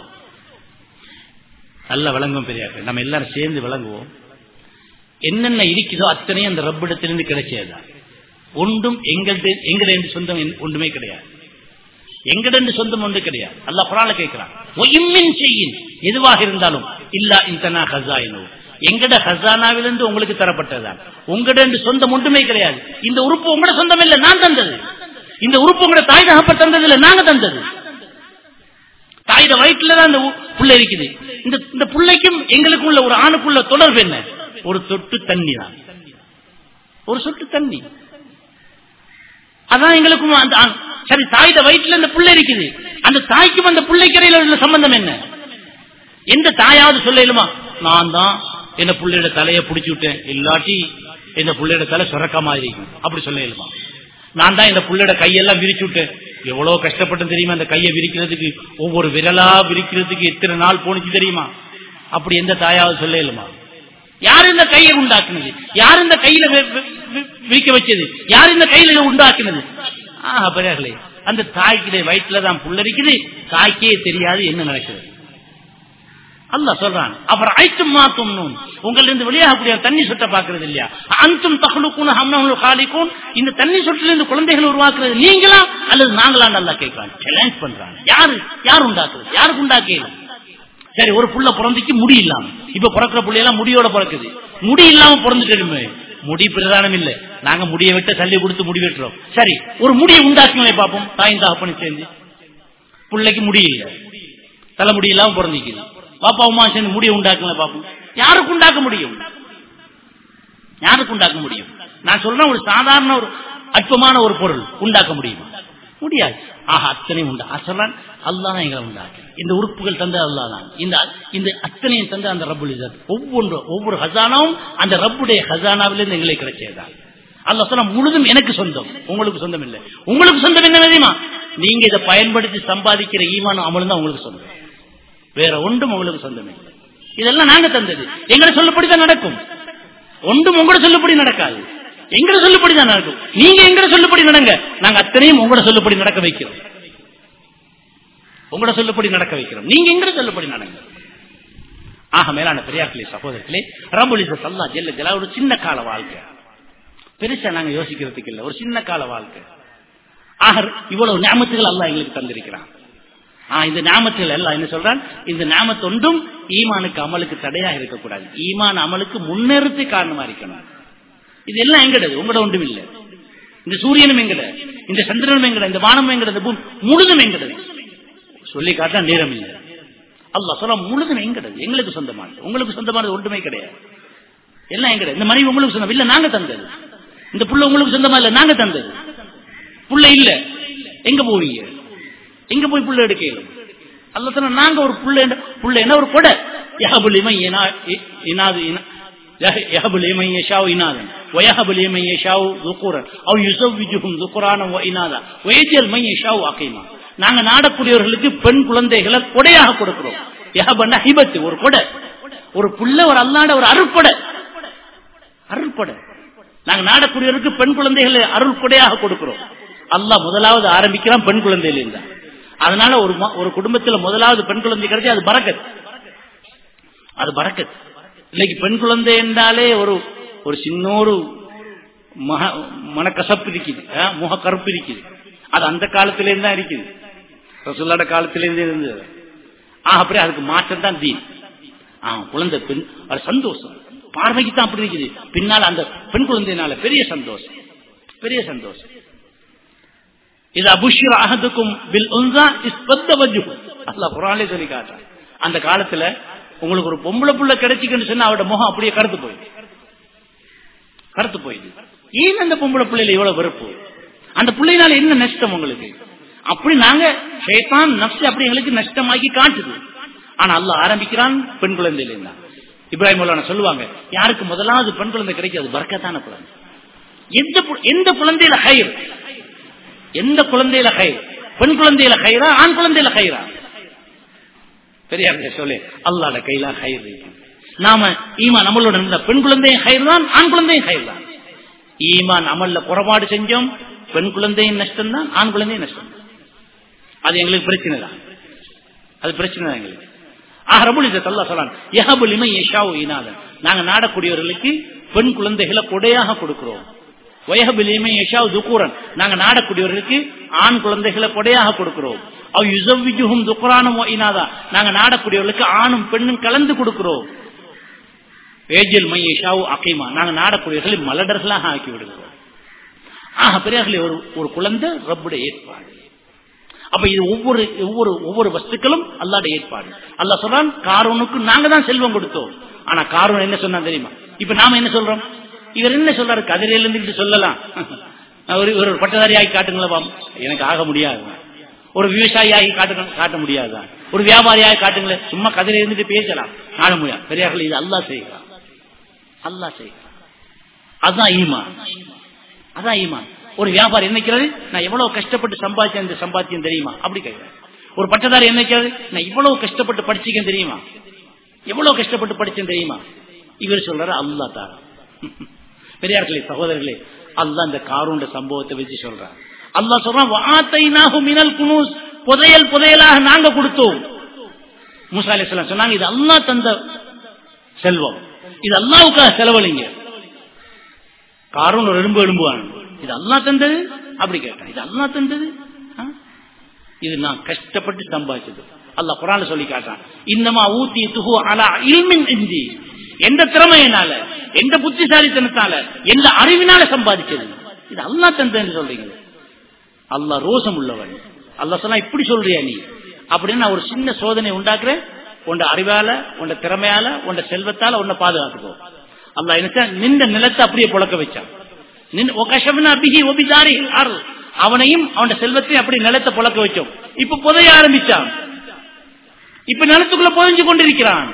நல்ல விளங்கும் பெரியார்கள் நம்ம எல்லாரும் சேர்ந்து விளங்குவோம் என்னென்ன இருக்குதோ அத்தனையும் அந்த ரப்பிடத்திலிருந்து கிடைச்சதுதான் ஒன்றும் எங்கள்ட எங்கட என்று சொந்தம் என்- ஒன்றுமே கிடையாது எங்கட என்று சொந்தம் ஒன்று கிடையாது அல்ல குரால கேட்கிறான் ஒய்மின் செய்யின் எதுவாக இருந்தாலும் இல்லா இந்தனா ஹசாயினோ எங்கட ஹசானாவிலிருந்து உங்களுக்கு தரப்பட்டதுதான் உங்கட என்று சொந்தம் ஒன்றுமே கிடையாது இந்த உறுப்பு உங்களோட சொந்தம் இல்லை நான் தந்தது இந்த உறுப்பு உங்களோட தாய் தகப்ப தந்தது இல்லை நாங்க தந்தது தாயிட வயிற்றுல தான் இந்த உ- புள்ள இருக்குது இந்த இந்த புள்ளைக்கும் எங்களுக்கும் உள்ள ஒரு ஆணுக்குள்ள தொடர்பு என்ன ஒரு தொட்டு தண்ணி தான் ஒரு சொட்டு தண்ணி அதான் எங்களுக்கும் அந்த ஆண். சரி தாயிட வயிற்றுல இந்த புள்ள இருக்குது அந்த தாய்க்கும் அந்த பிள்ளைக்கரையில உள்ள சம்பந்தம் என்ன எந்த தாயாவது சொல்லலுமா நான் தான் என்ன புள்ளையோட தலையை பிடிச்சு விட்டேன் இல்லாட்டி இந்த புள்ளையோட தலை சுரக்க மாதிரி இருக்கும் அப்படி சொல்லலுமா நான் தான் இந்த புள்ளையோட கையெல்லாம் விரிச்சு விட்டேன் எவ்வளவு கஷ்டப்பட்டு தெரியுமா அந்த கையை விரிக்கிறதுக்கு ஒவ்வொரு விரலா விரிக்கிறதுக்கு எத்தனை நாள் போனுச்சு தெரியுமா அப்படி எந்த தாயாவது சொல்லலுமா யார் இந்த கையை உண்டாக்குனது யார் இந்த கையில வி- வி- வி- விரிக்க வச்சது யார் இந்த கையில உண்டாக்குனது ஆஹ் பெரியார்களே அந்த தாய்க்கிடைய வயிற்றுல தான் புல்லரிக்குது தாய்க்கே தெரியாது என்ன நடக்குது அல்லாஹ் சொல்றான் அப்புறம் ஐத்தும் மாத்தும் உங்களிருந்து வெளியாகக்கூடிய தண்ணி சொட்ட பாக்குறது இல்லையா அந்தும் தகலுக்கும் ஹம்னு காலிக்கும் இந்த தண்ணி சொட்டில இருந்து குழந்தைகள் உருவாக்குறது நீங்களா அல்லது நாங்களான்னு நல்லா கேட்கறான் சேலஞ்ச் பண்றான் யாரு யார் உண்டாக்குறது யாருக்கு உண்டாக்கல சரி ஒரு புள்ள பிறந்துக்கு முடி இல்லாம இப்ப பிறக்கிற புள்ளையெல்லாம் முடியோட பிறக்குது முடி இல்லாம பிறந்துட்டு முடி பிரதானம் இல்ல நாங்க முடியை விட்டு தள்ளி கொடுத்து முடி வெட்டுறோம் சரி ஒரு முடியை உண்டாக்குங்களே பாப்போம் தாயும் தகப்பனு சேர்ந்து பிள்ளைக்கு முடி இல்ல தலைமுடி இல்லாம பிறந்திக்குது பாப்பா அம்மா சேர்ந்து முடியை உண்டாக்குங்களே பாப்போம் யாருக்கு உண்டாக்க முடியும் யாருக்கு உண்டாக்க முடியும் நான் சொல்றேன் ஒரு சாதாரண ஒரு அற்பமான ஒரு பொருள் உண்டாக்க முடியுமா முடியாது ஆக அத்தனை உண்டா சொல்றான் அல்லாஹ் தான் எங்களை உண்டாக்கு இந்த உறுப்புகள் தந்த அல்லாஹ் தான் இந்த இந்த அத்தனையும் தந்த அந்த ரப்புல் இஸ்ஸத் ஒவ்வொன்று ஒவ்வொரு ஹசானாவும் அந்த ரப்புடைய ஹசானாவிலிருந்து எங்களை கிடைச்சதுதான் அல்லாஹ் சொன்னா முழுதும் எனக்கு சொந்தம் உங்களுக்கு சொந்தம் இல்லை உங்களுக்கு சொந்தம் என்ன தெரியுமா நீங்க இதை பயன்படுத்தி சம்பாதிக்கிற ஈமானும் அமலும் தான் உங்களுக்கு சொந்தம் வேற ஒன்றும் உங்களுக்கு சொந்தம் இல்லை இதெல்லாம் நாங்க தந்தது எங்களை சொல்லப்படிதான் நடக்கும் ஒன்றும் உங்களோட சொல்லப்படி நடக்காது எங்களை சொல்லப்படி தான் நடக்கும் நீங்க எங்களை சொல்லப்படி நடங்க நாங்க அத்தனையும் உங்களோட சொல்லப்படி நடக்க வைக்கிறோம் உங்களோட சொல்லப்படி நடக்க வைக்கிறோம் நீங்க எங்களை சொல்லப்படி நடங்க ஆக மேலான பெரியார்களே சகோதரர்களே ரபுலிச சல்லா ஜெல்ல ஜலா ஒரு சின்ன கால வாழ்க்கை பெருசா நாங்க யோசிக்கிறதுக்கு இல்ல ஒரு சின்ன கால வாழ்க்கை ஆக இவ்வளவு ஞாபகத்துகள் எல்லாம் எங்களுக்கு தந்திருக்கிறான் ஆஹ் இந்த ஞாபகத்தில் எல்லாம் என்ன சொல்றான் இந்த ஞாபகத்து ஒன்றும் ஈமானுக்கு அமலுக்கு தடையா இருக்கக்கூடாது ஈமான் அமலுக்கு முன்னேறத்து காரணமா இருக்கணும் இது எல்லாம் எங்கடது உங்களோட ஒன்றும் இல்லை இந்த சூரியனும் எங்கட இந்த சந்திரனும் எங்கட இந்த வானம் எங்கட இந்த பூமி முழுதும் எங்கடது சொல்லி காட்டா நேரம் இல்லை அல்லாஹ் சொல்ல முழுதும் எங்கடது எங்களுக்கு சொந்தமானது உங்களுக்கு சொந்தமானது ஒன்றுமே கிடையாது எல்லாம் எங்கட இந்த மனைவி உங்களுக்கு சொந்தம் இல்ல நாங்க தந்தது இந்த புள்ள உங்களுக்கு சொந்தமா இல்ல நாங்க தந்தது புள்ள இல்ல எங்க போவீங்க எங்க போய் புள்ள எடுக்கலும் அல்ல சொன்ன நாங்க ஒரு புள்ள என்ன- புள்ள என்ன ஒரு கொடை யஹபுலிமை இனாது இனா- யஹ- யஹபுலிமை யஷாவு இனாதன் வயஹபுலிமை யஷாவு துக்குரன் அவ் யுசவ்விஜுஹும் துக்குரானம் வ இனாதா வயஜல் மை யஷாவு அகைமா நாங்க நாடக்கூடியவர்களுக்கு பெண் குழந்தைகளை கொடையாக கொடுக்கிறோம் யஹபன்னா ஹிபத்து ஒரு கொடை ஒரு புள்ள ஒரு அல்லாட ஒரு அருட்கொடை அருள்கொடை நாங்க நாடக்கூடியவருக்கு பெண் குழந்தைகளை அருள் கொடையாக கொடுக்கிறோம் அல்லாஹ் முதலாவது ஆரம்பிக்கிறான் பெண் குழந்தையில இருந்தா அதனால ஒரு ம- ஒரு குடும்பத்துல முதலாவது பெண் குழந்தை கிடைச்சி அது பறக்கத் அது பறக்கத் இன்னைக்கு பெண் குழந்தை என்றாலே ஒரு ஒரு சின்ன ஒரு மக மனக்கசப்பு இருக்குது ஆ, முகக்கருப்பு இருக்குது அது அந்த காலத்திலேருந்து தான் இருக்குது ரசுல்லாட காலத்திலேருந்து இருந்தது ஆ அப்படியே அதுக்கு மாற்றம் தான் தீன் ஆ குழந்தை பெண் அது சந்தோஷம் பார்வைக்கு தான் அப்படி இருக்குது பின்னால் அந்த பெண் குழந்தையினால பெரிய சந்தோஷம் பெரிய சந்தோஷம் இது அபுஷிர அகதுக்கும் பில் உன்சா இஸ்பத்த வஜு அல்லாஹ் குரானே சொல்லி காட்டுறான் அந்த காலத்துல உங்களுக்கு ஒரு பொம்பளை புள்ள கிடைச்சிக்கன்னு சொன்னா அவட முகம் அப்படியே கருத்து போயிடுது கருத்து போயிடுது ஏன் அந்த பொம்பளை பிள்ளைல இவ்வளவு வெறுப்பு அந்த பிள்ளைனால என்ன நஷ்டம் உங்களுக்கு அப்படி நாங்க ஷைத்தான் நப்சு அப்படி எங்களுக்கு நஷ்டமாக்கி காட்டுது ஆனா அல்லாஹ் ஆரம்பிக்கிறான் பெண் குழந்தையில இருந்தா இப்ராஹிம் மௌலானா சொல்லுவாங்க யாருக்கு முதலாவது பெண் குழந்தை கிடைக்காது பர்க்கத்தான குழந்தை எந்த கு- எந்த குழந்தையில ஹைர் எந்த குழந்தையில ஹைர் பெண் குழந்தையில ஹைரா ஆண் குழந்தையில ஹைரா பெரியார் சொல்லு அல்லாட கையில ஹைர் இருக்கு நாம ஈமான் நம்மளோட இருந்த பெண் குழந்தையும் ஹைர் தான் ஆண் குழந்தையும் ஹைர் தான் ஈமான் அமல்ல புறப்பாடு செஞ்சோம் பெண் குழந்தையும் நஷ்டம் தான் ஆண் குழந்தையும் நஷ்டம் தான் அது எங்களுக்கு பிரச்சனை தான் அது பிரச்சனை தான் எங்களுக்கு ஆக ரபுல் இதை தல்லா சொல்லான் யஹபுல் இமை யஷாவு இனாதன் நாங்க நாடக்கூடியவர்களுக்கு பெண் குழந்தைகளை கொடையாக கொடுக்கிறோம் வயஹபுல் இமை யஷாவு துக்கூரன் நாங்க நாடக்கூடியவர்களுக்கு ஆண் குழந்தைகளை கொடையாக கொடுக்கிறோம் அவ் யுசவ்விஜுஹும் துக்குரானும் இனாதா நாங்க நாடக்கூடியவர்களுக்கு ஆணும் பெண்ணும் கலந்து கொடுக்கிறோம் ஏஜல் மை யஷாவு அகைமா நாங்க நாடக்கூடியவர்களை மலடர்களாக ஆக்கி விடுகிறோம் ஆக பெரியார்களே ஒரு ஒரு குழந்தை ரப்புடைய ஏற்பாடு அப்ப இது ஒவ்வொரு ஒவ்வொரு ஒவ்வொரு வஸ்துக்களும் அல்லாட ஏற்பாடு அல்லாஹ் சொல்றான் காரூனுக்கு நாங்க தான் செல்வம் கொடுத்தோம் ஆனா காரூன் என்ன சொன்னா தெரியுமா இப்ப நாம என்ன சொல்றோம் இவர் என்ன சொல்றாரு கதிரையில இருந்துட்டு சொல்லலாம் ஒரு ஒரு பட்டதாரி ஆகி காட்டுங்களா பாம். எனக்கு ஆக முடியாது ஒரு விவசாயி ஆகி காட்டுங்க காட்ட முடியாதா ஒரு வியாபாரியாக காட்டுங்களேன் சும்மா கதிரை இருந்துட்டு பேசலாம் காண முடியாது பெரியார்கள் இது அல்லாஹ் செய்கிறான் அல்லாஹ் செய்கிறான் அதுதான் ஈமான் அதான் ஈமான் ஒரு வியாபாரி என்னைக்கிறது நான் எவ்வளவு கஷ்டப்பட்டு சம்பாதிச்சேன் இந்த சம்பாத்தியம் தெரியுமா அப்படி கேட்கிறேன் ஒரு பட்டதாரி என்னைக்கிறது நான் இவ்வளவு கஷ்டப்பட்டு படிச்சிக்கேன் தெரியுமா எவ்வளவு கஷ்டப்பட்டு படிச்சேன் தெரியுமா இவர் சொல்றாரு அல்லா தாரா பெரியார்களே சகோதரர்களே அல்லாஹ் இந்த காரூண்ட சம்பவத்தை வச்சு சொல்றான் அல்லாஹ் சொல்றான் வாத்தைனாஹு மினல் குனூஸ் புதையல் புதையலாக நாங்க கொடுத்தோம் மூசா அலைஹிஸ்ஸலாம் சொன்னாங்க இது அல்லாஹ் தந்த செல்வம் இது அல்லாவுக்காக செலவழிங்க காரூன் ஒரு எலும்பு எலும்புவான் இது அல்லா தந்தது அப்படி கேட்டான் இது அல்லா தந்தது ஆ? இது நான் கஷ்டப்பட்டு சம்பாதிச்சது அல்லாஹ் குரான்ல சொல்லி காட்டான் இன்னமா ஊத்தி துகு அலா இல்மின் இந்தி எந்த திறமையினால எந்த புத்திசாலித்தனத்தால எந்த அறிவினால சம்பாதிச்சது இது அல்லா தந்தன்னு சொல்றீங்க அல்லாஹ் ரோசம் உள்ளவன் அல்லாஹ் சொன்னா இப்படி சொல்றியா நீ அப்படின்னு நான் ஒரு சின்ன சோதனை உண்டாக்குறேன் உண்ட அறிவால உண்ட திறமையால உண்ட செல்வத்தால உன்னை பாதுகாத்துக்கோ அல்லாஹ் என்ன நின்ற நிலத்தை அப்படியே புழக்க வச்சான் நின் ஒகஷப்னா பிஹி ஒபிதாரிஹில் அர்ள். அவனையும் அவன் செல்வத்தையும் அப்படி நிலத்தை புழக்க வச்சோம் இப்ப புதைய ஆரம்பிச்சான் இப்ப நிலத்துக்குள்ள புதைஞ்சு கொண்டிருக்கிறான்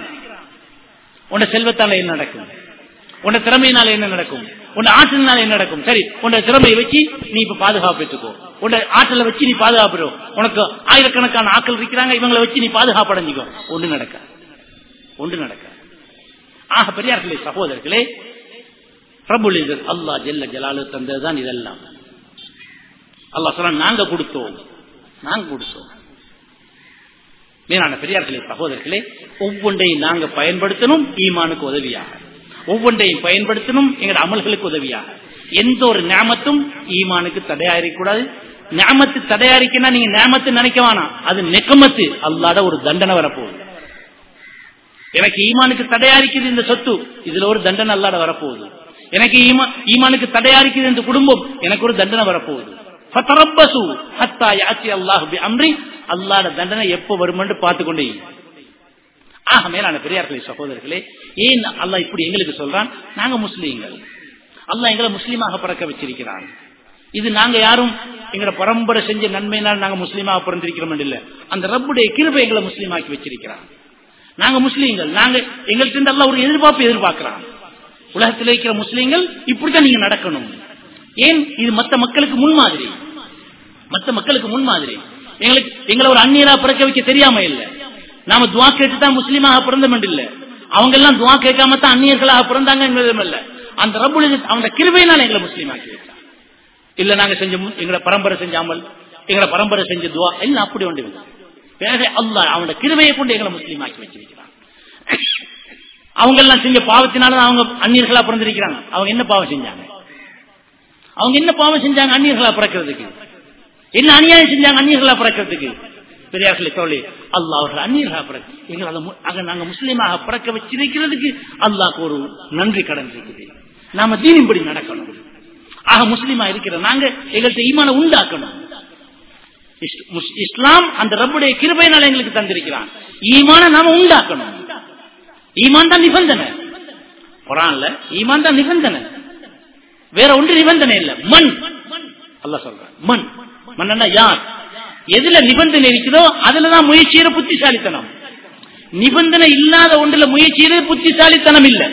உன்ன செல்வத்தால என்ன நடக்கும் உன்ன திறமையினால என்ன நடக்கும் உன்ன ஆற்றலினால என்ன நடக்கும் சரி உன்ன திறமையை வச்சு நீ இப்ப பாதுகாப்பு எடுத்துக்கோ உன்ன ஆற்றலை வச்சு நீ பாதுகாப்பு உனக்கு ஆயிரக்கணக்கான ஆட்கள் இருக்கிறாங்க இவங்களை வச்சு நீ பாதுகாப்பு அடைஞ்சிக்கோ ஒண்ணு நடக்க ஒன்று நடக்க ஆக பெரியார்களே சகோதரர்களே பிரபுல் அல்லாஹ் ஜெல்ல ஜலாலு தந்ததுதான் இதெல்லாம் அல்லாஹ் சொல்ல நாங்க கொடுத்தோம் நாங்க கொடுத்தோம் மேலான பெரியார்களே சகோதரர்களே ஒவ்வொன்றையும் நாங்க பயன்படுத்தணும் ஈமானுக்கு உதவியாக ஒவ்வொன்றையும் பயன்படுத்தணும் எங்கள் அமல்களுக்கு உதவியாக எந்த ஒரு ஞாமத்தும் ஈமானுக்கு தடையாயிருக்கூடாது ஞாமத்து தடையாரிக்கனா நீங்க ஞாமத்து நினைக்க வேணாம் அது நெக்கமத்து அல்லாத ஒரு தண்டனை வரப்போகுது எனக்கு ஈமானுக்கு தடையாரிக்குது இந்த சொத்து இதுல ஒரு தண்டனை அல்லாட வரப்போகுது எனக்கு ஈமா- ஈமானுக்கு தடையா இருக்குது இந்த குடும்பம் எனக்கு ஒரு தண்டனை வரப்போகுது ஃபதரப்பசு ஹத்தா யாத்தி அல்லாஹ் பி அம்ரி அல்லாஹ்ட தண்டனை எப்போ வருமென்று பார்த்து கொண்டே இரு. ஆக மேலான பெரியார்களே சகோதரர்களே ஏன் அல்லாஹ் இப்படி எங்களுக்கு சொல்றான் நாங்க முஸ்லீம்கள் அல்லாஹ் எங்களை முஸ்லீமாக பிறக்க வச்சிருக்கிறான் இது நாங்க யாரும் எங்களோட பரம்பரை செஞ்ச நன்மையினால் நாங்க முஸ்லீமாக பிறந்திருக்கிறோம் இல்ல அந்த ரப்புடைய கிருபை எங்களை முஸ்லீமாக்கி வச்சிருக்கிறான் நாங்க முஸ்லீம்கள் நாங்க எங்கள்கிட்ட இருந்து அல்லாஹ் ஒரு எதிர்பார்ப்பு எதிர்பார்க்கிறான் உலகத்தில் இருக்கிற முஸ்லீம்கள் இப்படித்தான் நீங்க நடக்கணும் ஏன் இது மத்த மக்களுக்கு முன்மாதிரி மத்த மக்களுக்கு முன்மாதிரி எங்களுக்கு எங்களை ஒரு அந்நியரா பிறக்க வைக்க தெரியாம இல்ல நாம துவா கேட்டு தான் முஸ்லீமாக பிறந்தோம் இல்ல அவங்க எல்லாம் துவா கேட்காம தான் அந்நியர்களாக பிறந்தாங்க என்பதும் இல்ல அந்த ரப்புல் அவங்க கிருபையினால எங்களை முஸ்லீமாக்கி வச்சான் இல்ல நாங்க செஞ்ச மு- எங்களை பரம்பரை செஞ்சாமல் எங்களை பரம்பரை செஞ்ச துவா எல்லாம் அப்படி ஒன்று வேற அல்லாஹ் அவனோட கிருபையை கொண்டு எங்களை முஸ்லீமாக்கி வச்சிருக்கிறான் அவங்க எல்லாம் செஞ்ச பாவத்தினால அவங்க அந்நியர்களா பிறந்திருக்கிறாங்க அவங்க என்ன பாவம் செஞ்சாங்க அவங்க என்ன பாவம் செஞ்சாங்க அந்நியர்களா பிறக்கிறதுக்கு என்ன அநியாயம் செஞ்சாங்க அந்நியர்களா பிறக்கிறதுக்கு பெரியார்களே தோழி அல்லாஹ் அவர்கள் அந்நியர்களா பிறக்க எங்களை அதை மு- அங்க நாங்க முஸ்லீமாக பிறக்க வச்சிருக்கிறதுக்கு அல்லாஹ்க்கு ஒரு நன்றி கடன் இருக்குது நாம தீனின்படி நடக்கணும் ஆக முஸ்லீமா இருக்கிற நாங்க எங்கள்கிட்ட ஈமான உண்டாக்கணும் இஸ்- முஸ்- இஸ்லாம் அந்த ரப்புடைய கிருபையினால எங்களுக்கு தந்திருக்கிறான் ஈமான நாம உண்டாக்கணும் ஈமான் தான் நிபந்தனை குரான்ல ஈமான் தான் நிபந்தனை வேற ஒன்று நிபந்தனை இல்ல மண் அல்லாஹ் சொல்றான் மண் மண்ணா யார் எதுல நிபந்தனை இருக்குதோ அதுலதான் முயற்சியிற புத்திசாலித்தனம் நிபந்தனை இல்லாத ஒன்றுல முயற்சியிற புத்திசாலித்தனம் இல்ல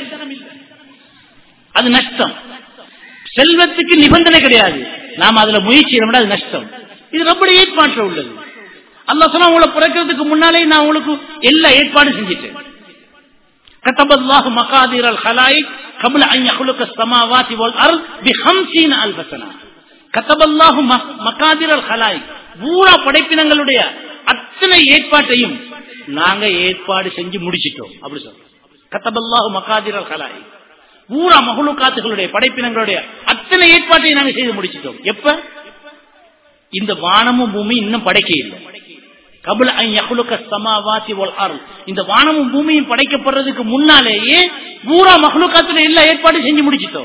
அது நஷ்டம் செல்வத்துக்கு நிபந்தனை கிடையாது நாம அதுல முயற்சி செய்யறோம்னா அது நஷ்டம் இது ரொம்ப ஏற்பாட்டில் உள்ளது அல்லாஹ் சொன்னா உங்களை பிறக்கிறதுக்கு முன்னாலே நான் உங்களுக்கு எல்லா ஏற்பாடும் செஞ்சிட்டேன் كتب الله مقادير الخلائق قبل أن يخلق السماوات والأرض بخمسين ألف سنة كتب الله م- مقادير الخلائق பூரா படைப்பினங்களுடைய அத்தனை ஏற்பாட்டையும் நாங்க ஏற்பாடு செஞ்சு முடிச்சிட்டோம் அப்படி சொல்றோம் கத்தபல்லாஹு மகாதிரல் கலாய் பூரா மகளுக்காத்துகளுடைய படைப்பினங்களுடைய அத்தனை ஏற்பாட்டையும் நாங்க செய்து முடிச்சிட்டோம் எப்ப இந்த வானமும் பூமி இன்னும் படைக்க இல்லை கபுல சமாவாசி இந்த வானமும் பூமியும் படைக்கப்படுறதுக்கு முன்னாலேயே பூரா மகளுக்காத்துல எல்லா ஏற்பாடும் செஞ்சு முடிச்சிட்டோம்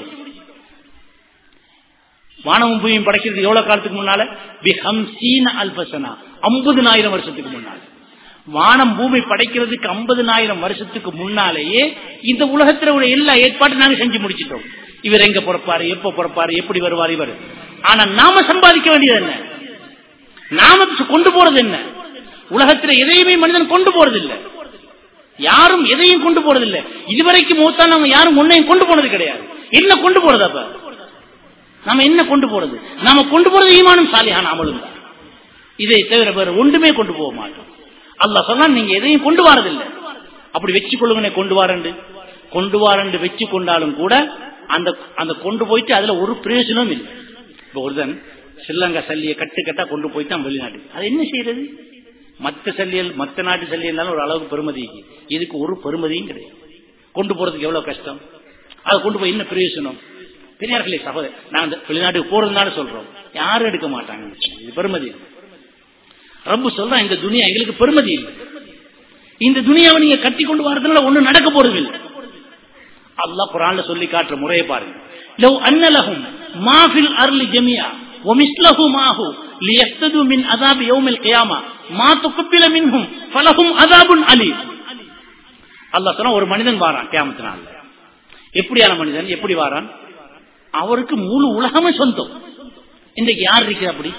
வானமும் பூமியும் படைக்கிறதுக்கு எவ்வளவு காலத்துக்கு முன்னால பிஹம்சீன அல்பசனா ஐம்பதுனாயிரம் வருஷத்துக்கு முன்னால வானம் பூமி படைக்கிறதுக்கு ஐம்பதுனாயிரம் வருஷத்துக்கு முன்னாலேயே இந்த உலகத்துல உள்ள எல்லா ஏற்பாடும் நாங்க செஞ்சு முடிச்சிட்டோம் இவர் எங்க பிறப்பாரு எப்ப பிறப்பாரு எப்படி வருவார் இவர் ஆனா நாம சம்பாதிக்க வேண்டியது என்ன நாம கொண்டு போறது என்ன உலகத்துல எதையுமே மனிதன் கொண்டு போறது இல்ல யாரும் எதையும் கொண்டு போறது இல்ல இதுவரைக்கும் மூத்தா நம்ம யாரும் ஒன்னையும் கொண்டு போனது கிடையாது என்ன கொண்டு போறது அப்ப நாம என்ன கொண்டு போறது நாம கொண்டு போறது ஈமானும் சாலியான அமலும் தான் இதை தவிர வேற ஒன்றுமே கொண்டு போக மாட்டோம் அல்லாஹ் சொன்னா நீங்க எதையும் கொண்டு வரதில்லை அப்படி வச்சு கொள்ளுங்க கொண்டு வாரண்டு கொண்டு வாரண்டு வச்சு கொண்டாலும் கூட அந்த அந்த கொண்டு போயிட்டு அதுல ஒரு பிரயோஜனமும் இல்லை இப்ப ஒருதன் ஸ்ரீலங்கா சல்லியை கட்டு கட்டா கொண்டு போயிட்டான் வெளிநாட்டு அது என்ன செய்யறது மத்த சல்லியல் மத்த நாட்டு சல்லியல் ஒரு அளவுக்கு பெருமதி இதுக்கு ஒரு பெருமதியும் கிடையாது கொண்டு போறதுக்கு எவ்வளவு கஷ்டம் அதை கொண்டு போய் என்ன பிரயோஜனம் பெரியார்களே சகோதரர் நான் அந்த வெளிநாட்டுக்கு போறதுனால சொல்றோம் யாரும் எடுக்க மாட்டாங்க இது பெருமதி இல்லை. ரப்பு சொல்றான் இந்த துனியா எங்களுக்கு பெருமதி இல்லை இந்த துனியாவை நீங்க கட்டி கொண்டு வரதுனால ஒண்ணு நடக்க போறது இல்லை அல்லாஹ் குரான்ல சொல்லி காட்டுற முறையை பாருங்க லவ் அன்னலஹும் மாஃபில் அர்லி ஜமியா ومثله معه ليفتدوا من عذاب يوم القيامة ما تقبل منهم فلهم عذاب أليم அல்லாஹ் சொன்னா ஒரு மனிதன் வாரான் கியாமத்தினால எப்படியான மனிதன் எப்படி வாரான் அவருக்கு முழு உலகமே சொந்தம் இன்றைக்கு யார் இருக்கிற அப்படி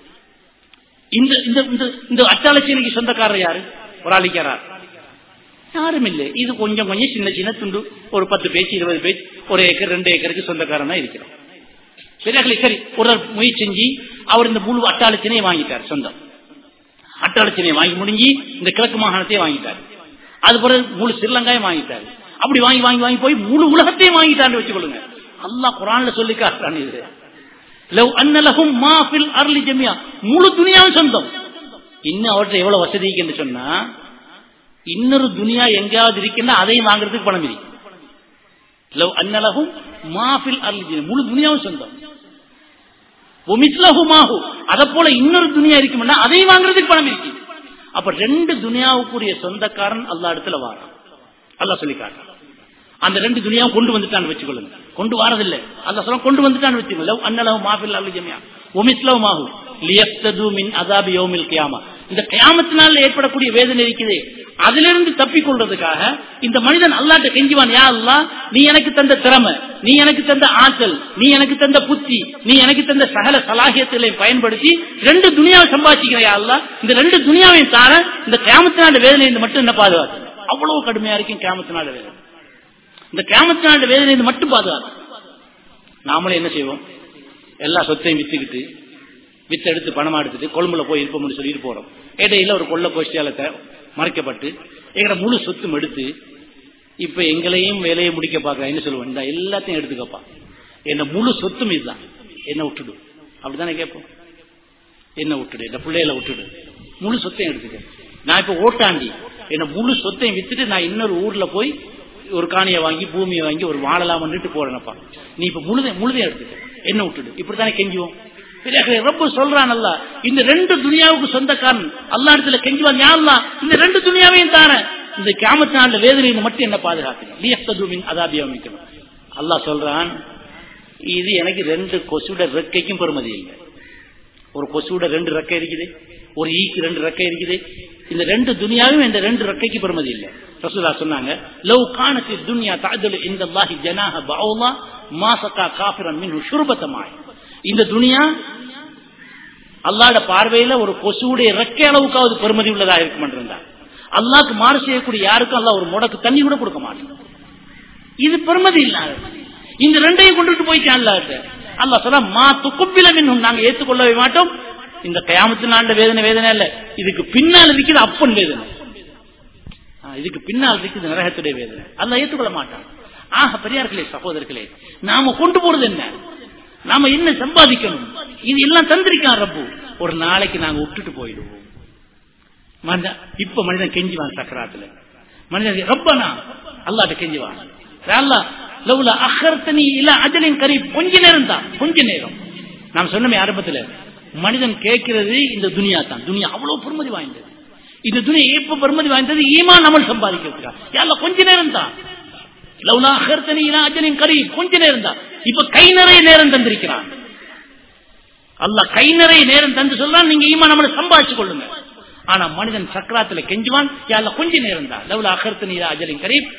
இந்த இந்த இந்த- இந்த அட்டாளச்சேரிக்கு சொந்தக்காரர் யாரு ஒரு ஆளிக்கிறார் யாரும் இல்லை இது கொஞ்சம் கொஞ்சம் சின்ன சின்ன துண்டு ஒரு பத்து பேச்சு இருபது பேச்சு ஒரு ஏக்கர் ரெண்டு ஏக்கருக்கு சொந்தக்காரன் தான் இருக்கிறோம் சரியாகலை சரி ஒரு ஆள் முயற்சி செஞ்சு அவர் இந்த முழு அட்டாளச்சனையை வாங்கிட்டார் சொந்தம் அட்டாளச்சனையை வாங்கி முடிஞ்சு இந்த கிழக்கு மாகாணத்தையே வாங்கிட்டார் அது பிறகு முழு ஸ்ரீலங்காயும் வாங்கிட்டாரு அப்படி வாங்கி வாங்கி வாங்கி போய் முழு உலகத்தையும் வாங்கிட்டாருன்னு வச்சுக்கொள்ளுங்க அல்லாஹ் குரான்ல சொல்லி காட்டுறான் இது லவ் அன்னலகும் மாஃபில் அர்லி ஜமியா முழு துணியாவும் சொந்தம் இன்னும் அவர்கிட்ட எவ்வளவு வசதி இருக்குன்னு சொன்னா இன்னொரு துனியா எங்கேயாவது இருக்குன்னா அதையும் வாங்குறதுக்கு பணம் இருக்கு லவ் அன்னலகும் மாஃபில் அர்லி ஜமியா முழு துனியாவும் சொந்தம் ஒமிஸ்லகுமாகு அதை போல இன்னொரு துனியா இருக்கும்னா அதையும் வாங்குறதுக்கு பணம் இருக்கு அப்ப ரெண்டு துனியாவுக்குரிய சொந்தக்காரன் அல்லா இடத்துல வாரான் அல்லா சொல்லி காட்டுறான் அந்த ரெண்டு துணியாவும் கொண்டு வந்துட்டான்னு வச்சுக்கொள்ளுங்க கொண்டு வரதில்ல அல்ல சொல்ல கொண்டு வந்துட்டான்னு வச்சுக்கோங்க அன்னலவும் மாஃபில் அல்ல ஜமியா ஒமிஸ்லவும் ஆகும் லியப்தது மின் அதாபி யோமில் கியாமா இந்த கியாமத்தினால ஏற்படக்கூடிய வேதனை இருக்குது அதிலிருந்து தப்பிக் கொள்றதுக்காக இந்த மனிதன் அல்லாட்ட கெஞ்சுவான் யா அல்லா நீ எனக்கு தந்த திறமை நீ எனக்கு தந்த ஆற்றல் நீ எனக்கு தந்த புத்தி நீ எனக்கு தந்த சகல சலாகியத்தை பயன்படுத்தி ரெண்டு துணியாவை சம்பாதிச்சுக்கிறையா அல்லா இந்த ரெண்டு துணியாவையும் தார இந்த கிராமத்தினால வேதனை மட்டும் என்ன பாதுகாத்து அவ்வளவு கடுமையா இருக்கும் கிராமத்தினால வேதனை இந்த கிராமத்தினால வேதனை மட்டும் பாதுகாத்து நாமளும் என்ன செய்வோம் எல்லா சொத்தையும் வித்துக்கிட்டு வித்து எடுத்து பணமா எடுத்துட்டு கொழும்புல போய் இருப்போம்னு சொல்லிட்டு போறோம் இடையில ஒரு கொள்ள கோஷ்டியால மறைக்கப்பட்டு எங்கட முழு சொத்தும் எடுத்து இப்ப எங்களையும் வேலையை முடிக்க பாக்குறேன் என்ன சொல்லுவேன் இந்த எல்லாத்தையும் எடுத்துக்கப்பா என்ன முழு சொத்தும் இதுதான் என்ன விட்டுடு அப்படித்தானே கேட்போம் என்ன விட்டுடு என்ன பிள்ளையில விட்டுடு முழு சொத்தையும் எடுத்துக்க நான் இப்ப ஓட்டாண்டி என்ன முழு சொத்தையும் வித்துட்டு நான் இன்னொரு ஊர்ல போய் ஒரு காணியை வாங்கி பூமியை வாங்கி ஒரு வாழலாம் வந்துட்டு போறேனப்பா நீ இப்ப முழுதை முழுதையும் எடுத்துக்க என்ன விட்டுடு இப்படித்தானே கெஞ்சுவோம் ரொம்ப சொல்றான் அல்ல இந்த ரெண்டு துனியாவுக்கு சொந்தக்காரன் அல்லா இடத்துல கெஞ்சுவான் யாருலாம் இந்த ரெண்டு துனியாவையும் தானே இந்த கிராமத்தினால வேதனையை மட்டும் என்ன பாதுகாக்கணும் அதாபியமிக்கணும் அல்லாஹ் சொல்றான் இது எனக்கு ரெண்டு கொசுட ரெக்கைக்கும் பெருமதி இல்லை ஒரு கொசுட ரெண்டு ரெக்கை இருக்குது ஒரு ஈக்கு ரெண்டு ரெக்கை இருக்குது இந்த ரெண்டு துனியாவும் இந்த ரெண்டு ரெக்கைக்கு பெருமதி இல்லை ரசூலா சொன்னாங்க லவ் காணத்தி துனியா தாஜல் இந்த அல்லாஹி ஜனாஹ பவுலா மாசக்கா காபிரன் மின் சுருபத்தமாய் இந்த துனியா அல்லாட பார்வையில ஒரு கொசுடைய ரெக்கை அளவுக்காவது பெருமதி உள்ளதா இருக்கும் என்றார் அல்லாக்கு மாறு செய்யக்கூடிய யாருக்கும் அல்ல ஒரு முடக்கு தண்ணி கூட கொடுக்க மாட்டேன் இது பெருமதி இல்லாத இந்த ரெண்டையும் கொண்டுட்டு போயிட்டான் அல்லாட்ட அல்லா சொல்ல மா துக்குப்பில மின்னும் நாங்க ஏற்றுக்கொள்ளவே மாட்டோம் இந்த கயாமத்து நாண்ட வேதனை வேதனை இல்ல இதுக்கு பின்னால் இருக்குது அப்பன் வேதனை இதுக்கு பின்னால் இருக்குது நரகத்துடைய வேதனை அல்ல ஏற்றுக்கொள்ள மாட்டான் ஆக பெரியார்களே சகோதரர்களே நாம கொண்டு போறது என்ன நாம என்ன சம்பாதிக்கணும் இது எல்லாம் தந்திருக்கான் ரப்பு ஒரு நாளைக்கு நாங்க விட்டுட்டு போயிடுவோம் இப்ப மனிதன் கெஞ்சுவான் சக்கராத்துல மனிதன் ரப்பனா அல்லாட்ட கெஞ்சுவான் அல்லா லவ்ல அகர்த்தனி இல்ல அஜலின் கறி கொஞ்ச நேரம் தான் கொஞ்ச நேரம் நாம் சொன்னமே ஆரம்பத்துல மனிதன் கேட்கிறது இந்த துனியா தான் துனியா அவ்வளவு பெருமதி வாய்ந்தது இந்த துணியா எப்ப பெருமதி வாய்ந்தது ஈமா நம்மள் சம்பாதிக்கிறதுக்கா கொஞ்ச நேரம் தான் லவ்லா அகர்த்தனி இல்ல அஜலின் கறி கொஞ்ச நேரம் தான் இப்ப கை நிறைய நேரம் தந்திருக்கிறான் அல்ல கை நிறைய நேரம் தந்து சொல்றான் நீங்க ஈமா நம்மளை சம்பாதிச்சு கொள்ளுங்க ஆனா மனிதன் சக்கராத்துல கெஞ்சுவான் யாழ்ல கொஞ்ச நேரம் தான் லவ்லா அகர்த்தனி இல்ல அஜலின் கரீப்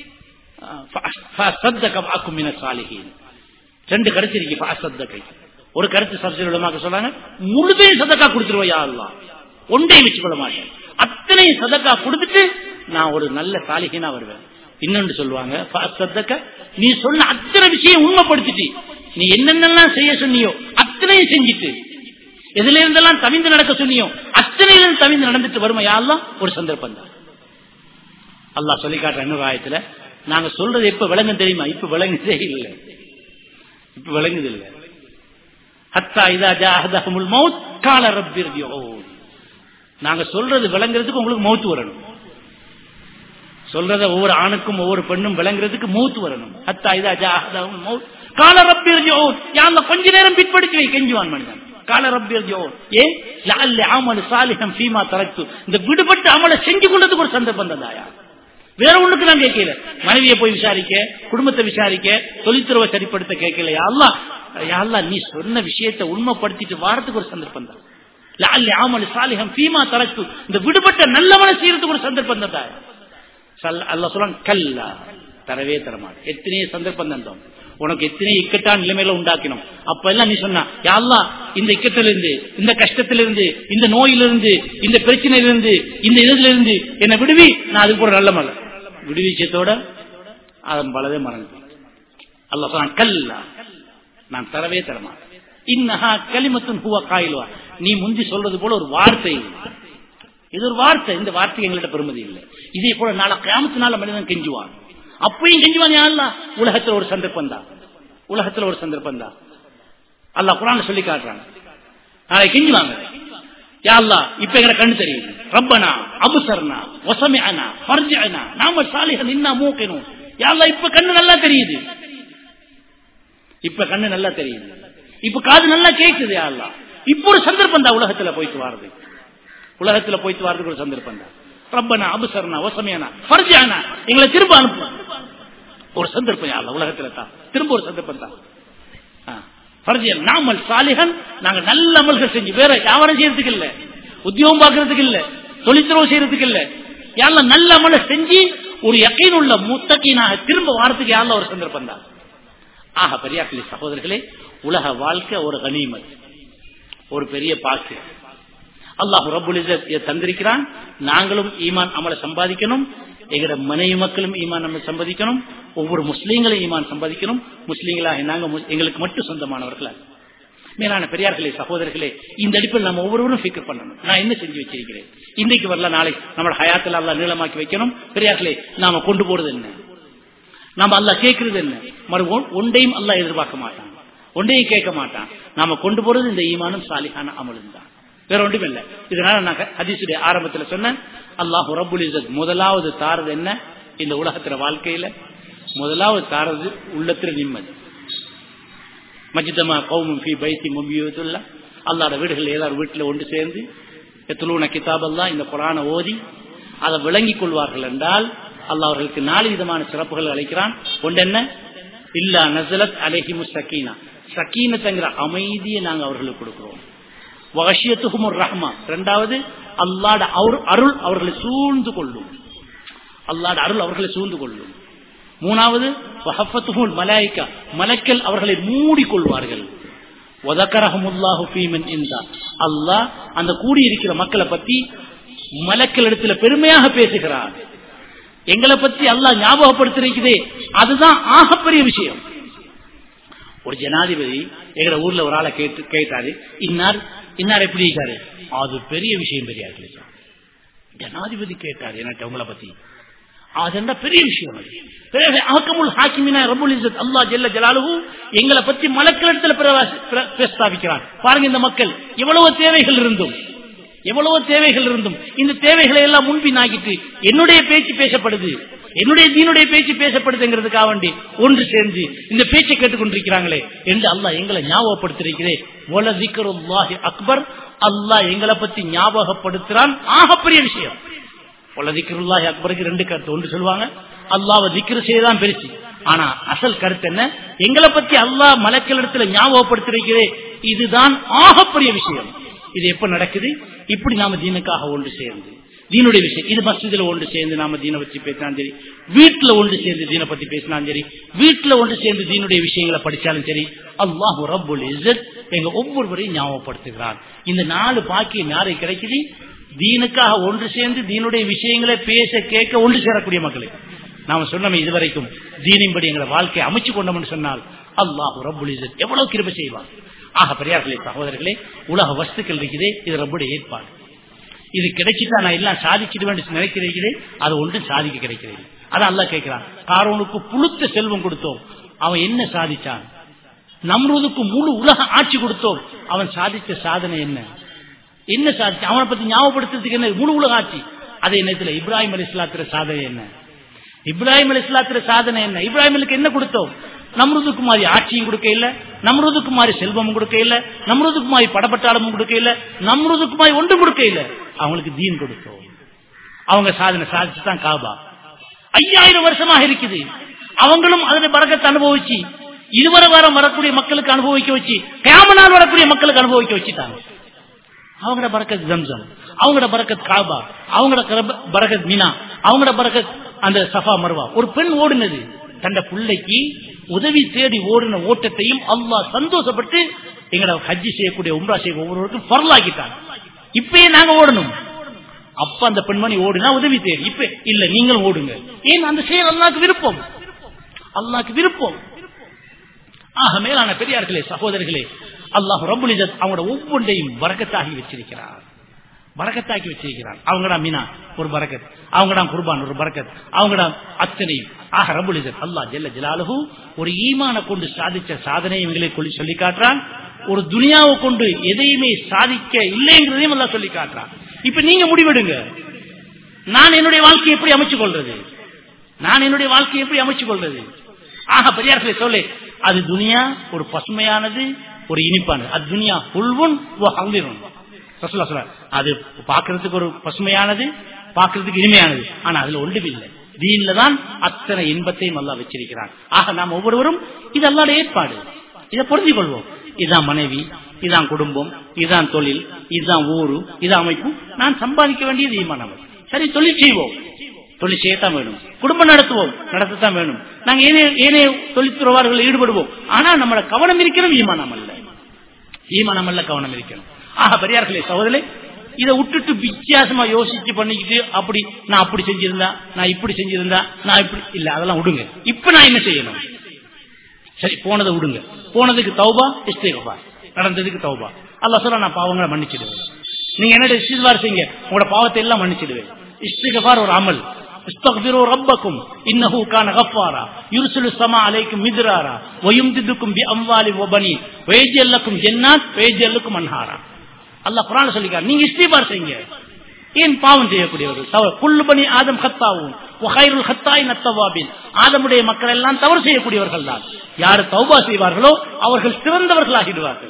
ரெண்டு கருத்து இருக்கு ஒரு கருத்து சப்சிடமாக சொல்றாங்க முழுதையும் சதக்கா கொடுத்துருவோம் யாருலாம் ஒன்றையும் வச்சு கொள்ள மாட்டேன் அத்தனையும் சதக்கா கொடுத்துட்டு நான் ஒரு நல்ல சாலிகனா வருவேன் இன்னொன்று சொல்லுவாங்க சதக்க நீ சொன்ன அத்தனை விஷயம் உண்மைப்படுத்திட்டு நீ என்னென்னலாம் செய்ய சொன்னியோ அத்தனையும் செஞ்சுட்டு எதுல இருந்தெல்லாம் தவிந்து நடக்க சொன்னியோ அத்தனையிலிருந்து தவிந்து நடந்துட்டு வருமா யாரெல்லாம் ஒரு சந்தர்ப்பம் தான் அல்லாஹ் சொல்லி காட்டுற இன்னொரு ஆயத்துல நாங்க சொல்றது எப்ப விளங்கும் தெரியுமா இப்ப விளங்குதே இல்லை இப்ப விளங்குது இல்லை ஹத்தா இதா ஜாஹதஹுல் மௌத் கால ரப்பிர் நாங்க சொல்றது விளங்குறதுக்கு உங்களுக்கு மௌத்து வரணும் சொல்றத ஒவ்வொரு ஆணுக்கும் ஒவ்வொரு பெண்ணும் விளங்குறதுக்கு மௌத்து வரணும் ஹத்தா இதா ஜாஹதஹுல் மௌத் கால ரப்பிர் யாங்க கொஞ்ச நேரம் பிற்படுத்தி வை கெஞ்சுவான் மனிதன் கால ரப்பிர் ஏன் லால் அமல் சாலிஹம் ஃபீமா தரத்து இந்த விடுபட்டு அமலை செஞ்சு கொண்டதுக்கு ஒரு சந்தர்ப்பம் தந்தாயா வேற ஒண்ணுக்கு நான் கேட்கல மனைவியை போய் விசாரிக்க குடும்பத்தை விசாரிக்க தொழில்துறவை சரிப்படுத்த கேட்கல யாழ்லா யாழ்லா நீ சொன்ன விஷயத்தை உண்மைப்படுத்திட்டு வாரத்துக்கு ஒரு சந்தர்ப்பம் தான் லால் ஆமல் சாலிகம் பீமா தரத்து இந்த விடுபட்ட நல்லவனை செய்யறதுக்கு ஒரு சந்தர்ப்பம் தான் அல்ல சொல்ல கல்லா தரவே தரமாட்டேன் எத்தனையோ சந்தர்ப்பம் தந்தோம் உனக்கு எத்தனை இக்கட்டான நிலைமையில உண்டாக்கணும் அப்ப எல்லாம் நீ சொன்னா யாழ்லா இந்த இக்கத்திலிருந்து இந்த கஷ்டத்திலிருந்து இந்த நோயிலிருந்து இந்த பிரச்சனையிலிருந்து இந்த இதுல இருந்து என்னை விடுவி நான் அதுக்கு போற நல்ல மலை விடுவிச்சத்தோட அதன் பலவே மறந்து அல்ல சொன்னான் கல்லா நான் தரவே தரமாட்டேன் இன்னஹா களிமத்துன் ஹுவா காயிலுவா நீ முந்தி சொல்றது போல ஒரு வார்த்தை இது ஒரு வார்த்தை இந்த வார்த்தை எங்கள்கிட்ட பெருமதி இல்லை இதே போல நாளை கிராமத்தினால மனிதன் கெஞ்சுவான் அப்பயும் கெஞ்சுவான் யாருலா உலகத்துல ஒரு சந்தர்ப்பம் தான் உலகத்துல ஒரு சந்தர்ப்பம் தான் அல்லா குரான் சொல்லி காட்டுறாங்க நாளை கெஞ்சுவாங்க யாழ்லா இப்ப எங்களை கண்ணு தெரியுது ரப்பனா அபுசர்னா ஒசமியானா பர்ஜானா நாம சாலிகள் நின்னா மூக்கணும் யாழ்லா இப்ப கண்ணு நல்லா தெரியுது இப்ப கண்ணு நல்லா தெரியுது இப்ப காது நல்லா கேட்குது யாழ்லா இப்ப ஒரு சந்தர்ப்பம் தான் உலகத்துல போயிட்டு வாருது உலகத்துல போயிட்டு வாரதுக்கு ஒரு சந்தர்ப்பம் தான் ரப்பனா அபுசர்னா ஒசமியானா பர்ஜானா எங்களை திரும்ப அனுப்பு ஒரு சந்தர்ப்பம் யா அல்லாஹ் உலகத்துல தான் திரும்ப ஒரு சந்தர்ப்பம் தான் ஆ. ஃபர்ஜியல் நாமல் சாலிஹன் நாங்க நல்ல அமல்கள் செஞ்சு வேற வியாபாரம் செய்யறதுக்கு இல்ல உத்தியோகம் பார்க்கறதுக்கு இல்ல தொழிற்துறவு செய்யறதுக்கு இல்ல யாரெல்லாம் நல்ல அமலை செஞ்சு ஒரு யக்கீன் உள்ள முத்தக்கீனாக திரும்ப வாரத்துக்கு யாரெல்லாம் ஒரு சந்தர்ப்பம் தான் ஆக பெரியாக்களி சகோதரர்களே உலக வாழ்க்கை ஒரு கனிமத் ஒரு பெரிய பாக்கு அல்லாஹ் ரபுல் இஸ்ஸத் இதை தந்திருக்கிறான் நாங்களும் ஈமான் அமலை சம்பாதிக்கணும் எங்கட மனைவி மக்களும் ஈமான் நம்ம சம்பாதிக்கணும் ஒவ்வொரு முஸ்லீம்களும் ஈமான் சம்பாதிக்கணும் முஸ்லீம்களாக நாங்க மு- எங்களுக்கு மட்டும் சொந்தமானவர்களா மேலான பெரியார்களே சகோதரர்களே இந்த அடிப்பில் நம்ம ஒவ்வொருவரும் ஃபிக்கர் பண்ணணும் நான் என்ன செஞ்சு வச்சிருக்கிறேன் இன்றைக்கு வரல நாளை நம்மளோட ஹயாத்தில் அல்லாஹ் நீளமாக்கி வைக்கணும் பெரியார்களே நாம கொண்டு போறது என்ன நாம அல்லாஹ் கேட்கறது என்ன மறு ஒன்- ஒன்றையும் அல்லாஹ் எதிர்பார்க்க மாட்டான் ஒன்றையும் கேட்க மாட்டான் நாம கொண்டு போறது இந்த ஈமானும் சாலிஹான அமலும் தான் வேற ஒன்றும் இல்ல இதனால நான் ஹதீசுடைய ஆரம்பத்துல சொன்னேன் அல்லாஹ் ரபுல் இஸ்ஸத் முதலாவது தாரது என்ன இந்த உலகத்துல வாழ்க்கையில முதலாவது தாரது உள்ளத்துல நிம்மதி மஜிதமா கௌமும் ஃபி பைத்தி மும்பியுதுல்லா அல்லாட வீடுகள் ஏதாவது வீட்டுல ஒன்று சேர்ந்து எத்துலூன கிதாபெல்லாம் இந்த குரானை ஓதி அதை விளங்கிக் கொள்வார்கள் என்றால் அல்லாஹ் அவர்களுக்கு நாலு விதமான சிறப்புகள் அளிக்கிறான் ஒன்று என்ன இல்லா நசலத் அலைஹிமு சக்கீனா சக்கீனத்துங்கிற அமைதியை நாங்க அவர்களுக்கு கொடுக்கிறோம் வகஷியத்துக்கும் ஒரு ரஹ்மா இரண்டாவது அல்லாட அவர் அருள் அவர்களை சூழ்ந்து கொள்ளும் அல்லாட அருள் அவர்களை சூழ்ந்து கொள்ளும் மூணாவது வஹஃபத்துஹுல் மலாயிகா மலக்கல் அவர்களை மூடிக்கொள்வார்கள் வதக்கரஹமுல்லாஹு ஃபீமன் இந்தா அல்லாஹ் அந்த கூடியிருக்கிற மக்களை பத்தி மலக்கல் இடத்துல பெருமையாக பேசுகிறார் எங்களை பத்தி அல்லாஹ் ஞாபகப்படுத்திருக்கிறதே அதுதான் ஆகப்பெரிய விஷயம் ஒரு ஜனாதிபதி எங்க ஊர்ல ஒரு ஆளை கேட்டு கேட்டாரு இன்னார் இன்னார் எப்படி இருக்காரு அது பெரிய விஷயம் பெரியார்களே ஜனாதிபதி கேட்டாரு எனக்கு உங்களை பத்தி அது என்ன பெரிய விஷயம் அது. பிறகு அகமுல் ஹாக்கிமினா ரபுல் இஸ்ஸத் அல்லாஹ் ஜல்ல ஜலாலுஹு எங்களை பத்தி மலக்களிடத்துல பிரவாசி- பிர- பிரஸ்தாபிக்கிறான் பாருங்க இந்த மக்கள் எவ்வளவு தேவைகள் இருந்தும் எவ்வளவு தேவைகள் இருந்தும் இந்த தேவைகளை எல்லாம் முன்பின் ஆகிட்டு என்னுடைய பேச்சு பேசப்படுது என்னுடைய தீனுடைய பேச்சு பேசப்படுதுங்கிறதுக்காக வேண்டி ஒன்று சேர்ந்து இந்த பேச்சை கேட்டுக்கொண்டிருக்கிறாங்களே என்று அல்லாஹ் எங்களை ஞாபகப்படுத்திருக்கிறேன் ஒல திக்ருல்லாஹி அக்பர் அல்லாஹ் எங்களை பத்தி ஞாபகப்படுத்துறான் ஆகப்பெரிய விஷயம் ஒல திக்ருல்லாஹி அக்பருக்கு ரெண்டு கருத்து ஒன்று சொல்லுவாங்க அல்லாஹ் திக்ரு செய்யதான் பெருச்சு ஆனா அசல் கருத்து என்ன எங்களை பத்தி அல்லாஹ் மலக்கள் இடத்துல ஞாபகப்படுத்திருக்கிறே இதுதான் ஆகப்பெரிய விஷயம் இது எப்ப நடக்குது இப்படி நாம தீனுக்காக ஒன்று சேர்ந்து தீனுடைய விஷயம் இது மஸ்ஜிதுல ஒன்று சேர்ந்து நாம தீனை பத்தி பேசினாலும் சரி வீட்டுல ஒன்று சேர்ந்து தீனை பத்தி பேசினாலும் சரி வீட்டுல ஒன்று சேர்ந்து தீனுடைய விஷயங்களை படிச்சாலும் சரி அல்லாஹு ரப்புல் இஸ்ஸத் எங்க ஒவ்வொருவரையும் ஞாபகப்படுத்துகிறான் இந்த நாலு பாக்கியம் யாருக்கு கிடைக்குது தீனுக்காக ஒன்று சேர்ந்து தீனுடைய விஷயங்களை பேச கேட்க ஒன்று சேரக்கூடிய மக்களுக்கு நாம சொன்னோம் இதுவரைக்கும் தீனின்படி எங்களை வாழ்க்கையை அமைச்சு கொண்டோம்னு சொன்னால் அல்லாஹு ரப்புல் இஸ்ஸத் எவ்வளவு கிருபை செய்வான் ஆக பெரியார்களே சகோதரர்களே உலக வஸ்துக்கள் இருக்குதே இது ரப்புடைய ஏற்பாடு இது கிடைச்சிட்டா நான் எல்லாம் சாதிச்சிடுவேன் நினைக்கிறீர்களே அது ஒன்றும் சாதிக்க கிடைக்கிறது அதான் அல்லாஹ் கேட்கிறான் காரோனுக்கு புழுத்த செல்வம் கொடுத்தோம் அவன் என்ன சாதிச்சான் நம்ருதுக்கு முழு உலக ஆட்சி கொடுத்தோம் அவன் சாதிச்ச சாதனை என்ன என்ன சாதிச்சு அவனை பத்தி ஞாபகப்படுத்துறதுக்கு என்ன முழு உலக ஆட்சி அதே நேரத்தில் இப்ராஹிம் அலி இஸ்லாத்திர சாதனை என்ன இப்ராஹிம் அலி இஸ்லாத்திர சாதனை என்ன இப்ராஹிமுக்கு என்ன கொடுத்தோம் நம்ருதுக்கு மாதிரி ஆட்சியும் கொடுக்க இல்ல நம்ருதுக்கு மாதிரி செல்வமும் கொடுக்க இல்ல நம்ருதுக்கு மாதிரி படப்பட்டாளமும் கொடுக்க இல்ல நம்ருதுக்கு மாதிரி ஒன்றும் கொடுக்க இல்ல அவங்களுக்கு தீன் கொடுத்தோம் அவங்க சாதனை சாதிச்சுதான் காபா ஐயாயிரம் வருஷமாக இருக்குது அவங்களும் அதனை பறக்கத்தை அனுபவிச்சு இதுவரை வர வரக்கூடிய மக்களுக்கு அனுபவிக்க வச்சு கேமனால் வரக்கூடிய மக்களுக்கு அனுபவிக்க வச்சுட்டாங்க அவங்களோட பறக்கத் ஜம்சம் அவங்களோட பறக்கத் காபா அவங்களோட கரப- பறக்கத் மீனா அவங்களோட பறக்கத் அந்த சஃபா மர்வா ஒரு பெண் ஓடுனது தந்த பிள்ளைக்கு உதவி தேடி ஓடின ஓட்டத்தையும் அல்லாஹ் சந்தோஷப்பட்டு எங்களோட ஹஜ்ஜி செய்யக்கூடிய உம்ரா செய்ய ஒவ்வொருவருக்கும் பொருளாக்கிட்டாங்க இப்பயே நாங்க ஓடணும் அப்ப அந்த பெண்மணி ஓடினா உதவி தேடி இப்ப இல்ல நீங்களும் ஓடுங்க ஏன் அந்த செயல் அல்லாக்கு விருப்பம் அல்லாக்கு விருப்பம் ஆக மேலான பெரியார்களே சகோதரர்களே அல்லாஹ் ரபுல் இஜத் அவங்களோட ஒவ்வொன்றையும் வரக்கத்தாகி வச்சிருக்கிறார் பரக்கத்தாக்கி வச்சிருக்கிறான் அவங்கடா மீனா ஒரு பரக்கத் அவங்கடா குர்பான் ஒரு பரக்கத் அவங்கடா அத்தனையும் ஆக ரபுல் இஜத் அல்லாஹ் ஜல்ல ஜலாலுஹு ஒரு ஈமான கொண்டு சாதிச்ச சாதனை இவங்களை கொள்ளி சொல்லி காட்டுறான் ஒரு துனியாவை கொண்டு எதையுமே சாதிக்க இல்லைங்கிறதையும் எல்லாம் சொல்லி காட்டுறான் இப்ப நீங்க முடிவெடுங்க நான் என்னுடைய வாழ்க்கையை எப்படி அமைச்சு கொள்றது நான் என்னுடைய வாழ்க்கையை எப்படி அமைச்சு கொள்றது ஆக பெரியார்களை சொல்லு அது துனியா ஒரு பசுமையானது ஒரு இனிப்பானது அது துனியா உள்வன் அங்கிரும் அது பாக்குறதுக்கு ஒரு பசுமையானது பாக்குறதுக்கு இனிமையானது ஆனா அதுல ஒன்றும் இல்லை தீன்ல தான் அத்தனை இன்பத்தையும் அல்லாஹ் வச்சிருக்கிறான் ஆக நாம் ஒவ்வொருவரும் இது அல்லாட ஏற்பாடு இதை புரிஞ்சு கொள்வோம் இதுதான் மனைவி இதான் குடும்பம் இதுதான் தொழில் இதுதான் ஊரு இதான் அமைப்பு நான் சம்பாதிக்க வேண்டியது ஈமானவர் சரி தொழில் செய்வோம் தொழில் செய்யத்தான் வேணும் குடும்பம் நடத்துவோம் நடத்தத்தான் வேணும் நாங்க ஏனைய ஏனைய தொழில்துறவார்கள் ஈடுபடுவோம் ஆனா நம்மளோட கவனம் இருக்கிறோம் ஈமானம் அல்ல ஈமானம் அல்ல கவனம் இருக்கணும் ஆக பெரியார்களே சகோதரே இதை விட்டுட்டு வித்தியாசமா யோசிச்சு பண்ணிக்கிட்டு அப்படி நான் அப்படி செஞ்சிருந்தா நான் இப்படி செஞ்சிருந்தா நான் இப்படி இல்ல அதெல்லாம் விடுங்க இப்ப நான் என்ன செய்யணும் சரி போனதை விடுங்க போனதுக்கு தௌபா இஸ்தேகபா நடந்ததுக்கு தௌபா அல்ல சொல்ல நான் பாவங்களை மன்னிச்சிடுவேன் நீங்க என்னோட இஸ்திகார் செய்யுங்க உங்களோட பாவத்தை எல்லாம் மன்னிச்சிடுவேன் இஸ்திகபார் ஒரு அமல் استغفروا ربكم انه كان غفارا يرسل السماء عليكم مدرارا ويمددكم باموال وبنين ويجعل لكم جنات ويجعل لكم انهارا அல்லாஹ் குரான் சொல்லிக்கார் நீங்க இஸ்திபார் செய்யுங்க ஏன் பாவம் செய்யக்கூடியவர்கள் புல்லு பணி ஆதம் ஹத்தாவும் ஒஹைருல் ஹத்தாய் நத்தவாபின் ஆதமுடைய மக்கள் எல்லாம் தவறு செய்யக்கூடியவர்கள் தான் யாரு தௌபா செய்வார்களோ அவர்கள் சிறந்தவர்களாகிடுவார்கள்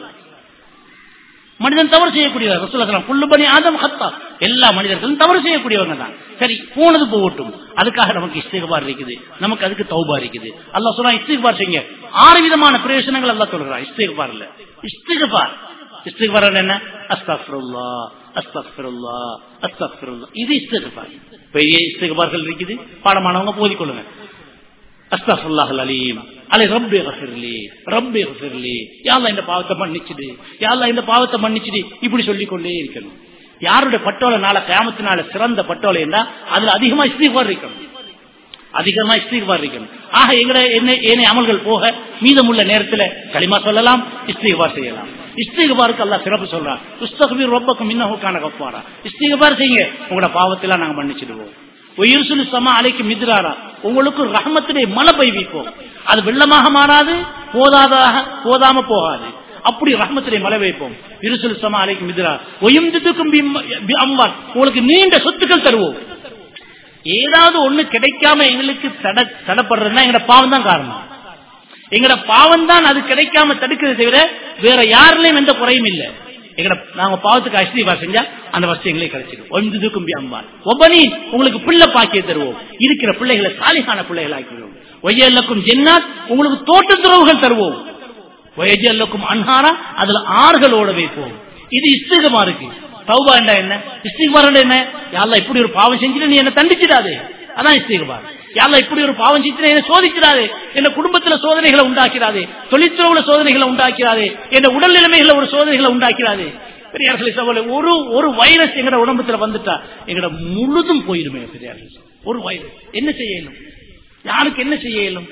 மனிதன் தவறு செய்யக்கூடியவர் ரசூலுல்லாஹி புல்லு பணி ஆதம் ஹத்தா எல்லா மனிதர்களும் தவறு செய்யக்கூடியவங்க தான் சரி போனது போகட்டும் அதுக்காக நமக்கு இஸ்திகபார் இருக்குது நமக்கு அதுக்கு தௌபா இருக்குது அல்லாஹ் சொன்னா இஸ்திகபார் செய்யுங்க ஆறு விதமான பிரயோஜனங்கள் அல்லாஹ் சொல்றான் இஸ்திகபார்ல இஸ்திகபார் இஸ்திகபார் என்ன அஸ்தக்ஃபிருல்லா அஸ்தக்ஃபிருல்லா அஸ்தக்ஃபிருல்லா இது இஸ்திகபார் பெரிய இஸ்திகபார்கள் இருக்குது பாடமானவங்க போதிக்கொள்ளுங்க அஸ்தஃபுல்லாஹ் அலீம் அலை ரப்பே கஃபிர்லி ரப்பே கஃபிர்லி யாழ்லா இந்த பாவத்தை மன்னிச்சுடு யாழ்லா இந்த பாவத்தை மன்னிச்சுடு இப்படி சொல்லிக் கொண்டே இருக்கணும் யாருடைய பட்டோலை நாள கிராமத்தினால சிறந்த பட்டோலை என்றா அதுல அதிகமா இஸ்திகார் இருக்கணும் அதிகமா இஸ்திகார் இருக்கணும் ஆக எங்கட என்ன ஏனைய அமல்கள் போக மீதமுள்ள நேரத்துல களிமா சொல்லலாம் இஸ்திகார் செய்யலாம் இஸ்திகபாருக்கு அல்லா சிறப்பு சொல்றான் புஸ்தகபீர் ரொம்பக்கும் இன்னும் கப்பாரா இஸ்திகபார் செய்யுங்க உங்களோட பாவத்தெல்லாம் நாங்க மன்னிச்சிடுவோம் உயிர் சொல்லி சம அலைக்கு மிதிராரா உங்களுக்கு ரஹமத்துடைய மழை பெய்விப்போம் அது வெள்ளமாக மாறாது போதாதாக போதாம போகாது அப்படி ரஹமத்துடைய மழை வைப்போம் இருசல் சம அலைக்கு மிதிரா ஒயம்துக்கும் அம்பான் உங்களுக்கு நீண்ட சொத்துக்கள் தருவோம் ஏதாவது ஒண்ணு கிடைக்காம எங்களுக்கு தட தடப்படுறதுன்னா எங்கட பாவம் தான் காரணம் எங்கட பாவம் தான் அது கிடைக்காம தடுக்கிறது தவிர வேற யாருலயும் எந்த குறையும் இல்லை எங்கட நாங்க பாவத்துக்கு அஸ்திவா செஞ்சா அந்த வசதி எங்களுக்கு கிடைச்சிடும் ஒன்று கும்பி அம்பான் ஒவ்வொனி உங்களுக்கு பிள்ளை பாக்கிய தருவோம் இருக்கிற பிள்ளைகளை சாலிகான பிள்ளைகள் ஆக்கிடுவோம் ஒய்யல்லக்கும் ஜென்னாத் உங்களுக்கு தோட்ட துறவுகள் தருவோம் ஒய்யல்லக்கும் அன்ஹாரா அதுல ஆறுகளோட வைப்போம் இது இஸ்திகமா இருக்கு தௌபா என்ன இஸ்திகபார் என்ன யாரெல்லாம் இப்படி ஒரு பாவம் செஞ்சுட்டு நீ என்ன தண்டிச்சிடாது அதான் இஸ்திகபார் யாரெல்லாம் இப்படி ஒரு பாவம் செஞ்சு என்ன சோதிக்கிறாரு என்ன குடும்பத்துல சோதனைகளை உண்டாக்கிறாரு தொழிற்துறவுல சோதனைகளை உண்டாக்கிறாரு என்ன உடல் நிலைமைகளை ஒரு சோதனைகளை உண்டாக்கிறாரு பெரியார்களே சவால் ஒரு ஒரு வைரஸ் எங்கட உடம்புல வந்துட்டா எங்கட முழுதும் போயிருமே பெரியார்கள் ஒரு வைரஸ் என்ன செய்யணும் யாருக்கு என்ன செய்யணும்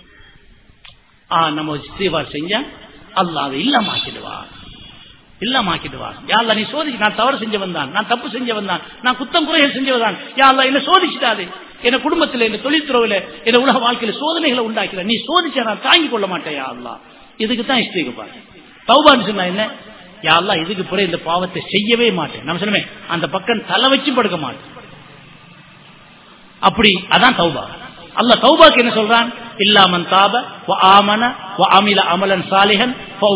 ஆ நம்ம இஸ்திகபார் செஞ்சா அல்லாஹ் அதை இல்லாமாக்கிடுவார் இல்லாமாக்கிடுவார் யாழ்லா நீ சோதிச்சு நான் தவறு செஞ்சவன் தான் நான் தப்பு செஞ்சவன் தான் நான் குத்தம் குறைகள் செஞ்சவன் தான் யாழ்லா என்ன சோதிச்சுட்டாது என் குடும்பத்தில் என் தொழில்துறவுல என் உலக வாழ்க்கையில சோதனைகளை உண்டாக்கிற நீ சோதிச்சா நான் தாங்கிக் கொள்ள மாட்டேன் யாழ்லா இதுக்கு தான் இஷ்டிகப்பார் தௌபான்னு சொன்னா என்ன யாழ்லா இதுக்கு பிறகு இந்த பாவத்தை செய்யவே மாட்டேன் நம்ம சொல்லுமே அந்த பக்கம் தலை வச்சு படுக்க மாட்டேன் அப்படி அதான் தௌபா அல்ல தௌபாக்கு என்ன சொல்றான் இல்லாமன் தாப ஆமன அமில அமலன் சாலிஹன்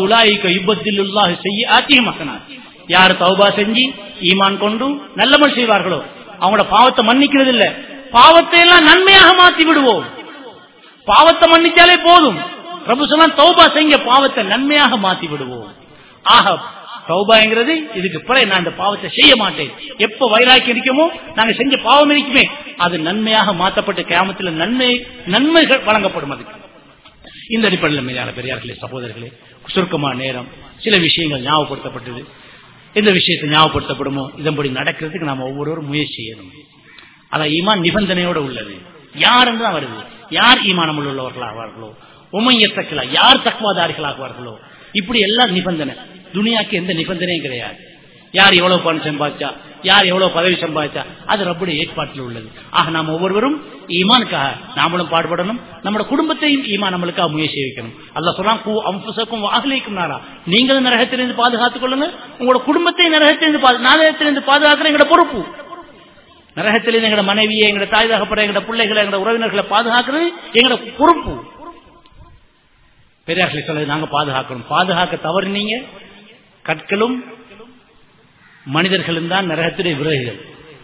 யார் தௌபா செஞ்சு ஈமான் கொண்டு நல்லமல் செய்வார்களோ அவங்களோட பாவத்தை மன்னிக்கிறது இல்ல பாவத்தை எல்லாம் நன்மையாக மாத்தி விடுவோம் பாவத்தை மன்னிச்சாலே போதும் பிரபு சொன்னா தௌபா செய்ய பாவத்தை நன்மையாக மாத்தி விடுவோம் ஆக சௌபாங்கிறது இதுக்கு பிறகு நான் இந்த பாவத்தை செய்ய மாட்டேன் எப்ப வைராக்கி இருக்குமோ நாங்க செஞ்ச பாவம் இருக்குமே அது நன்மையாக மாற்றப்பட்ட கிராமத்தில் நன்மை நன்மைகள் வழங்கப்படும் அதுக்கு இந்த அடிப்படையில் மீதான பெரியார்களே சகோதரர்களே சுருக்கமான நேரம் சில விஷயங்கள் ஞாபகப்படுத்தப்பட்டது எந்த விஷயத்தை ஞாபகப்படுத்தப்படுமோ இதன்படி நடக்கிறதுக்கு நாம் ஒவ்வொருவரும் முயற்சி செய்யணும் அதான் ஈமான் நிபந்தனையோட உள்ளது யார் என்றுதான் வருது யார் ஈமானம் உள்ளவர்களாவார்களோ உமையத்தக்கலா யார் தக்குவாதாரிகளாகுவார்களோ இப்படி எல்லாம் நிபந்தனை துனியாக்கு எந்த நிபந்தனையும் கிடையாது யார் எவ்வளவு பணம் சம்பாதிச்சா யார் எவ்வளவு பதவி சம்பாதிச்சா அது ரப்புடைய ஏற்பாட்டில் உள்ளது ஆக நாம் ஒவ்வொருவரும் ஈமானுக்காக நாமளும் பாடுபடணும் நம்ம குடும்பத்தையும் ஈமான் நம்மளுக்காக முயற்சி வைக்கணும் அல்ல சொன்னா பூ அம்புசக்கும் வாகலிக்கும் நாரா நீங்களும் நரகத்திலிருந்து பாதுகாத்துக் கொள்ளுங்க உங்களோட குடும்பத்தை நரகத்திலிருந்து நாடகத்திலிருந்து பாதுகாக்கிற எங்களோட பொறுப்பு நரகத்திலிருந்து எங்களோட மனைவியை எங்களோட தாய் தகப்பட எங்களோட பிள்ளைகளை எங்களோட உறவினர்களை பாதுகாக்கிறது எங்களோட பொறுப்பு பெரியார்களை சொல்ல நாங்க பாதுகாக்கணும் பாதுகாக்க தவறுனீங்க கற்களும் மனிதர்களும் தான் நரகத்துடைய விறகுகள்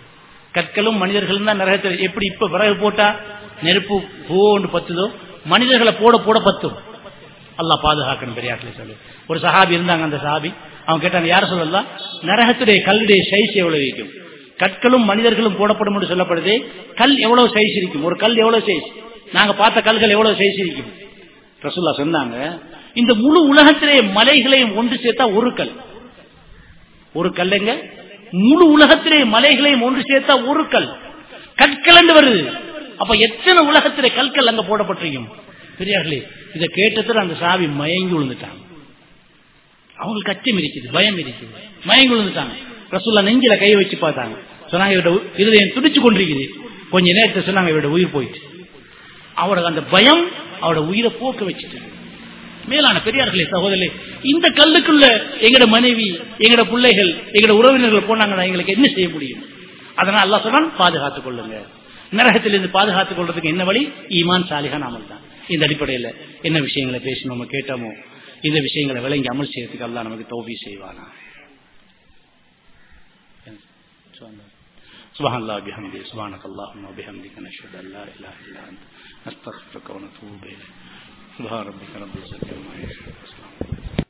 கற்களும் மனிதர்களும் தான் நரகத்தில் எப்படி இப்ப விறகு போட்டா நெருப்பு பூன்னு பத்துதோ மனிதர்களை போட போட பத்தும் அல்லாஹ் பாதுகாக்கணும் பெரியாட்டில் சொல்லு ஒரு சஹாபி இருந்தாங்க அந்த சஹாபி அவங்க கேட்டாங்க யார சொல்லலாம் நரகத்துடைய கல்லுடைய சைஸ் எவ்வளவு இருக்கும் கற்களும் மனிதர்களும் போடப்படும் என்று சொல்லப்படுது கல் எவ்வளவு சைஸ் இருக்கும் ஒரு கல் எவ்வளவு சைஸ் நாங்க பார்த்த கல்கள் எவ்வளவு சைஸ் இருக்கும் ரசுல்லா சொன்னாங்க இந்த முழு உலகத்திலே மலைகளையும் ஒன்று சேர்த்தா ஒரு கல் ஒரு கல்லுங்க முழு உலகத்திலே மலைகளையும் ஒன்று சேர்த்தா ஒரு கல் கற்கள் வருது அப்ப எத்தனை உலகத்திலே கற்கள் அங்க போடப்பட்டிருக்கும் பெரியார்களே இதை கேட்டதுல அந்த சாவி மயங்கி விழுந்துட்டாங்க அவங்களுக்கு அச்சம் இருக்குது பயம் இருக்குது மயங்கி விழுந்துட்டாங்க ரசூல்லா நெஞ்சில கை வச்சு பார்த்தாங்க சொன்னாங்க இவரோட இருதயம் துடிச்சு கொண்டிருக்குது கொஞ்ச நேரத்தை சொன்னாங்க இவரோட உயிர் போயிட்டு அவரோட அந்த பயம் அவரோட உயிரை போக்க வச்சுட்டு மேலான பெரியார்களே சகோதரே இந்த கல்லுக்குள்ள எங்கட மனைவி எங்கட பிள்ளைகள் எங்கட உறவினர்கள் போனாங்கன்னா எங்களுக்கு என்ன செய்ய முடியும் அதனால அல்லா சொன்னான் பாதுகாத்துக் கொள்ளுங்க நரகத்திலிருந்து பாதுகாத்துக் கொள்றதுக்கு என்ன வழி ஈமான் சாலிகான் அமல் தான் இந்த அடிப்படையில் என்ன விஷயங்களை பேசணுமோ கேட்டோமோ இந்த விஷயங்களை விளங்கி அமல் செய்யறதுக்கு அல்லா நமக்கு தோல்வி செய்வானா سبحان الله بحمده سبحانك اللهم وبحمدك نشهد ان لا اله الا انت نستغفرك ونتوب اليك سبحان ربك رب العزه عما يصفون